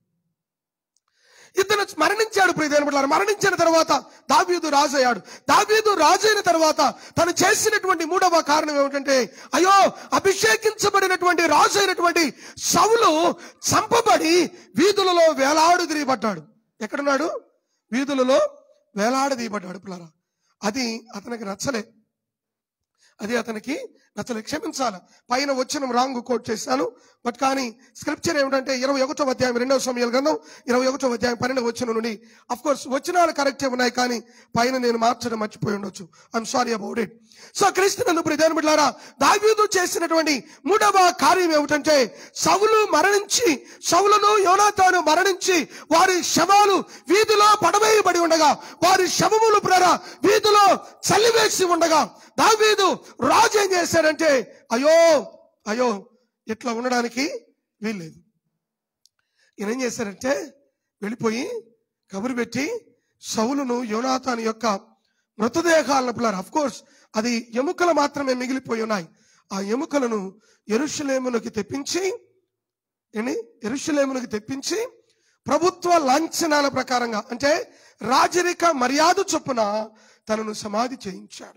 ఇతను మరణించాడు ప్రియదేని బిడ్డలారా. మరణించిన తర్వాత దావీదు రాజు అయ్యాడు దావీదు రాజు అయిన తర్వాత తను చేసినటువంటి మూడవ కారణం ఏమిటంటే అయ్యో అభిషేకించబడినటువంటి రాజు అయినటువంటి సౌలు చంపబడి వీధులలో వేలాడు తిరిగిపడ్డాడు ఎక్కడున్నాడు వీధులలో వేలాడ తీయబడ్డాడు పిల్లరా అది అతనికి నచ్చలే అది అతనికి నచ్చలేదు క్షమించాలి పైన వచ్చిన రాంగ్ కోట్ చేశాను బట్ కానీ స్క్రిప్చర్ ఏమిటంటే ఇరవై ఒకటో అధ్యాయం రెండవ సమయాల గ్రంథం ఇరవై ఒకటో అధ్యాయం పన్నెండు వచ్చిన నుండి అఫ్ కోర్స్ వచనాలు కరెక్టే ఉన్నాయి కానీ పైన నేను మార్చడం మర్చిపోయి ఉండొచ్చు I'm sorry about it so క్రీస్తునందు ప్రధాన బిడ్డారా దావీదు చేసినటువంటి మూడవ కార్యం ఏమిటంటే సౌలు మరణించి సౌలును యోనాతాను మరణించి వారి శవాలు వీధిలో పడవేయబడి ఉండగా వారి శవములు ప్రర వీధిలో చల్లివేసి ఉండగా దావీదు రాజు ఏం చేశాడంటే అయ్యో అయ్యో ఇట్లా ఉండడానికి వీల్లేదు ఈయన ఏం చేశారంటే వెళ్ళిపోయి కబురు పెట్టి సౌలును యోనాతాను యొక్క మృతదేహాలను పిల్లలు అఫ్ కోర్స్ అది ఎముకలు మాత్రమే మిగిలిపోయి ఉన్నాయి ఆ ఎముకలను ఎరుషలేమునకి తెప్పించి ఏంటి ఎరుషలేమునకి తెప్పించి ప్రభుత్వ లాంఛనాల ప్రకారంగా అంటే రాజరిక మర్యాద చొప్పున తనను సమాధి చేయించాడు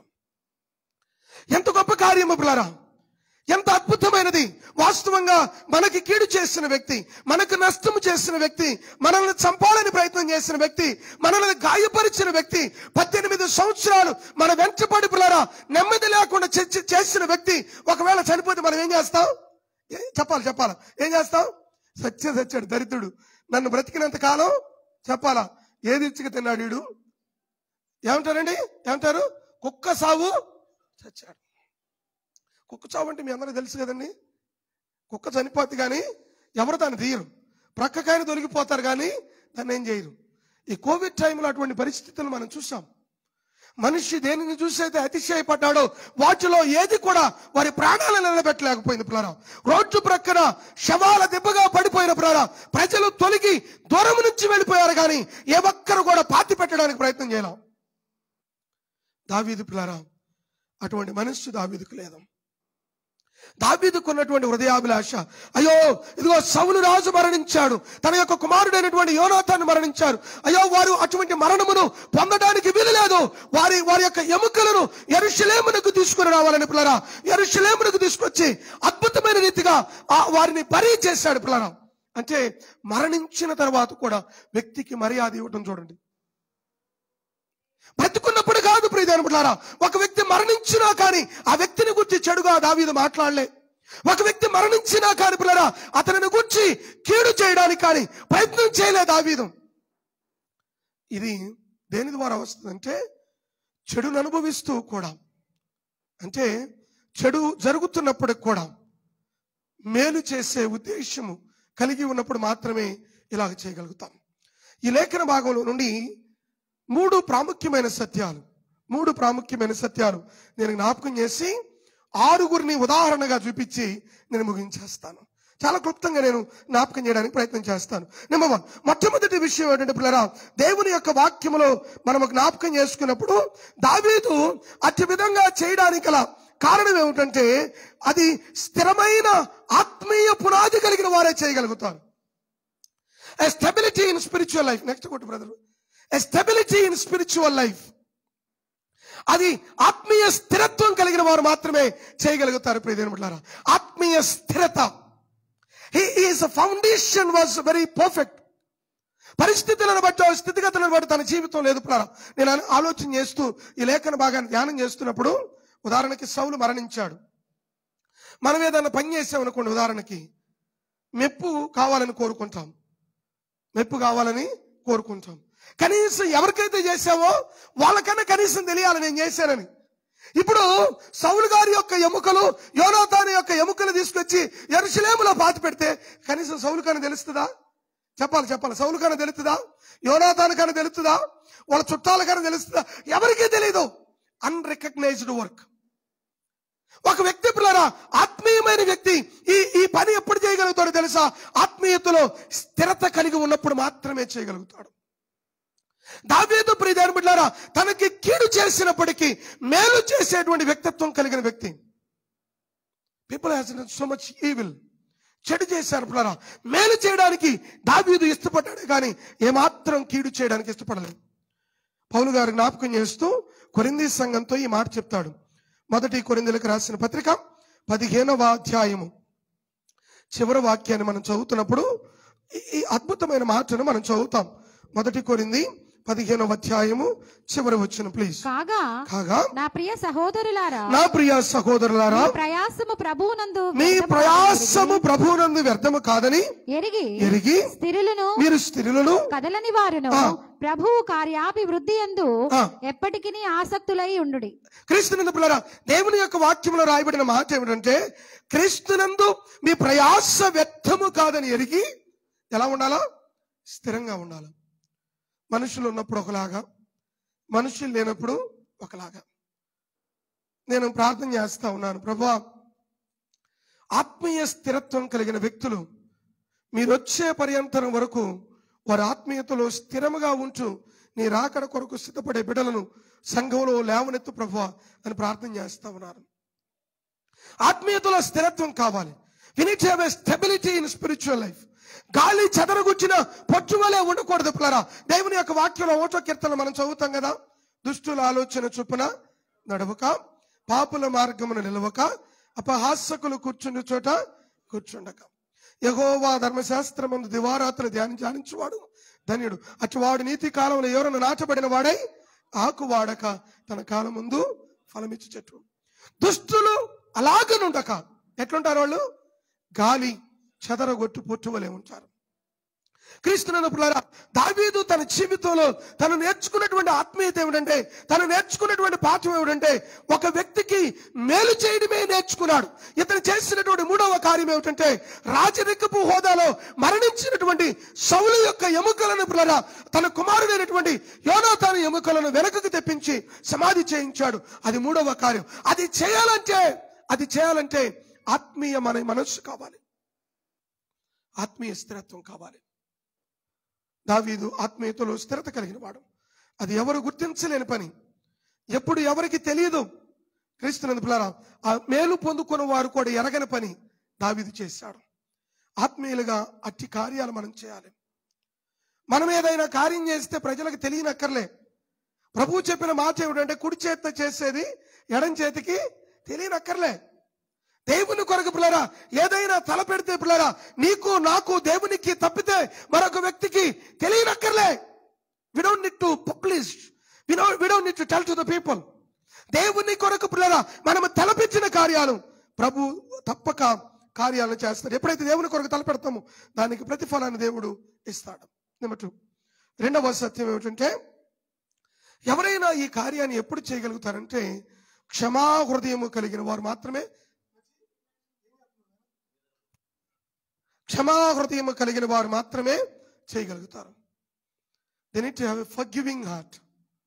ఎంత గొప్ప కార్యము పిల్లరా ఎంత అద్భుతమైనది వాస్తవంగా మనకి కీడు చేసిన వ్యక్తి మనకు నష్టం చేసిన వ్యక్తి మనల్ని చంపాలని ప్రయత్నం చేసిన వ్యక్తి మనల్ని గాయపరిచిన వ్యక్తి పద్దెనిమిది సంవత్సరాలు మన వెంటపడి పిల్లరా నెమ్మది లేకుండా చే- చేసిన వ్యక్తి ఒకవేళ చనిపోతే మనం ఏం చేస్తాం ఏ- చెప్పాలి చెప్పాలి ఏం చేస్తాం సత్య సచ్చాడు దరిద్రుడు నన్ను బ్రతికినంత కాలం చెప్పాలా ఏది ఇచ్చిక తిన్నాడు వీడు ఏమంటారండి ఏమంటారు కుక్క సాగు చచ్చాడు కుక్క చావు అంటే మీ అందరికీ తెలుసు కదండి కుక్క చనిపోద్ది కానీ ఎవరు దాన్ని తీయరు ప్రక్కకాయన దొరికిపోతారు కానీ దాన్ని ఏం చేయరు ఈ కోవిడ్ టైంలో అటువంటి పరిస్థితులు మనం చూసాం మనిషి దేనిని చూసి అయితే అతిశయపడ్డాడో వాటిలో ఏది కూడా వారి ప్రాణాలను నిలబెట్టలేకపోయింది పిల్లరా రోడ్డు ప్రక్కన శవాల దెబ్బగా పడిపోయిన పిల్లరా ప్రజలు తొలగి దూరం నుంచి వెళ్ళిపోయారు కానీ ఏ ఒక్కరు కూడా పాతి పెట్టడానికి ప్రయత్నం చేయలేం దావీదు పిల్లరా అటువంటి మనస్సు దావీదుకు లేదు దావీదుకున్నటువంటి హృదయాభిలాష అయ్యో ఇదిగో సౌలు రాజు మరణించాడు తన యొక్క కుమారుడైనటువంటి యోనాథాన్ని మరణించాడు అయ్యో వారు అటువంటి మరణమును పొందడానికి వీలు లేదు వారి వారి యొక్క ఎముకలను ఎరుషలేమునకు తీసుకుని రావాలని పిల్లరా ఎరుషలేమునకు తీసుకొచ్చి అద్భుతమైన రీతిగా ఆ వారిని బరీ చేశాడు పిల్లరా అంటే మరణించిన తర్వాత కూడా వ్యక్తికి మర్యాద ఇవ్వటం చూడండి బ్రతుకున్నప్పుడు కాదు ప్రియమైన బిడ్డలారా ఒక వ్యక్తి మరణించినా కానీ ఆ వ్యక్తిని గురించి చెడుగా దావీదు మాట్లాడలే ఒక వ్యక్తి మరణించినా కానీ పిల్లరా అతనిని గురించి కీడు చేయడానికి కానీ ప్రయత్నం చేయలే దావీదు ఇది దేని ద్వారా వస్తుందంటే చెడును అనుభవిస్తూ కూడా అంటే చెడు జరుగుతున్నప్పటికి కూడా మేలు చేసే ఉద్దేశము కలిగి ఉన్నప్పుడు మాత్రమే ఇలాగ చేయగలుగుతాం ఈ లేఖన భాగంలో నుండి మూడు ప్రాముఖ్యమైన సత్యాలు మూడు ప్రాముఖ్యమైన సత్యాలు నేను జ్ఞాపకం చేసి ఆరుగురిని ఉదాహరణగా చూపించి నేను ముగించేస్తాను చాలా క్లుప్తంగా నేను జ్ఞాపకం చేయడానికి ప్రయత్నం చేస్తాను నెంబర్ వన్ మొట్టమొదటి విషయం ఏంటంటే పిల్లరా దేవుని యొక్క వాక్యములో మనం జ్ఞాపకం చేసుకున్నప్పుడు దావీదు అట్టి విధంగా చేయడానికి గల కారణం ఏమిటంటే అది స్థిరమైన ఆత్మీయ పునాది కలిగిన వారే చేయగలుగుతారు stability in spiritual life next కొట్టు brother stability in spiritual life అది ఆత్మీయ స్థిరత్వం కలిగిన వారు మాత్రమే చేయగలుగుతారు ప్రియదేనులారా ఆత్మీయ స్థిరత is foundation was very perfect పరిస్థితులను బట్టి స్థితిగతులను బట్టి తన జీవితం లేదు పిల్లరా నేను ఆ- ఆలోచన చేస్తూ ఈ లేఖన భాగాన్ని ధ్యానం చేస్తున్నప్పుడు ఉదాహరణకి సౌలు మరణించాడు మనం ఏదైనా పని చేసామనుకోండి ఉదాహరణకి మెప్పు కావాలని కోరుకుంటాం మెప్పు కావాలని కోరుకుంటాం కనీసం ఎవరికైతే చేసావో వాళ్ళకన్నా కనీసం తెలియాలి నేను చేశానని ఇప్పుడు సౌలు గారి యొక్క ఎముకలు యోనాతాని యొక్క ఎముకలు తీసుకొచ్చి ఎరుసలేములో పాతి పెడితే కనీసం సౌలు కన్నా తెలుస్తుందా చెప్పాలి చెప్పాలి సౌలు కన్నా తెలుస్తుందా యోనాతాను కన్నా తెలుస్తుందా వాళ్ళ చుట్టాల కన్నా తెలుస్తుందా ఎవరికీ తెలియదు అన్రికగ్నైజ్డ్ వర్క్ ఒక వ్యక్తి పిల్లరా ఆత్మీయమైన వ్యక్తి ఈ ఈ పని ఎప్పుడు చేయగలుగుతాడో తెలుసా ఆత్మీయతలో స్థిరత కలిగి ఉన్నప్పుడు మాత్రమే చేయగలుగుతాడు దావీదు ప్రియదేవుని బిడ్డారా తనకి కీడు చేసినప్పటికీ మేలు చేసేటువంటి వ్యక్తిత్వం కలిగిన వ్యక్తి people has so much evil చెడు చేశారు పిల్లరా మేలు చేయడానికి దావీదు ఇష్టపడ్డాడు కానీ ఏమాత్రం కీడు చేయడానికి ఇష్టపడలేదు పౌలు గారు జ్ఞాపకం చేస్తూ కొరింది సంఘంతో ఈ మాట చెప్తాడు మొదటి కొరిందులకు రాసిన పత్రిక పదిహేనవ అధ్యాయము చివరి వాక్యాన్ని మనం చదువుతున్నప్పుడు ఈ- ఈ అద్భుతమైన మాటను మనం చదువుతాం మొదటి కొరింది పదిహేనవ అధ్యాయము చివరి వచ్చిన ప్లీజ్ కాగా కాగా నా ప్రియ సహోదరులారా నా ప్రియ సహోదరులారా మీ ప్రయాసము ప్రభువునందు మీ వ్యర్థము ప్రయాసము ప్రభువునందు వ్యర్థము కాదని ఎరిగి ఎరిగి స్థిరులను మీరు స్థిరులను కదలని వారును ఆ. ప్రభువు కార్యాభివృద్ధి ఎందు ఆ. ఎప్పటికీ ఆసక్తులై ఉండుడి క్రీస్తునందు పిల్లరా దేవుని యొక్క వాక్యంలో రాయబడిన మాట ఏమిటంటే క్రీస్తునందు మీ ప్రయాస వ్యర్థము కాదని ఎరిగి ఎలా ఉండాలా స్థిరంగా ఉండాలి మనుషులు ఉన్నప్పుడు ఒకలాగా మనుషులు లేనప్పుడు ఒకలాగా నేను ప్రార్థన చేస్తా ఉన్నాను ప్రభా ఆత్మీయ స్థిరత్వం కలిగిన వ్యక్తులు మీరు వచ్చే పర్యంతరం వరకు వారి ఆత్మీయతలో స్థిరముగా ఉంటూ నీ రాకడ కొరకు సిద్ధపడే బిడ్డలను సంఘంలో లేవనెత్తు ప్రభు అని ప్రార్థన చేస్తా ఉన్నారు ఆత్మీయతలో స్థిరత్వం కావాలి we need have a stability in spiritual life గాలి చెదరగుచ్చిన పొచ్చు వలె ఉండకూడదు పిల్లరా దేవుని యొక్క వాక్యంలో ఓటో కీర్తన మనం చదువుతాం కదా దుష్టుల ఆలోచన చొప్పున నడవక పాపుల మార్గమును నిలవక అపహాస్యకులు కూర్చుండి చోట కూర్చుండక యహోవా ధర్మశాస్త్రమందు దివారాత్రులు ధ్యానం ధ్యానించువాడు ధన్యుడు అటువాడు నీతి కాలంలో ఎవరైనా నాటబడిన వాడై ఆకు వాడక తన కాలం ముందు ఫలమిచ్చు చెట్టు దుష్టులు అలాగనుండక ఎట్లుంటారు వాళ్ళు గాలి చెదరగొట్టు పొట్టువలే ఉంటారు క్రీస్తున్నప్పులారా దావీదు తన జీవితంలో తను నేర్చుకున్నటువంటి ఆత్మీయత ఏమిటంటే తను నేర్చుకున్నటువంటి పాఠం ఏమిటంటే ఒక వ్యక్తికి మేలు చేయడమే నేర్చుకున్నాడు ఇతను చేసినటువంటి మూడవ కార్యం ఏమిటంటే రాజరికపు హోదాలో మరణించినటువంటి సౌలు యొక్క ఎముకలను పిల్లరా తన కుమారుడైనటువంటి యోనాతాను ఎముకలను వెనకకు తెప్పించి సమాధి చేయించాడు అది మూడవ కార్యం అది చేయాలంటే అది చేయాలంటే ఆత్మీయ మన మనస్సు కావాలి ఆత్మీయ స్థిరత్వం కావాలి దావీదు ఆత్మీయతలో స్థిరత కలిగిన వాడు అది ఎవరు గుర్తించలేని పని ఎప్పుడు ఎవరికి తెలియదు క్రీస్తునందు పిల్లరా ఆ మేలు పొందుకున్న వారు కూడా ఎరగని పని దావీదు చేశాడు ఆత్మీయులుగా అట్టి కార్యాలు మనం చేయాలి మనం ఏదైనా కార్యం చేస్తే ప్రజలకు తెలియనక్కర్లే ప్రభువు చెప్పిన మాట ఏమిటంటే కుడి చేత చేసేది ఎడం చేతికి తెలియనక్కర్లే దేవుని కొరకు పిల్లరా ఏదైనా తల పెడితే పిల్లరా నీకు నాకు దేవునికి తప్పితే మరొక వ్యక్తికి తెలియనక్కర్లే we don't need to publish we we don't need to tell to the people దేవుని కొరకు పిల్లరా మనం తలపించిన కార్యాలు ప్రభు తప్పక కార్యాలను చేస్తాడు ఎప్పుడైతే దేవుని కొరకు తలపెడతామో దానికి ప్రతిఫలాన్ని దేవుడు ఇస్తాడు నెంబర్ టూ రెండవ సత్యం ఏమిటంటే ఎవరైనా ఈ కార్యాన్ని ఎప్పుడు చేయగలుగుతారంటే క్షమా హృదయము కలిగిన వారు మాత్రమే క్షమా హృదయము కలిగిన వారు మాత్రమే చేయగలుగుతారు they need have a forgiving heart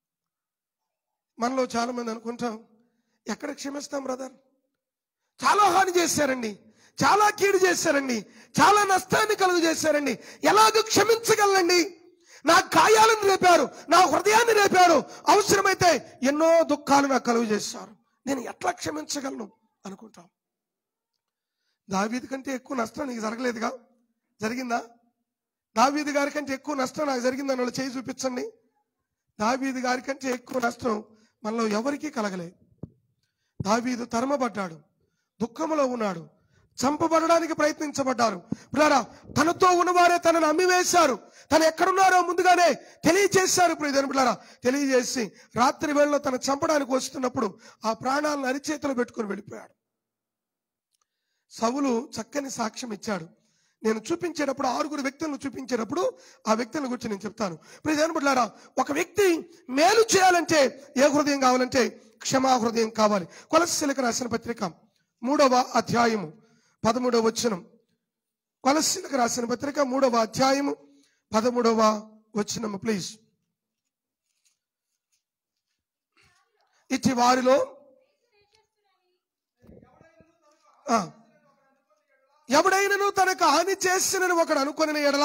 మనలో చాలా మంది అనుకుంటాం ఎక్కడ క్షమిస్తాం బ్రదర్ చాలా హాని చేశారండి చాలా కీడు చేశారండి చాలా నష్టాన్ని కలుగు చేశారండి ఎలాగ క్షమించగలండి నా గాయాలను రేపారు నా హృదయాన్ని రేపారు అవసరమైతే ఎన్నో దుఃఖాలు నాకు కలుగు చేశారు నేను ఎట్లా క్షమించగలను అనుకుంటాం దావీది కంటే ఎక్కువ నష్టం నీకు జరగలేదుగా జరిగిందా దావీది గారి కంటే ఎక్కువ నష్టం నాకు జరిగిందని వాళ్ళు చేయి చూపించండి దావీది గారి కంటే ఎక్కువ నష్టం మనలో ఎవరికీ కలగలేదు దావీదు తరమబడ్డాడు దుఃఖములో ఉన్నాడు చంపబడడానికి ప్రయత్నించబడ్డారు పిల్లరా తనతో ఉన్నవారే తనను అమ్మివేశారు తను ఎక్కడున్నారో ముందుగానే తెలియజేశారు ఇప్పుడు ఇదని పిల్లరా తెలియజేసి రాత్రి వేళలో తను చంపడానికి వస్తున్నప్పుడు ఆ ప్రాణాలను అరిచేతిలో పెట్టుకుని వెళ్ళిపోయాడు సవులు చక్కని సాక్ష్యం ఇచ్చాడు నేను చూపించేటప్పుడు ఆరుగురు వ్యక్తులను చూపించేటప్పుడు ఆ వ్యక్తుల గురించి నేను చెప్తాను ఇప్పుడు బిడ్డారా ఒక వ్యక్తి మేలు చేయాలంటే ఏ హృదయం కావాలంటే క్షమా హృదయం కావాలి కొలస్సీలకు రాసిన పత్రిక మూడవ అధ్యాయము పదమూడవ వచనం కొలస్సీలకు రాసిన పత్రిక మూడవ అధ్యాయము పదమూడవ వచనము ప్లీజ్ ఇట్టి వారిలో ఆ, ఎవడైనను తనకు హాని చేసినని ఒకడు అనుకుని ఎడల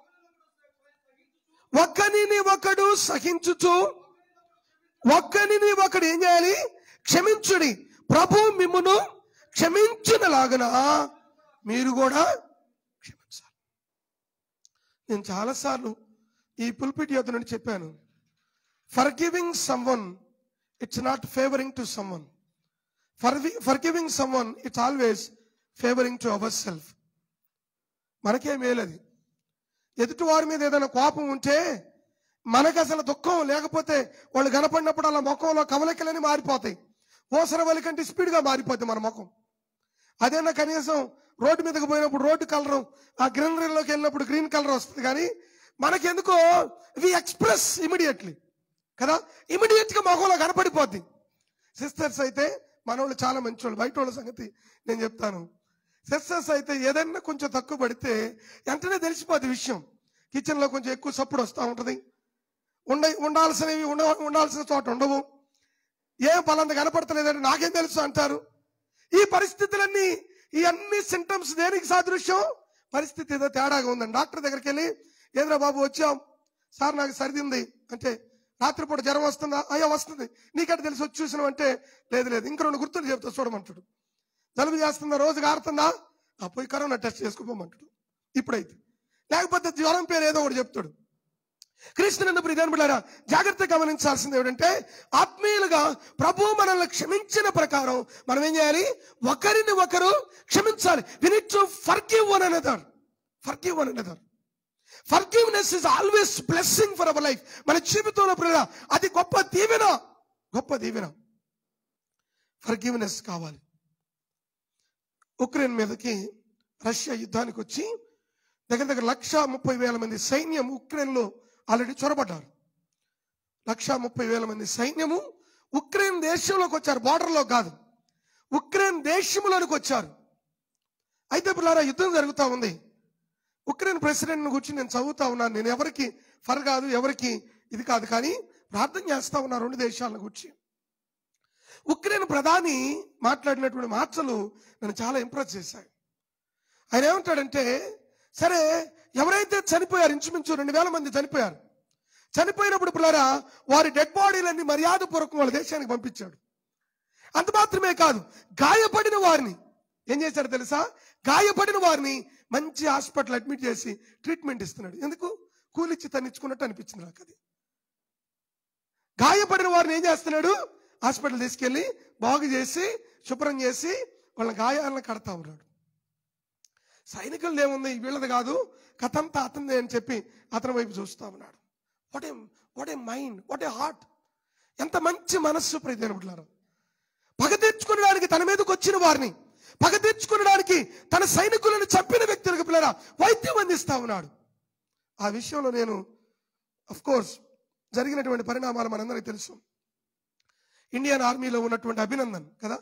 ఒక్కనిని ఒకడు సహించుచు ఒక్కనిని ఒకడు ఏం చేయాలి క్షమించుడి ప్రభు మిమ్మును క్షమించినలాగన మీరు కూడా క్షమించాలి నేను చాలాసార్లు ఈ పుల్పిట్ యొద్ద నుండి చెప్పాను forgiving someone it's not favouring to someone for forgiving someone it's always favouring to our self మనకే మేలది ఎదుటి వారి మీద ఏదైనా కోపం ఉంటే మనకు అసలు దుఃఖం లేకపోతే వాళ్ళు కనపడినప్పుడు అలా ముఖంలో కవలికలని మారిపోతాయి ఓసర వలి కంటే స్పీడ్గా మారిపోద్ది మన ముఖం అదేనా కనీసం రోడ్డు మీదకి పోయినప్పుడు రోడ్డు కలర్ ఆ గ్రీనరీలోకి వెళ్ళినప్పుడు గ్రీన్ కలర్ వస్తుంది కానీ మనకెందుకో వి ఎక్స్ప్రెస్ ఇమీడియట్లీ కదా ఇమీడియట్ గా మొహంలో కనపడిపోద్ది సిస్టర్స్ అయితే మనోళ్ళు చాలా మంచోళ్ళు బయట వాళ్ళ సంగతి నేను చెప్తాను సిస్టర్స్ అయితే ఏదైనా కొంచెం తక్కువ పడితే వెంటనే తెలిసిపోద్ది విషయం కిచెన్ లో కొంచెం ఎక్కువ సప్పుడు వస్తూ ఉంటది ఉండ ఉండాల్సినవి ఉండ ఉండాల్సిన చోట ఉండవు ఏం పలాంత కనపడతలేదని నాకేం తెలుసు అంటారు ఈ పరిస్థితులన్నీ ఈ అన్ని సింటమ్స్ దేనికి సాదృశ్యం పరిస్థితి ఏదో తేడాగా ఉందండి డాక్టర్ దగ్గరికి వెళ్ళి ఏదిరా బాబు వచ్చాం సార్ నాకు సర్ది ఉంది అంటే రాత్రిపూట జ్వరం వస్తుందా అయ్యా వస్తుంది నీకంటే తెలిసి వచ్చి చూసినావు అంటే లేదు లేదు ఇంక రెండు గుర్తులు చెప్తా చూడమంటాడు జలుబు చేస్తుందా రోజు కారుతుందా ఆ పోయి కరోనా టెస్ట్ చేసుకోమంటాడు ఇప్పుడైతే లేకపోతే జ్వరం పేరు ఏదో ఒకటి చెప్తాడు క్రీస్తునందు ఇదేం బిడ్డారా జాగ్రత్త గమనించాల్సింది ఏమిటంటే ఆత్మీయులుగా ప్రభు మనల్ని క్షమించిన ప్రకారం మనం ఏం చేయాలి ఒకరిని ఒకరు క్షమించాలి we need to forgive one another forgive one another forgiveness is always blessing for our life మన జీవితంలో ప్రియుల అది గొప్ప దీవెన గొప్ప దీవెన ఫర్గివ్నెస్ కావాలి ఉక్రెయిన్ మీదకి రష్యా యుద్ధానికి వచ్చి దగ్గర దగ్గర లక్ష ముప్పై వేల మంది సైన్యం ఉక్రెయిన్లో ఆల్రెడీ చొరబడ్డారు లక్ష ముప్పై వేల మంది సైన్యము ఉక్రెయిన్ దేశంలోకి వచ్చారు బార్డర్లో కాదు ఉక్రెయిన్ దేశంలోనికి వచ్చారు అయితే పిల్లారా యుద్ధం జరుగుతూ ఉంది ఉక్రెయిన్ ప్రెసిడెంట్ గురించి నేను చదువుతా ఉన్నాను నేను ఎవరికి ఫర్ కాదు ఎవరికి ఇది కాదు కానీ ప్రార్థన చేస్తా ఉన్నా రెండు దేశాలను గురించి ఉక్రెయిన్ ప్రధాని మాట్లాడినటువంటి మాటలు నన్ను చాలా ఇంప్రెస్ చేశాయి ఆయన ఏమంటాడంటే సరే ఎవరైతే చనిపోయారు ఇంచుమించు రెండు వేల మంది చనిపోయారు చనిపోయినప్పుడు పిల్లరా వారి డెడ్ బాడీలన్నీ మర్యాదపూర్వకం వాళ్ళ దేశానికి పంపించాడు అంత మాత్రమే కాదు గాయపడిన వారిని ఏం చేశాడు తెలుసా గాయపడిన వారిని మంచి హాస్పిటల్ అడ్మిట్ చేసి ట్రీట్మెంట్ ఇస్తున్నాడు ఎందుకు కూలిచ్చి తన్నించుకున్నట్టు అనిపించింది నాకు అది గాయపడిన వారిని ఏం చేస్తున్నాడు హాస్పిటల్ తీసుకెళ్లి బాగు చేసి శుభ్రం చేసి వాళ్ళ గాయాలను కడతా ఉన్నాడు సైనికులు ఏముంది వీళ్ళది కాదు కథంతా అతనిదే అని చెప్పి అతని వైపు చూస్తా ఉన్నాడు what a what a mind what a heart ఎంత మంచి మనస్సు ప్రతినిధులారు పగ తెచ్చుకునడానికి తన మీదకి వచ్చిన వారిని పగ తెచ్చుకునడానికి తన సైనికులను చంపిన వ్యక్తులకు పిల్లరా వైద్యం అందిస్తా ఉన్నాడు ఆ విషయంలో నేను అఫ్ కోర్స్ జరిగినటువంటి పరిణామాలు మనందరికీ తెలుసు ఇండియన్ ఆర్మీలో ఉన్నటువంటి అభినందన్ కదా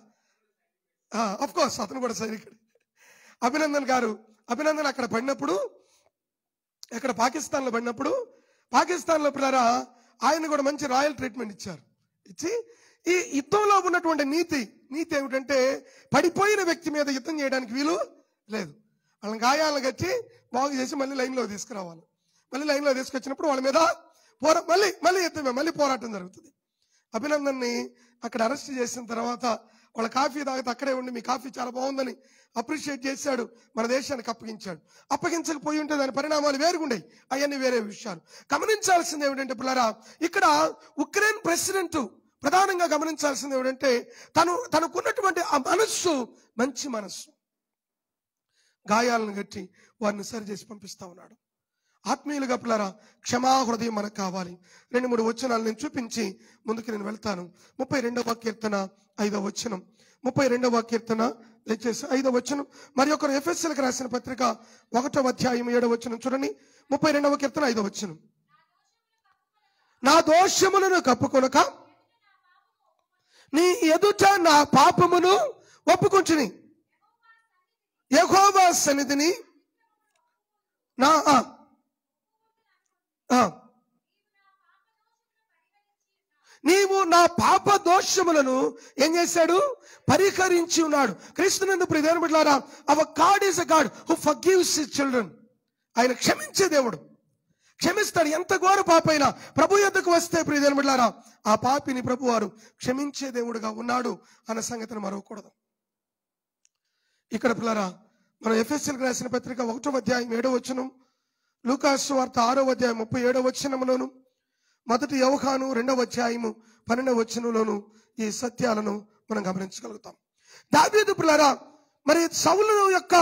అఫ్ కోర్స్ అతను కూడా సైనికుడు అభినందన్ గారు అభినందన్ అక్కడ పడినప్పుడు అక్కడ పాకిస్తాన్లో పడినప్పుడు పాకిస్తాన్లో పిల్లరా ఆయన కూడా మంచి రాయల్ ట్రీట్మెంట్ ఇచ్చారు ఇచ్చి ఈ యుద్ధంలో ఉన్నటువంటి నీతి నీతి ఏమిటంటే పడిపోయిన వ్యక్తి మీద యుద్ధం చేయడానికి వీలు లేదు వాళ్ళని గాయాలను కట్టి బాగు చేసి మళ్ళీ లైన్లో తీసుకురావాలి మళ్ళీ లైన్లో తీసుకొచ్చినప్పుడు వాళ్ళ మీద పోరా మళ్ళీ మళ్ళీ యుద్ధమే మళ్ళీ పోరాటం జరుగుతుంది అభినందన్ని అక్కడ అరెస్ట్ చేసిన తర్వాత వాళ్ళ కాఫీ తాగితే అక్కడే ఉండి మీ కాఫీ చాలా బాగుందని అప్రిషియేట్ చేశాడు మన దేశానికి అప్పగించాడు అప్పగించకపోయి ఉంటే దాని పరిణామాలు వేరుగుండేవి అవన్నీ వేరే విషయాలు గమనించాల్సింది ఏమిటంటే పిల్లరా ఇక్కడ ఉక్రెయిన్ ప్రెసిడెంట్ ప్రధానంగా గమనించాల్సింది ఏమిటంటే తను తనకున్నటువంటి ఆ మనస్సు మంచి మనస్సు గాయాలను గట్టి వారిని సరి చేసి పంపిస్తా ఉన్నాడు ఆత్మీయులుగా పిల్లరా క్షమా హృదయం మనకు కావాలి రెండు మూడు వచనాలు నేను చూపించి ముందుకు నేను వెళ్తాను ముప్పై రెండవ కీర్తన ఐదవ వచనం ముప్పై రెండవ కీర్తన దయచేసి ఐదవ వచనం మరి ఒకరు ఎఫ్ఎస్ఎల్కి రాసిన పత్రిక ఒకటో అధ్యాయం ఏడవ వచనం చూడండి ముప్పై రెండవ కీర్తన ఐదవ వచనం నా దోషములను కప్పుకొనక నీ ఎదుట నా పాపమును ఒప్పుకుంటుని యెహోవా సన్నిధిని నా ఆ, ఆ. నీవు నా పాప దోషములను ఏం చేశాడు పరిహరించి ఉన్నాడు క్రీస్తునందు ప్రిదేన బిడ్డారా our God is a God who forgives his children ఆయన క్షమించే దేవుడు క్షమిస్తాడు ఎంత ఘోర పాపైనా ప్రభు యొద్దకు వస్తే ప్రియదేన బిడ్డారా ఆ పాపిని ప్రభు వారు క్షమించే దేవుడుగా ఉన్నాడు అన్న సంగతిని మరవకూడదు ఇక్కడ పిల్లరా మనం ఎఫ్ఎస్ఎల్ రాసిన పత్రిక ఒకటో అధ్యాయం ఏడో వచనం లూకాసు వార్త ఆరో అధ్యాయం ముప్పై ఏడో వచనములోను మొదటి యవహాను రెండవ అధ్యాయము పన్నెండవ వచనంలోను ఈ సత్యాలను మనం గమనించగలుగుతాం దావీదు పిల్లరా మరి సౌలు యొక్క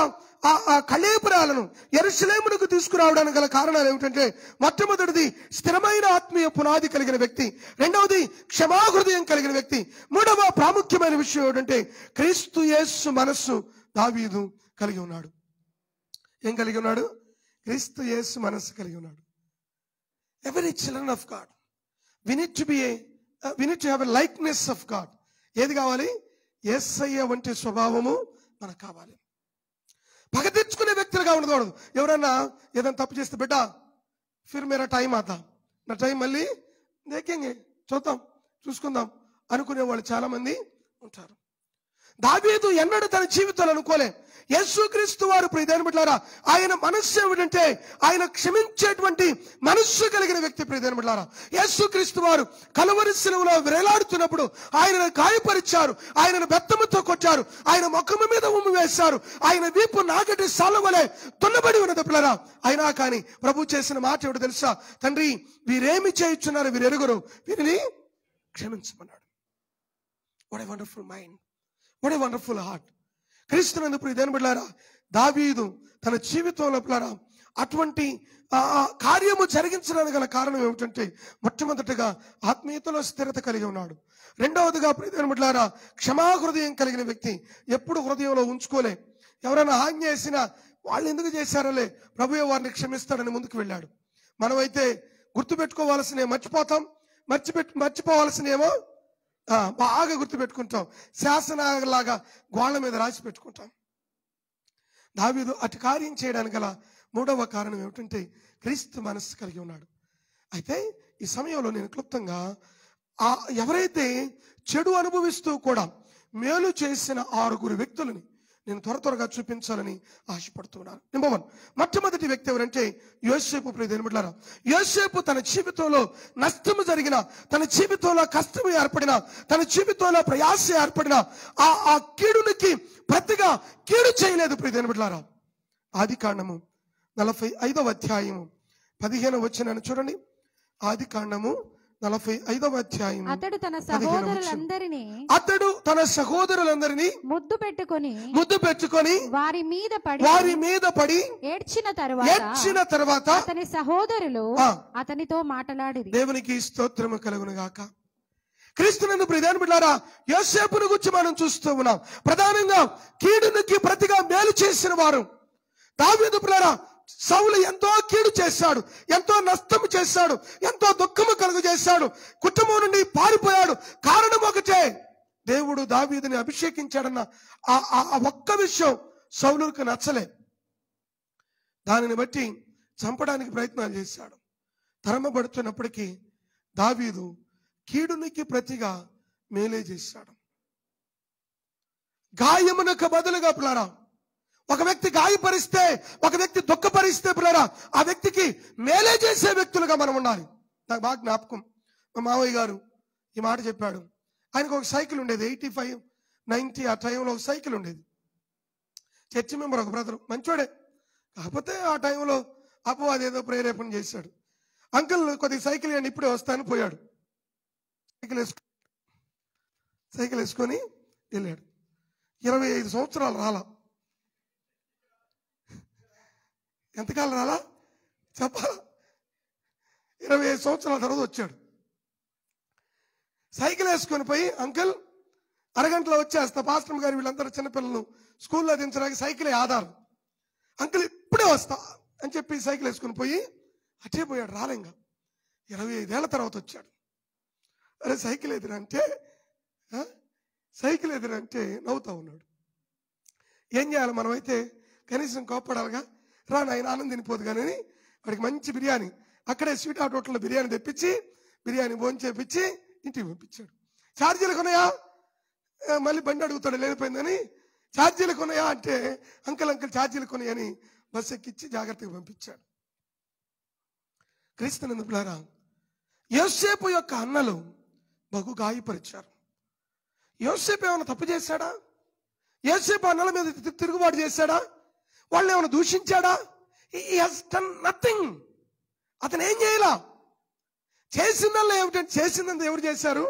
ఆ ఆ కళేపురాలను ఎరుసలేమునకు తీసుకురావడానికి గల కారణాలు ఏమిటంటే మొట్టమొదటిది స్థిరమైన ఆత్మీయ పునాది కలిగిన వ్యక్తి రెండవది క్షమాహృదయం కలిగిన వ్యక్తి మూడవ ప్రాముఖ్యమైన విషయం ఏమిటంటే క్రీస్తు యేసు మనస్సు దావీదు కలిగి ఉన్నాడు ఏం కలిగి ఉన్నాడు క్రీస్తు యేసు మనస్సు కలిగి ఉన్నాడు every children of God we need to be we need to have a likeness of God ఏది కావాలి యేసయ్య వంటి స్వభావము మనకు కావాలి పగ తెచ్చుకునే వ్యక్తులుగా ఉండకూడదు ఎవరన్నా ఏదైనా తప్పు చేస్తే బిడ్డ ఫిర్ మేరా టైం ఆతా నా టైం మళ్ళీ దేకేంగే చూద్దాం చూసుకుందాం అనుకునే వాళ్ళు చాలా మంది ఉంటారు దావీదు ఎన్నడూ తన జీవితంలో అనుకోలే యేసుక్రీస్తు వారు ప్రియదేని బిడ్డారా ఆయన మనస్సు ఏమిటంటే ఆయన క్షమించేటువంటి మనస్సు కలిగిన వ్యక్తి ప్రియదేని బిడ్డారా యేసుక్రీస్తు వారు కలవరి శిలువలో వేలాడుతున్నప్పుడు ఆయనను గాయపరిచారు ఆయనను బెత్తముతో కొట్టారు ఆయన ముఖము మీద ఉమ్మి వేశారు ఆయన వీపు నాగటి సాలవలే దున్నబడి ఉన్నది పిల్లరా అయినా కానీ ప్రభు చేసిన మాట ఏమిటో తెలుసా తండ్రి వీరేమి చేయుచున్నారు వీరు ఎరుగురు వీరిని క్షమించమన్నాడు what a wonderful mind what a wonderful heart క్రీస్తునందు ప్రియదేని బిడ్డారా దావీదు తన జీవితంలో పిల్లారా అటువంటి ఆ, ఆ కార్యము జరిగించడానికి గల కారణం ఏమిటంటే మొట్టమొదటిగా ఆత్మీయతలో స్థిరత కలిగి ఉన్నాడు రెండవదిగా ప్రియదేని బిడ్డారా క్షమాహృదయం కలిగిన వ్యక్తి ఎప్పుడు హృదయంలో ఉంచుకోలే ఎవరైనా ఆజ్ఞ చేసినా వాళ్ళు ఎందుకు చేశారలే ప్రభువే వారిని క్షమిస్తాడని ముందుకు వెళ్ళాడు మనమైతే గుర్తుపెట్టుకోవాల్సిన మర్చిపోతాం మర్చిపెట్ మర్చిపోవాల్సినేమో ఆ, బాగా గుర్తుపెట్టుకుంటాం శాసనలాగా గోళ్ళ మీద రాసి పెట్టుకుంటాం దావీదు అటు కార్యం చేయడానికి గల మూడవ కారణం ఏమిటంటే క్రీస్తు మనస్సు కలిగి ఉన్నాడు అయితే ఈ సమయంలో నేను క్లుప్తంగా ఆ ఎవరైతే చెడు అనుభవిస్తూ కూడా మేలు చేసిన ఆరుగురు వ్యక్తులని నేను త్వర త్వరగా చూపించాలని ఆశపడుతున్నాను నెంబర్ వన్ మొట్టమొదటి వ్యక్తి ఎవరంటే యోసేపు ప్రియదేనిమిట్లారా యోసేపు తన జీవితంలో నష్టము జరిగిన తన జీవితంలో కష్టం ఏర్పడిన తన జీవితంలో ప్రయాస ఏర్పడిన ఆ ఆ కీడునికి ప్రతిగా కీడు చేయలేదు ప్రియదేనిమిట్లారా ఆది కాండము నలభై ఐదవ అధ్యాయము పదిహేను వచ్చినాను చూడండి ఆది కాండము నలభై ఐదవ అధ్యాయం అతడు తన పదిహేనవ వచనం. సహోదరులందరినీ అతడు తన సహోదరులందరినీ ముద్దు పెట్టుకొని ముద్దు పెట్టుకొని వారి మీద పడి వారి మీద పడి ఏడ్చిన తరువాత ఏడ్చిన తర్వాత అతని సహోదరులు ఆ. అతనితో మాట్లాడిరి దేవునికి స్తోత్రము కలుగును గాక క్రీస్తునందు ప్రధాన బిడ్డారా యోసేపును గురించి మనం చూస్తూ ఉన్నాం ప్రధానంగా కీడునికి ప్రతిగా మేలు చేసిన వారు దావీదు పిల్లరా సౌలు ఎంతో కీడు చేశాడు ఎంతో నష్టము చేశాడు ఎంతో దుఃఖము కలుగు చేశాడు కుటుంబం నుండి పారిపోయాడు కారణం ఒకటే దేవుడు దావీదుని అభిషేకించాడన్న ఆ ఆ- ఆ ఒక్క విషయం సౌలుకు నచ్చలే దానిని బట్టి చంపడానికి ప్రయత్నాలు చేశాడు తరమబడుతున్నప్పటికీ దావీదు కీడునికి ప్రతిగా మేలే చేశాడు గాయమునకు బదులుగా పిల్లరా ఒక వ్యక్తి గాయపరిస్తే ఒక వ్యక్తి దుఃఖపరిస్తే పిల్లరా ఆ వ్యక్తికి మేలే చేసే వ్యక్తులుగా మనం ఉండాలి నాకు బాగా జ్ఞాపకం మా మావయ్య గారు ఈ మాట చెప్పాడు ఆయనకు ఒక సైకిల్ ఉండేది ఎయిటీ ఫైవ్ నైన్టీ ఆ టైంలో ఒక సైకిల్ ఉండేది చర్చి మెంబర్ ఒక బ్రదర్ మంచోడే కాకపోతే ఆ టైంలో అపో అదేదో ప్రేరేపణ చేశాడు అంకుల్ కొద్ది సైకిల్ ఇవ్వండి ఇప్పుడే వస్తాను పోయాడు సైకిల్ వేసుకు సైకిల్ వేసుకొని వెళ్ళాడు ఇరవై ఐదు సంవత్సరాలు రాలా ఎంతకాలం రాలా చెప్పాలా ఇరవై ఐదు సంవత్సరాల తర్వాత వచ్చాడు సైకిల్ వేసుకొని పోయి అంకుల్ అరగంటలో వచ్చేస్తా పాస్టర్ గారు వీళ్ళందరూ చిన్నపిల్లలు స్కూల్లో దించడానికి సైకిలే ఆధారం అంకుల్ ఇప్పుడే వస్తా అని చెప్పి సైకిల్ వేసుకొని పోయి అటే పోయాడు రాలేంగా ఇరవై ఐదేళ్ల తర్వాత వచ్చాడు అరే సైకిల్ ఎదురంటే ఆ? సైకిల్ ఎదురంటే నవ్వుతా ఉన్నాడు ఏం చేయాలి మనమైతే కనీసం కోప్పడాలిగా రా నాయన ఆనందం తినిపోదు కానీ అని వాడికి మంచి బిర్యానీ అక్కడే స్వీట్ హాట్ హోటల్లో బిర్యానీ తెప్పించి బిర్యానీ భోజనం చేపించి ఇంటికి పంపించాడు ఛార్జీలు కొన్నాయా ఆ, మళ్ళీ బండి అడుగుతాడు లేనిపోయిందని ఛార్జీలు కొన్నాయా అంటే అంకుల్ అంకుల్ ఛార్జీలు కొన్నాయని బస్సు ఎక్కించి జాగ్రత్తగా పంపించాడు క్రీస్తునందు పిల్లారా యోసేపు యొక్క అన్నలు బహు గాయపరిచారు యోసేపు ఏమైనా తప్పు చేశాడా యోసేపు అన్నల మీద తి- తిరుగుబాటు చేశాడా వాళ్ళు ఏమైనా దూషించాడా డన్ నథింగ్ అతను ఏం చేయాల చేసిందల్లా ఏమిటంటే చేసిందంతా ఎవరు చేశారు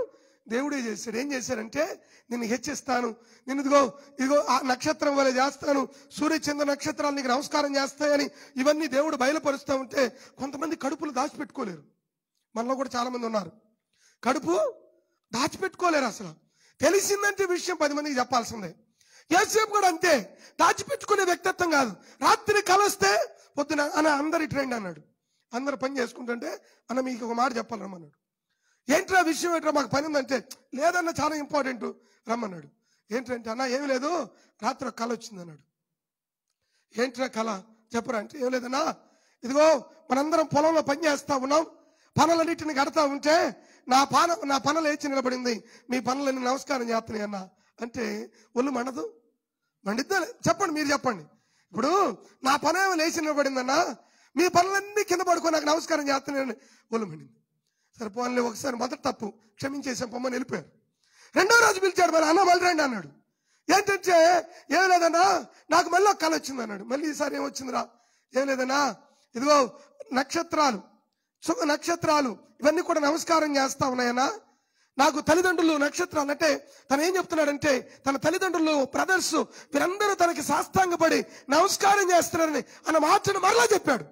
దేవుడే చేశాడు ఏం చేశాడంటే నిన్ను హెచ్చిస్తాను నేను ఇదిగో ఇదిగో ఆ నక్షత్రం వల్ల చేస్తాను సూర్యచంద్ర నక్షత్రాలు నీకు నమస్కారం చేస్తాయని ఇవన్నీ దేవుడు బయలుపరుస్తూ ఉంటే కొంతమంది కడుపులు దాచిపెట్టుకోలేరు మనలో కూడా చాలా మంది ఉన్నారు కడుపు దాచిపెట్టుకోలేరు అసలు తెలిసిందంటే విషయం పది మందికి చెప్పాల్సిందే యేసేపు కూడా అంతే దాచిపెట్టుకునే వ్యక్తిత్వం కాదు రాత్రి కలొస్తే పొద్దున అన్న అందరి ట్రెండ్ అన్నాడు అందరు పని చేసుకుంటుంటే అన్న మీకు ఒక మాట చెప్పాలి రమ్మన్నాడు ఏంట్రా విషయం ఏంట్రా మాకు పని ఉందంటే లేదన్న చాలా ఇంపార్టెంట్ రమ్మన్నాడు ఏంటంటే అన్న ఏమి లేదు రాత్రి ఒక కళ వచ్చింది అన్నాడు ఏంట్రా కళ చెప్పరా అంటే ఏం లేదన్నా ఇదిగో మనందరం పొలంలో పని చేస్తా ఉన్నాం పనులన్నిటిని కడతా ఉంటే నా పాన నా పనులు ఏచి నిలబడింది మీ పనులన్నీ నమస్కారం చేస్తున్నాయి అన్న అంటే ఒళ్ళు మండదు మండిద్దా లే- చెప్పండి మీరు చెప్పండి ఇప్పుడు నా పనేమో లేచి నిలబడిందన్నా మీ పనులన్నీ కింద పడుకొని నాకు నమస్కారం చేస్తున్నాయని ఒళ్ళు మండింది సరే పోన్లే ఒకసారి మొదటి తప్పు క్షమించేసాం పొమ్మని వెళ్ళిపోయారు రెండో రోజు పిలిచాడు మరి అన్న మళ్ళీ రండి అన్నాడు ఏంటంటే ఏం లేదన్నా నాకు మళ్ళీ ఒక కళ వచ్చింది అన్నాడు మళ్ళీ ఈసారి ఏమొచ్చిందిరా ఏం లేదన్నా ఇదిగో నక్షత్రాలు సుఖ నక్షత్రాలు ఇవన్నీ కూడా నమస్కారం చేస్తా ఉన్నాయన్నా నాకు తల్లిదండ్రులు నక్షత్రాలు అంటే తను ఏం చెప్తున్నాడంటే తన తల్లిదండ్రులు బ్రదర్స్ వీరందరూ తనకి సాష్టాంగపడి నమస్కారం చేస్తున్నారని అన్న మాటను మరలా చెప్పాడు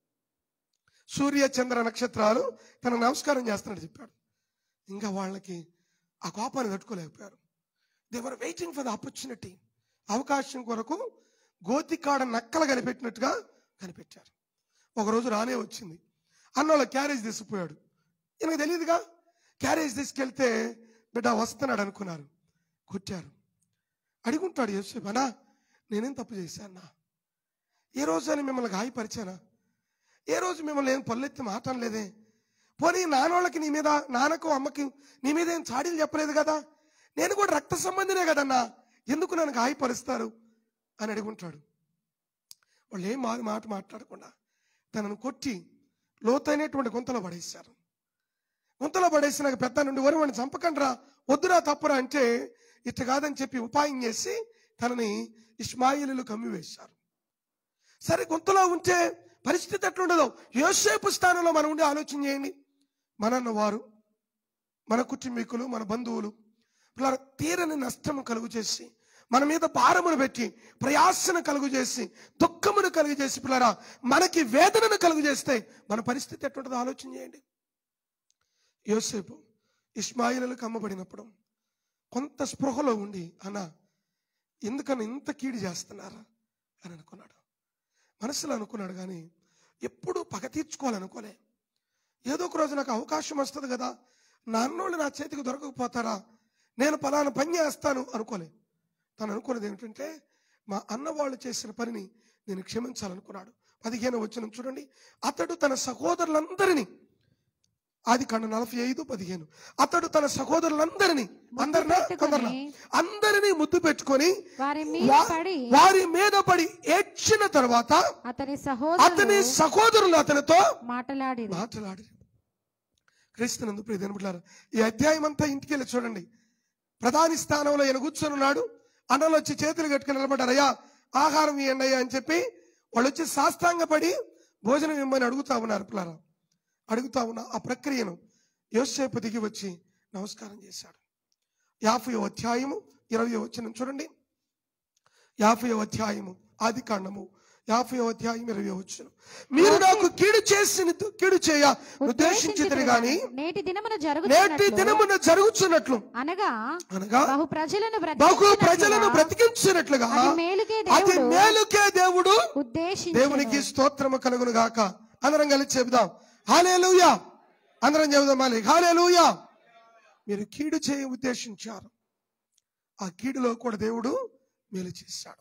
సూర్య చంద్ర నక్షత్రాలు తన నమస్కారం చేస్తున్నాడు చెప్పాడు ఇంకా వాళ్ళకి ఆ కోపాన్ని తట్టుకోలేకపోయారు they are waiting for the opportunity అవకాశం కొరకు గోతికాడ నక్కలు కనిపెట్టినట్టుగా కనిపెట్టారు ఒకరోజు రానే వచ్చింది అన్నోళ్ళ క్యారేజ్ తీసుకుపోయాడు ఈయనకు తెలియదుగా క్యారేజ్ తీసుకెళ్తే బిడ్డ వస్తున్నాడు అనుకున్నారు కొట్టారు అడుగుంటాడు యేసేపు అన్నా నేనేం తప్పు చేశానా ఏ రోజు అని మిమ్మల్ని గాయపరిచానా ఏ రోజు మిమ్మల్ని ఏం పల్లెత్తి మాట అనలేదే పోనీ నాన్నోళ్ళకి నీ మీద నాన్నకు అమ్మకి నీ మీద ఏం చాడీలు చెప్పలేదు కదా నేను కూడా రక్త సంబంధినే కదన్నా ఎందుకు నన్ను గాయపరుస్తారు అని అడుగుంటాడు వాళ్ళు ఏం మారు మాట మాట్లాడకుండా తనను కొట్టి లోతైనటువంటి గుంతలో పడేశారు గుంతలో పడేసి నాకు పెద్ద నుండి వరి వాడిని చంపకండ్రా వద్దురా తప్పురా అంటే ఇట్ట కాదని చెప్పి ఉపాయం చేసి తనని ఇస్మాయిలు కమ్మివేశారు సరే గుంతలో ఉంటే పరిస్థితి ఎట్లుండదో యోసేపు స్థానంలో మనం ఉండి ఆలోచన చేయండి మనన్న వారు మన కుటుంబీకులు మన బంధువులు ఇలా తీరని నష్టము కలుగు చేసి మన మీద భారమును పెట్టి ప్రయాసను కలుగు చేసి దుఃఖమును కలుగు చేసి పిల్లరా మనకి వేదనను కలుగు చేస్తే మన పరిస్థితి ఎట్లుంటుందో ఆలోచన చేయండి యోసేపు ఇస్మాయిలకు అమ్మబడినప్పుడు కొంత స్పృహలో ఉండి అన్న ఎందుకని ఇంత కీడు చేస్తున్నారా అని అనుకున్నాడు మనసులో అనుకున్నాడు కానీ ఎప్పుడూ పగ తీర్చుకోవాలనుకోలే ఏదో ఒక రోజు నాకు అవకాశం వస్తుంది కదా నా అన్నోళ్ళు నా చేతికి దొరకకపోతారా నేను పలానా పని చేస్తాను అనుకోలే తను అనుకున్నది ఏమిటంటే మా అన్న వాళ్ళు చేసిన పనిని నేను క్షమించాలనుకున్నాడు పదిహేను వచ్చిన చూడండి అతడు తన సహోదరులందరినీ ఆది కాండ నలభై ఐదు పదిహేను అతడు తన సహోదరులందరినీ అందరినా కొందరినా అందరినీ ముద్దు పెట్టుకొని వారి మీద వా- పడి వారి మీద పడి ఏడ్చిన తర్వాత అతని అతని సహోదరులు సహోదరులు అతనితో మాట్లాడి మాట్లాడి క్రీస్తునందు ప్రియ దేవులారా ఈ అధ్యాయం అంతా ఇంటికి వెళ్ళి చూడండి ప్రధాని స్థానంలో ఈయన కూర్చొని ఉన్నాడు అన్నలు వచ్చి చేతులు కట్టుకుని నిలబడ్డారు అయ్యా ఆహారం ఇవ్వండి అయ్యా అని చెప్పి వాళ్ళు వచ్చి సాష్టాంగపడి భోజనం ఇమ్మని అడుగుతా ఉన్నారు పిల్లరా అడుగుతా ఉన్న ఆ ప్రక్రియను యోసేపు దిగి వచ్చి నమస్కారం చేశాడు యాభై అధ్యాయము ఇరవై వచ్చిన చూడండి యాభై అధ్యాయము ఆది కాండము యాభై అధ్యాయం ఇరవై వచ్చిన మీరు నాకు కీడు చేసిన కీడు చేయ ఉద్దేశించితని గాని నేటి దినమున నేటి జరుగుతున్నట్లు దినమున జరుగుతున్నట్లు అనగా అనగా బహు ప్రజలను బహు ప్రజలను బ్రతికించినట్లుగా బ్రతికించినట్లుగా అది మేలుకే అది దేవుడు మేలుకే దేవుడు ఉద్దేశించి దేవునికి స్తోత్రము కలుగును గాక అందరం కలిసి చెబుదాం హాలేలుయా అందరం చెబుదాం మాలి హాలేలుయా మీరు కీడు చేయ ఉద్దేశించారు ఆ కీడులో కూడా దేవుడు మేలు చేశాడు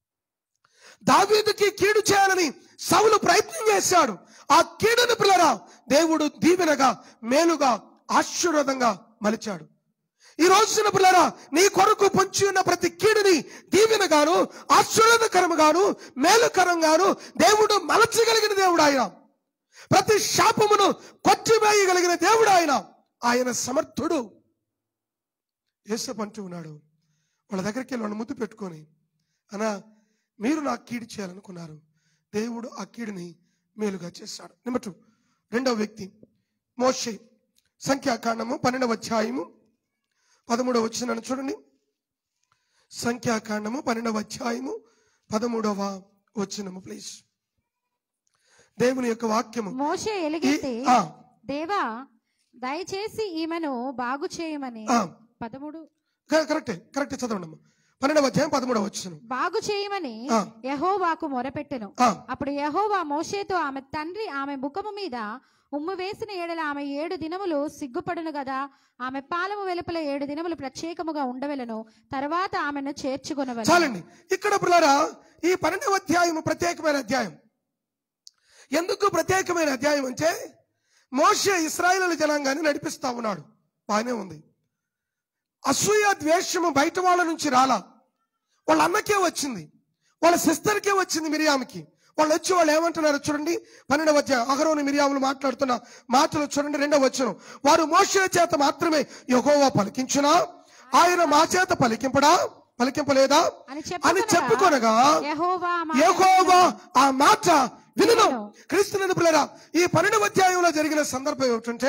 దావీదుకి కీడు చేయాలని సౌలు ప్రయత్నం చేశాడు ఆ కీడుని పిల్లరా దేవుడు దీవెనగా మేలుగా ఆశీర్వాదంగా మలిచాడు ఈ రోజున పిల్లరా నీ కొరకు పొంచి ఉన్న ప్రతి కీడుని దీవెనగాను ఆశీర్వాదకరముగాను మేలుకరంగాను దేవుడు మలచగలిగిన దేవుడు ఆయన ప్రతి శాపమును కొట్టివేయగలిగిన దేవుడు ఆయన ఆయన సమర్థుడు యేసప్ అంటూ ఉన్నాడు వాళ్ళ దగ్గరికి వెళ్ళి వాళ్ళని ముద్దు పెట్టుకొని అనా మీరు నాకు కీడు చేయాలనుకున్నారు దేవుడు ఆ కీడుని మేలుగా చేశాడు నెంబర్ టూ రెండవ వ్యక్తి మోషే సంఖ్యాకాండము పన్నెండవ అధ్యాయము పదమూడవ వచ్చినాను చూడండి సంఖ్యాకాండము పన్నెండవ అధ్యాయము పదమూడవ వచ్చినము ప్లీజ్ దేవుని యొక్క వాక్యము మోషే ఎలుగెత్తి ఈ- ఆ. దేవా దయచేసి ఈమెను బాగు చేయమని ఆ. పదమూడు క- కరెక్టే కరెక్టే చదవండి అమ్మా పన్నెండవ అధ్యాయం పదమూడవ వచ్చిన బాగు చేయమని ఆ. యహోవాకు మొరపెట్టెను ఆ. అప్పుడు యహోవా మోషేతో ఆమె తండ్రి ఆమె ముఖము మీద ఉమ్ము వేసిన ఏడల ఆమె ఏడు దినములు సిగ్గుపడును గదా ఆమె పాలము వెలుపల ఏడు దినములు ప్రత్యేకముగా ఉండవెలను తర్వాత ఆమెను చేర్చుకొనవలను చాలండి ఇక్కడ పిల్లరా ఈ పన్నెండవ అధ్యాయం ప్రత్యేకమైన అధ్యాయం ఎందుకు ప్రత్యేకమైన అధ్యాయం అంటే మోషే ఇస్రాయేల్ జనాంగాన్ని నడిపిస్తా ఉన్నాడు బాగానే ఉంది అసూయ ద్వేషము బయట వాళ్ళ నుంచి రాలా వాళ్ళ అన్నకే వచ్చింది వాళ్ళ సిస్టర్కే వచ్చింది మిరియామికి వాళ్ళు వచ్చి వాళ్ళు ఏమంటున్నారు చూడండి పన్నెండవ అధ్యాయం అహరోని మిరియాములు మాట్లాడుతున్న మాటలు చూడండి రెండవ వచ్చును వారు మోషే చేత మాత్రమే యెహోవా పలికించునా ఆయన మా చేత పలికింపడా పలికింపలేదా అని అని చెప్పుకొనగా యెహోవా మా యెహోవా ఆ మాట వినును వినును. క్రీస్తునందు పిల్లరా ఈ పన్నెండవ అధ్యాయంలో జరిగిన సందర్భం ఏమిటంటే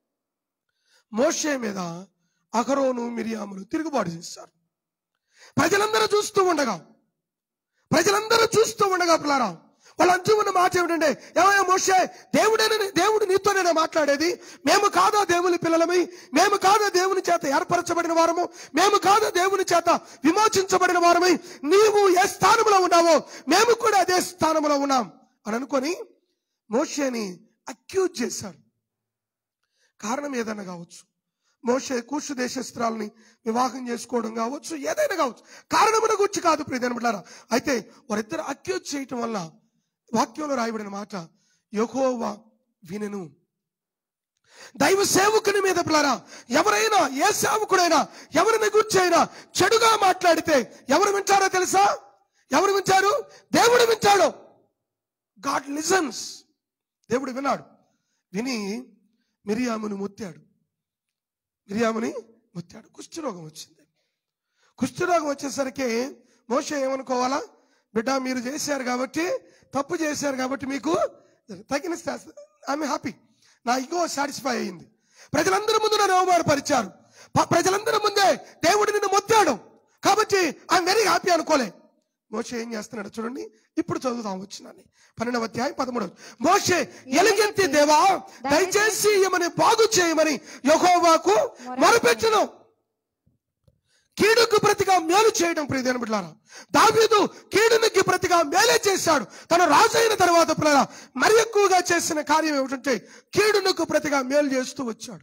మోషే మీద అహరోను మిరియాములు తిరుగుబాటు చేశారు ప్రజలందరూ చూస్తూ ఉండగా ప్రజలందరూ చూస్తూ ఉండగా పిల్లారా వాళ్ళు అంటూ ఉన్న మాట ఏమిటంటే ఏమయ్యా మోషే దేవుడేనని దేవుడు నీతోనేనా మాట్లాడేది మేము కాదా దేవుని పిల్లలమై మేము కాదా దేవుని చేత ఏర్పరచబడిన వారము మేము కాదా దేవుని చేత విమోచించబడిన వారమై నీవు ఏ స్థానంలో ఉన్నావో మేము కూడా అదే స్థానంలో ఉన్నాం అని అనుకొని మోషేని అక్యూజ్ చేశారు కారణం ఏదైనా కావచ్చు మోషే కూషు దేశస్త్రాలని వివాహం చేసుకోవడం కావచ్చు ఏదైనా కావచ్చు కారణమున గురించి కాదు ప్రియమైన బిడ్డారా అయితే వారిద్దరు అక్యూజ్ చేయటం వల్ల వాక్యంలో రాయబడిన మాట యెహోవా వినెను దైవ సేవకుని మీద పిల్లరా ఎవరైనా ఏ సేవకుడైనా ఎవరిని గురించి అయినా చెడుగా మాట్లాడితే ఎవరు వింటారో తెలుసా ఎవరు వింటారు దేవుడు వింటాడు గాడ్ లిజన్స్ దేవుడు విన్నాడు విని మిరియామును ముత్తాడు మిరియాముని ముత్తాడు కుష్ఠరోగం వచ్చింది కుష్ఠరోగం వచ్చేసరికి మోషే ఏమనుకోవాలా బిడ్డ మీరు చేశారు కాబట్టి తప్పు చేశారు కాబట్టి మీకు తగిన ఐఎమ్ హ్యాపీ నా ఇగో సాటిస్ఫై అయింది ప్రజలందరి ముందు నన్ను అవమానపరిచారు ప- ప్రజలందరి ముందే దేవుడు నిన్ను మొత్తాడు కాబట్టి ఐఎమ్ వెరీ హ్యాపీ అనుకోలే మోషే ఏం చేస్తున్నాడు చూడండి ఇప్పుడు చదువుతాం వచ్చినాన్ని పన్నెండవ అధ్యాయం పదమూడవ మోషే ఎలుగెత్తి దేవా దయచేసి ఈమెని బాగు చేయమని యెహోవాకు మొరపెట్టును కీడుకు ప్రతిగా మేలు చేయడం ప్రియమైన బిడ్డారా దావీదు కీడునికి ప్రతిగా మేలే చేశాడు తన రాజు అయిన తర్వాత పిల్లల మరి ఎక్కువగా చేసిన కార్యం ఏమిటంటే కీడునకు ప్రతిగా మేలు చేస్తూ వచ్చాడు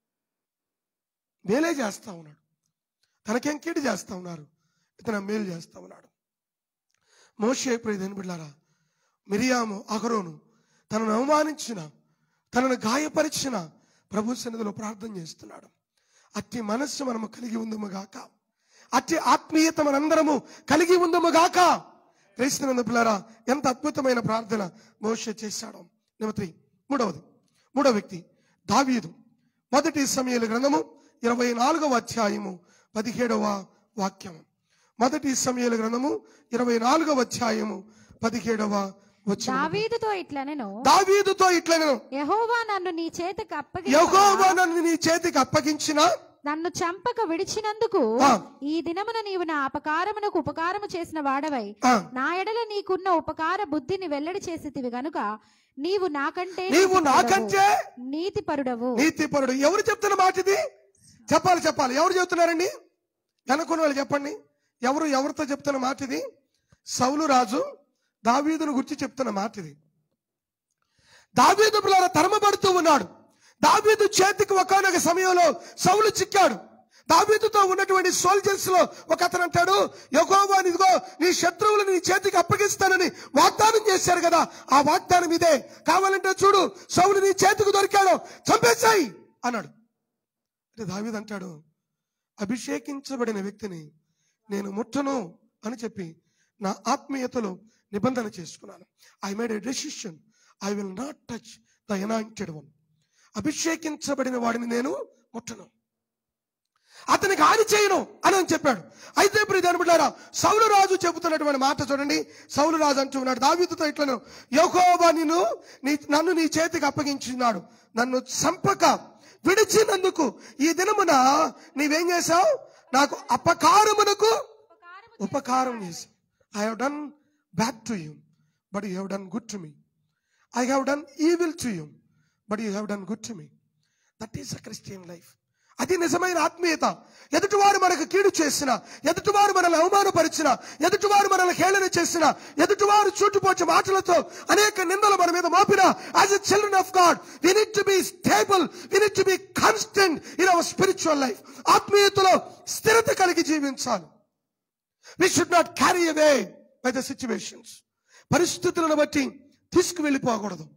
మేలే చేస్తా ఉన్నాడు తనకేం కీడు చేస్తా ఉన్నారు ఇతను మేలు చేస్తా ఉన్నాడు మోషే ప్రియమైన బిడ్డారా మిరియాము అహరోను తనను అవమానించిన తనను గాయపరిచిన ప్రభు సన్నిధిలో ప్రార్థన చేస్తున్నాడు అట్టి మనస్సు మనము కలిగి ఉందము గాక అట్టి ఆత్మీయత మనందరము కలిగి ఉందము గాక క్రైస్తవ పిల్లరా ఎంత అద్భుతమైన ప్రార్థన మోషే చేశాడు నెంబర్ త్రీ మూడవది మూడవ వ్యక్తి దావీదు మొదటి సమయాల గ్రంథము ఇరవై నాలుగవ అధ్యాయము పదిహేడవ వాక్యము మొదటి సమయాల గ్రంథము ఇరవై నాలుగవ అధ్యాయము పదిహేడవ వచ్చిన దావీదుతో ఇట్లా నేను దావీదుతో ఇట్లా నేను యహోవా నన్ను నీ చేతికి అప్పగి యెహోవా నన్ను నీ చేతికి అప్పగించిన నన్ను చంపక విడిచినందుకు ఆ. ఈ దినమున నీవు నా అపకారమునకు ఉపకారము చేసిన వాడవై ఆ. నా ఎడల నీకున్న ఉపకార బుద్ధిని వెల్లడి చేసితివి గనుక నీవు నాకంటే నీవు నీతిపరుడవు. నాకంటే నీతిపరుడవు నీతిపరుడు ఎవరు చెప్తున్న మాట ఇది చెప్పాలి చెప్పాలి ఎవరు చెప్తున్నారండి వెనకున్న వాళ్ళు చెప్పండి ఎవరు ఎవరితో చెప్తున్న మాట ఇది సౌలు రాజు దావీదును గురించి చెప్తున్న మాట ఇది దావీదు పిల్లల తరమబడుతూ ఉన్నాడు దావీదు చేతికి ఒకనొక సమయంలో సౌలు చిక్కాడు దావీదుతో ఉన్నటువంటి సోల్జర్స్ లో ఒక అతను అంటాడు యెహోవా ఇదిగో నీ శత్రువులు నీ చేతికి అప్పగిస్తానని వాగ్దానం చేశారు కదా ఆ వాగ్దానం ఇదే కావాలంటే చూడు సౌలు నీ చేతికి దొరికాడు చంపేశాయి అన్నాడు అంటే దావీదు అంటాడు అభిషేకించబడిన వ్యక్తిని నేను ముట్టను అని చెప్పి నా ఆత్మీయతలో నిబంధన చేసుకున్నాను I made a decision I will not touch the anointed one అభిషేకించబడిన వాడిని నేను ముట్టను అతనికి హాని చేయను అని అని చెప్పాడు అయితే ఇప్పుడు దాని బిడ్డారా సౌలు రాజు చెబుతున్నటువంటి మాట చూడండి సౌలు రాజు అంటూ ఉన్నాడు దావీదుతో ఇట్లను యెహోవా నిన్ను నీ నన్ను నీ చేతికి అప్పగించినాడు నన్ను చంపక విడిచినందుకు ఈ దినమున నీవేం చేశావు నాకు అపకారమునకు ఉపకారం చేశావు I have done bad to you but you have done good to me I have done evil to you but you have done good to me that is a Christian life అది నిజమైన ఆత్మీయత ఎదుటివారు మనకు కీడు చేసిన ఎదుటివారు మనల్ని అవమానపరిచిన ఎదుటివారు మనల్ని హేళన చేసిన ఎదుటివారు చూటుపోచే మాటలతో అనేక నిందలు మన మీద మోపిన as a children of God we need to be stable we need to be constant in our spiritual life ఆత్మీయతలో స్థిరత కలిగి జీవించాలి we should not carry away by the situations పరిస్థితులను బట్టి తీసుకువెళ్ళిపోకూడదు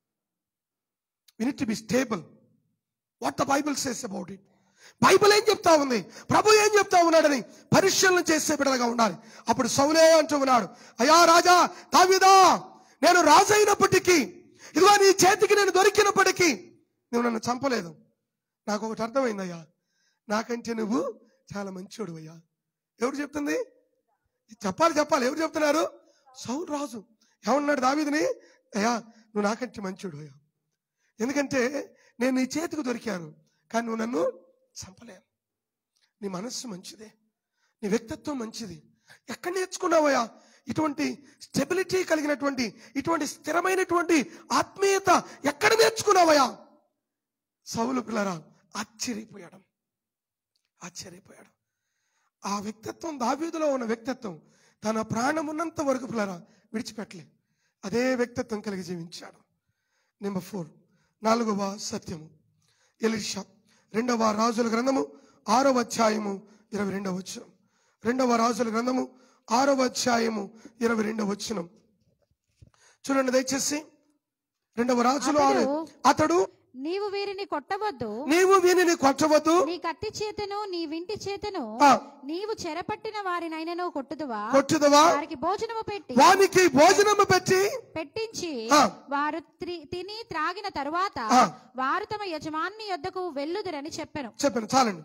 we need to be stable what the Bible says about it Bible ఏం చెప్తా ఉంది ప్రభు ఏం చెప్తా ఉన్నాడని పరిశీలన చేసే బిడ్డలుగా ఉండాలి అప్పుడు సౌలే అంటూ ఉన్నాడు అయ్యా రాజా దావిదా నేను రాజు అయినప్పటికీ ఇదిగో నీ చేతికి నేను దొరికినప్పటికీ నువ్వు నన్ను చంపలేదు నాకు ఒకటి అర్థమైందయ్యా నాకంటే నువ్వు చాలా మంచోడు అయ్యా ఎవరు చెప్తుంది చెప్పాలి చెప్పాలి ఎవరు చెప్తున్నారు సౌలు రాజు ఏమన్నాడు దావీదిని అయ్యా నువ్వు నాకంటే మంచోడు అయ్యా ఎందుకంటే నేను నీ చేతికి దొరికాను కానీ నువ్వు నన్ను చంపలేను నీ మనస్సు మంచిదే నీ వ్యక్తిత్వం మంచిది ఎక్కడ నేర్చుకున్నావయ్యా ఇటువంటి స్టెబిలిటీ కలిగినటువంటి ఇటువంటి స్థిరమైనటువంటి ఆత్మీయత ఎక్కడ నేర్చుకున్నావయ్యా సౌలు పిల్లరా ఆశ్చర్యపోయాడు ఆశ్చర్యపోయాడు ఆ వ్యక్తిత్వం దావీదులో ఉన్న వ్యక్తిత్వం తన ప్రాణం ఉన్నంత వరకు పిల్లరా విడిచిపెట్టలే అదే వ్యక్తిత్వం కలిగి జీవించాడు నెంబర్ ఫోర్ నాలుగవ సత్యము ఎలిషా రెండవ రాజుల గ్రంథము ఆరవ అధ్యాయము ఇరవై రెండవ వచనం రెండవ రాజుల గ్రంథము ఆరవ అధ్యాయము ఇరవై రెండవ వచనం చూడండి దయచేసి రెండవ రాజులు ఆరు అతడు నీవు వీరిని కొట్టవద్దు నీవు వీనిని కొట్టవద్దు నీ కత్తి చేతను నీ వింటి చేతను ఆ. నీవు చెరపట్టిన వారినైనను కొట్టుదువా కొట్టుదవా వారికి భోజనము పెట్టి వానికి భోజనము పెట్టి పెట్టించి ఆ. వారు త్రి- తిని త్రాగిన తరువాత ఆ. వారు తమ యజమాని యొద్దకు వెళ్ళుదురని చెప్పాను చెప్పాను చాలండి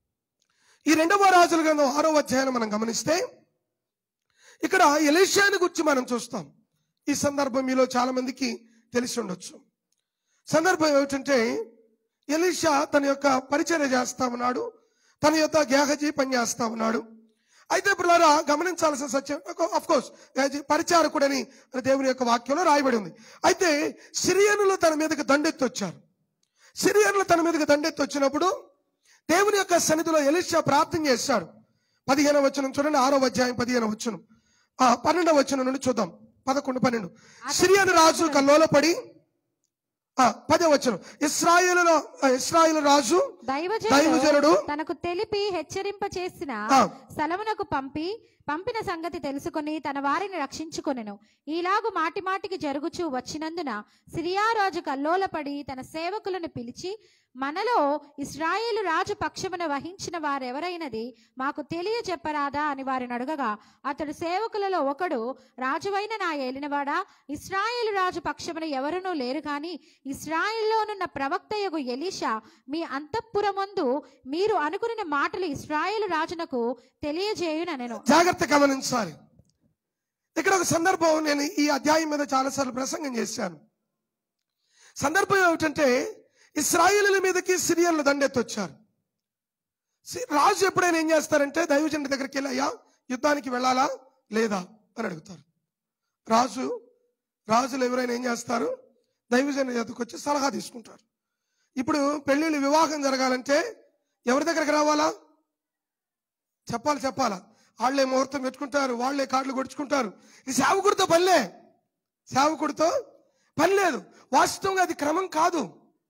ఈ రెండవ రాజుల గ్రంథం ఆరో అధ్యాయాన్ని మనం గమనిస్తే ఇక్కడ ఎలీషాని గురించి మనం చూస్తాం ఈ సందర్భం మీలో చాలా మందికి తెలిసి ఉండొచ్చు సందర్భం ఏమిటంటే ఎలీషా తన యొక్క పరిచర్య చేస్తా ఉన్నాడు తన యొక్క గేహజీ పని చేస్తా ఉన్నాడు అయితే పిల్లరా గమనించాల్సిన సత్యం అఫ్ కోర్స్ పరిచారకుడని దేవుని యొక్క వాక్యంలో రాయబడి ఉంది అయితే సిరియనులు తన మీదకి దండెత్తి వచ్చారు సిరియన్లు తన మీదకి దండెత్తి వచ్చినప్పుడు దేవుని యొక్క సన్నిధిలో ఎలిషా ప్రార్థన చేశాడు పదిహేను వచనం చూడండి ఆరో అధ్యాయం పదిహేను వచనం ఆ పన్నెండవ వచనం నుండి చూద్దాం పదకొండు పన్నెండు సిరియన్ రాజు కల్లోలపడి ఆ పదే వచనం ఇస్రాయేలు ఇస్రాయేల్ రాజు దైవజనుడు దైవజనుడు తనకు తెలిపి హెచ్చరింప చేసిన ఆ. స్థలమునకు పంపి పంపిన సంగతి తెలుసుకొని తన వారిని రక్షించుకొనెను ఈలాగు మాటి మాటికి జరుగుచూ వచ్చినందున సిరియా రాజు కల్లోలపడి తన సేవకులను పిలిచి మనలో ఇస్రాయేలు రాజు పక్షమున వహించిన వారెవరైనది మాకు తెలియజెప్పరాదా అని వారిని అడగగా అతడు సేవకులలో ఒకడు రాజువైన నా ఏలినవాడా ఇస్రాయేలు రాజు పక్షమున ఎవరునూ లేరు కానీ ఇస్రాయేల్లోనున్న ప్రవక్తయగు ఎలీషా మీ అంతఃపురమందు మీరు అనుకున్న మాటలు ఇస్రాయేలు రాజునకు తెలియజేయుననెను జాగ్రత్త గమనించాలి ఇక్కడ ఒక సందర్భం నేను ఈ అధ్యాయం మీద చాలాసార్లు ప్రసంగం చేశాను సందర్భం ఏమిటంటే ఇస్రాయిలీల మీదకి సిరియన్లు దండెత్తొచ్చారు సి- రాజు ఎప్పుడైనా ఏం చేస్తారంటే దైవజనుడి దగ్గరికి వెళ్ళి అయ్యా యుద్ధానికి వెళ్ళాలా లేదా అని అడుగుతారు రాజు రాజులు ఎవరైనా ఏం చేస్తారు దైవజనుడి దగ్గరకు వచ్చి సలహా తీసుకుంటారు ఇప్పుడు పెళ్లిళ్ళు వివాహం జరగాలంటే ఎవరి దగ్గరికి రావాలా చెప్పాలి చెప్పాలా వాళ్ళే ముహూర్తం పెట్టుకుంటారు వాళ్ళే కార్డులు కొడుచుకుంటారు ఇది సేవకుడితో పనిలే సేవకుడితో పని లేదు వాస్తవంగా అది క్రమం కాదు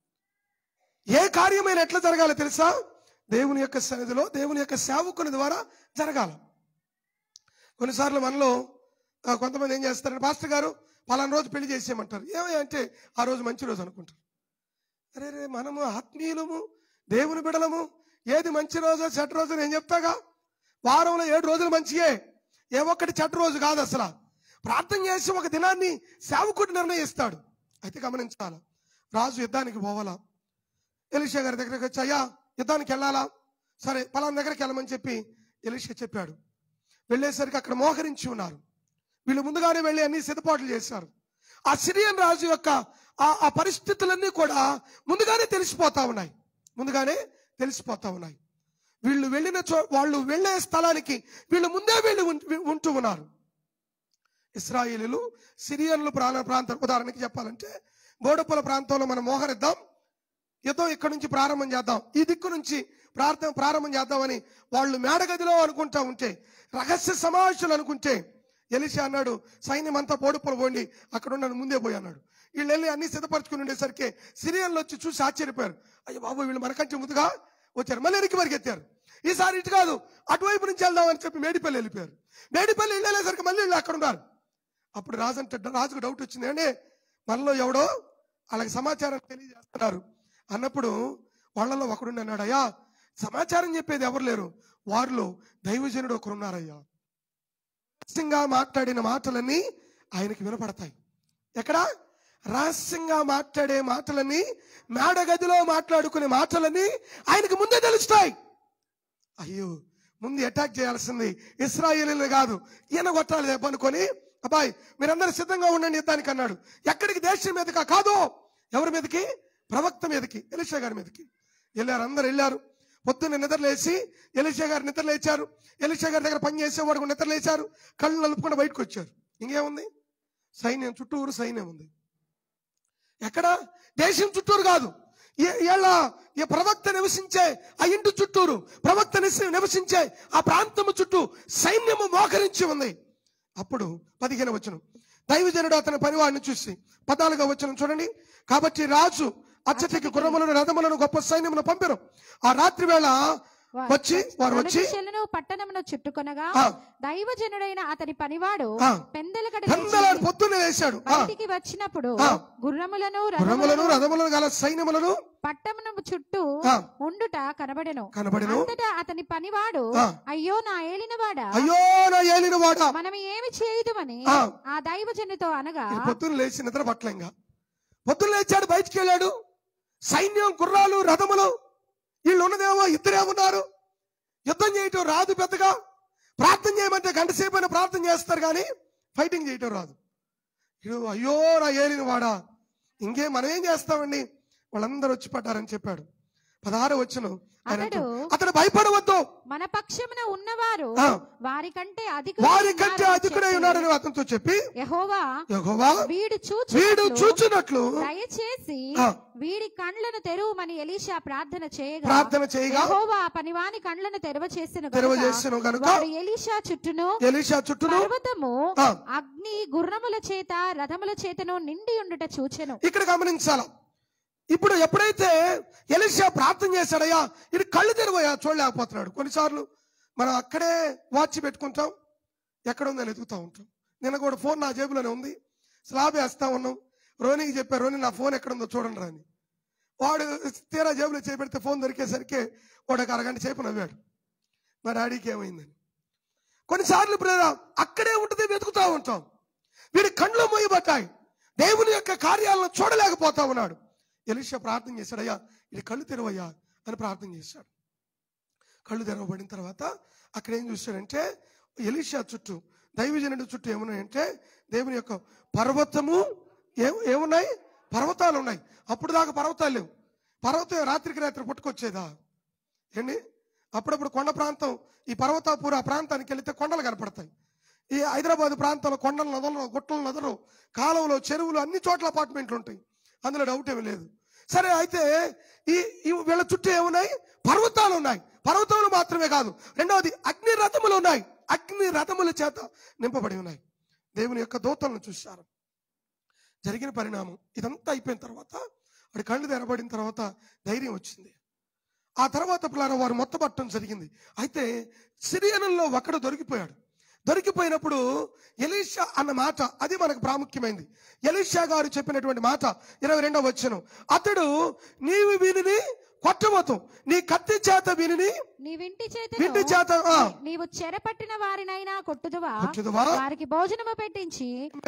ఏ కార్యమైన ఎట్లా జరగాలో తెలుసా దేవుని యొక్క సన్నిధిలో దేవుని యొక్క సేవకుని ద్వారా జరగాల కొన్నిసార్లు మనలో ఆ, కొంతమంది ఏం చేస్తారంటే పాస్టర్ గారు పలానా రోజు పెళ్లి చేసేయమంటారు ఏమయ్య అంటే ఆ రోజు మంచి రోజు అనుకుంటారు అరే రే మనము ఆత్మీయులము దేవుని బిడలము ఏది మంచి రోజో చెడ్డ రోజు నేను చెప్తాగా వారంలో ఏడు రోజులు మంచియే ఏ ఒక్కటి చెడ్డ రోజు కాదు అసలు ప్రార్థన చేసి ఒక దినాన్ని సేవకుడు నిర్ణయిస్తాడు అయితే గమనించాలి రాజు యుద్ధానికి పోవాలా ఎలిషా గారి దగ్గరికి వచ్చి అయ్యా యుద్ధానికి వెళ్ళాలా సరే పలానా దగ్గరికి వెళ్ళమని చెప్పి ఎలిషా చెప్పాడు వెళ్ళేసరికి అక్కడ మోహరించి ఉన్నారు వీళ్ళు ముందుగానే వెళ్ళి అన్ని సిద్ధపాట్లు చేశారు ఆ సిరియన్ రాజు యొక్క ఆ ఆ పరిస్థితులన్నీ కూడా ముందుగానే తెలిసిపోతా ఉన్నాయి ముందుగానే తెలిసిపోతా ఉన్నాయి వీళ్ళు వెళ్ళిన చో వాళ్ళు వెళ్ళే స్థలానికి వీళ్ళు ముందే వెళ్ళి ఉం- ఉంటూ ఉన్నారు ఇస్రాయేలీలు సిరియన్లు ప్రాణ ప్రాంతం ఉదాహరణకి చెప్పాలంటే బోడపుల ప్రాంతంలో మనం మోహరిద్దాం యుద్ధం ఇక్కడ నుంచి ప్రారంభం చేద్దాం ఈ దిక్కు నుంచి ప్రార్థన ప్రారంభం చేద్దామని వాళ్ళు మేడగదిలో అనుకుంటా ఉంటే రహస్య సమావేశాలు అనుకుంటే ఎలిసి అన్నాడు సైన్యం అంతా బోడుపుల పోండి అక్కడ ఉన్నాను ముందే పోయి అన్నాడు వీళ్ళు వెళ్ళి అన్ని సిద్ధపరచుకుని ఉండేసరికి సిరియన్లు వచ్చి చూసి ఆశ్చర్యపోయారు అయ్యో బాబు వీళ్ళు మనకంటే ముందుగా వచ్చారు మళ్ళీ వెనక్కి పరిగెత్తారు ఈసారి ఇటు కాదు అటువైపు నుంచి వెళ్దామని చెప్పి మేడిపల్లి వెళ్ళిపోయారు మేడిపల్లి వెళ్ళేసరికి మళ్ళీ వీళ్ళు అక్కడ ఉన్నారు అప్పుడు రాజు అంటే రాజుకు డౌట్ వచ్చింది అంటే మనలో ఎవడో వాళ్ళకి సమాచారం తెలియజేస్తున్నారు అన్నప్పుడు వాళ్ళలో ఒకడు అన్నాడు అయ్యా సమాచారం చెప్పేది ఎవరు లేరు వారిలో దైవజనుడు ఒకరు ఉన్నారయ్యా రహస్యంగా మాట్లాడిన మాటలన్నీ ఆయనకి వినపడతాయి ఎక్కడ రహస్యంగా మాట్లాడే మాటలన్నీ మేడగదిలో మాట్లాడుకునే మాటలన్నీ ఆయనకు ముందే తెలుస్తాయి అయ్యో ముందు అటాక్ చేయాల్సింది ఇస్రాయేలీలు కాదు ఈయన కొట్టాలి దెబ్బ అనుకొని అబ్బాయి మీరందరూ సిద్ధంగా ఉండండి యుద్ధానికి అన్నాడు ఎక్కడికి దేశం మీదకా కాదు ఎవరి మీదకి ప్రవక్త మీదకి ఎలిషా గారి మీదకి వెళ్ళారు అందరు వెళ్ళారు పొద్దున్న నిద్రలేసి ఎలిషా గారు నిద్రలేచారు ఎలిషా గారి దగ్గర పని చేసేవాడు కూడా నిద్రలేచారు కళ్ళు నలుపుకుండా బయటకు వచ్చారు ఇంకేముంది సైన్యం చుట్టూరు సైన్యం ఉంది ఎక్కడ దేశం చుట్టూరు కాదు ఏ- ఏళ్ళ ఈ ప్రవక్త నివసించే ఆ ఇంటి చుట్టూరు ప్రవక్త నివసి- నివసించే ఆ ప్రాంతము చుట్టూ సైన్యము మోకరించి ఉంది అప్పుడు పదిహేను వచనం దైవజనుడు అతని పనివాడిని చూసి పద్నాలుగో వచనం చూడండి కాబట్టి రాజు అచ్చటికి గుర్రములను రథములను గొప్ప సైన్యమును పంపారు ఆ రాత్రి వేళ వచ్చి వారు వచ్చి అనుచరులను పట్టణమును చుట్టుకొనగా ఆ. దైవజనుడైన అతని పనివాడు ఆ. పెందలకడ పెందలాడు పొద్దున్నే వేశాడు ఆ, బయటికి వచ్చినప్పుడు ఆ. గుర్రములను గుర్రములను రథములను రథములను గల సైన్యములను పట్టణము చుట్టూ ఆ. ఉండుట కనబడెను కనబడెను. అంతటా అతని పనివాడు ఆ. అయ్యో నా ఏలినవాడా అయ్యో నా ఏలిన వాడా మనం ఏమి చేయుదుమని ఆ. ఆ దైవజనుతో అనగా ఇది పొద్దున్న లేచి నిద్ర పట్టలేంగా పొద్దున్న లేచాడు బయటికి వెళ్ళాడు సైన్యం గుర్రాలు రథములు వీళ్ళు ఉన్నదేమో ఇద్దరే ఉన్నారు యుద్ధం చేయటం రాదు పెద్దగా ప్రార్థన చేయమంటే గంట సేపు అయినా ప్రార్థన చేస్తారు కానీ ఫైటింగ్ చేయటం రాదు ఇడు అయ్యో నా ఏలిన వాడా ఇంకే మనం ఏం చేస్తామండి వాళ్ళందరూ వచ్చి పడ్డారని చెప్పాడు పదహారు వచ్చును ఆయన అతడు అంటాడు, అతడు భయపడవద్దు మన పక్షమున ఉన్నవారు ఆ. వారి కంటే అధిక వారి కంటే అధికుడై ఉన్నాడని అతనితో చెప్పి యహోవా యెహోవా వీడు వీడు చూచు చూచున్నట్లు దయచేసి ఆ. వీడి కండ్లను తెరువమని ఎలీషా ప్రార్థన చేయగా ప్రార్థన చేయగా యెహోవా ఆ పనివాని కండ్లను తెరవ చేసిన తెరవ చేసెను గనుక వాడు ఎలీషా చుట్టూను ఎలీషా చుట్టూను పర్వతము ఆ. అగ్ని గుర్రముల చేత రథముల చేతను నిండి ఉండుట చూచెను ఇక్కడ గమనించాల ఇప్పుడు ఎప్పుడైతే ఎలిషా ప్రార్థన చేశాడయ్యా ఇది కళ్ళు తెరవయ్యా చూడలేకపోతున్నాడు కొన్నిసార్లు మనం అక్కడే వాచ్ పెట్టుకుంటాం ఎక్కడ ఉందని ఎదుగుతూ ఉంటాం నిన్న కూడా ఫోన్ నా జేబులోనే ఉంది స్లాబ్ వేస్తా ఉన్నాం రోనీకి చెప్పారు రోని నా ఫోన్ ఎక్కడ ఉందో చూడండి రాని వాడు తీరా జేబులో చేపెడితే ఫోన్ దొరికేసరికి వాడు ఒక అరగంట సేపు నవ్వాడు మా డాడీకి ఏమైందని కొన్నిసార్లు ప్రేర అక్కడే ఉంటుంది వెతుకుతా ఉంటాం వీడి కళ్ళు మోయబట్టాయి దేవుని యొక్క కార్యాలను చూడలేకపోతా ఉన్నాడు ఎలిషా ప్రార్థన చేశాడయ్యా ఇది కళ్ళు తెరవయ్యా అని ప్రార్థన చేశాడు కళ్ళు తెరవబడిన తర్వాత అక్కడ ఏం చూశాడంటే ఎలిషా చుట్టూ దైవజనుడి చుట్టూ ఏమున్నాయంటే దేవుని యొక్క పర్వతము ఏ ఏమున్నాయి పర్వతాలు ఉన్నాయి అప్పుడు దాకా పర్వతాలు లేవు పర్వతం రాత్రికి రాత్రి పుట్టుకొచ్చేదా ఏంటి అప్పుడప్పుడు కొండ ప్రాంతం ఈ పర్వతాపూర్ ఆ ప్రాంతానికి వెళితే కొండలు కనపడతాయి ఈ హైదరాబాద్ ప్రాంతంలో కొండల నదులు గుట్టల నదులు కాలువలు చెరువులు అన్ని చోట్ల అపార్ట్మెంట్లు ఉంటాయి అందులో డౌట్ ఏమీ లేదు సరే అయితే ఈ ఈ వీళ్ళ చుట్టూ ఏమున్నాయి పర్వతాలు ఉన్నాయి పర్వతములు మాత్రమే కాదు రెండవది అగ్ని రథములు ఉన్నాయి అగ్ని రథముల చేత నింపబడి ఉన్నాయి దేవుని యొక్క దూతలను చూశారు జరిగిన పరిణామం ఇదంతా అయిపోయిన తర్వాత వాడి కళ్ళు తెరబడిన తర్వాత ధైర్యం వచ్చింది ఆ తర్వాత పిల్లల వారు మొత్తపట్టడం జరిగింది అయితే సిరియనుల్లో ఒకడు దొరికిపోయాడు దొరికిపోయినప్పుడు ఎలీషా అన్న మాట అది మనకు ప్రాముఖ్యమైంది ఎలీషా గారు చెప్పినటువంటి మాట ఇరవై రెండవ వచ్చను అతడు నీవు వీనిని కొట్టబోతు నీ కత్తి చేత వీనిని నీ వింటి చేత వింటి చేత ఆ, నీవు చెరపట్టిన వారినైనా కొట్టుదువా కొట్టుదువా? వారికి భోజనము పెట్టించి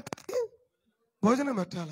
భోజనం పెట్టాల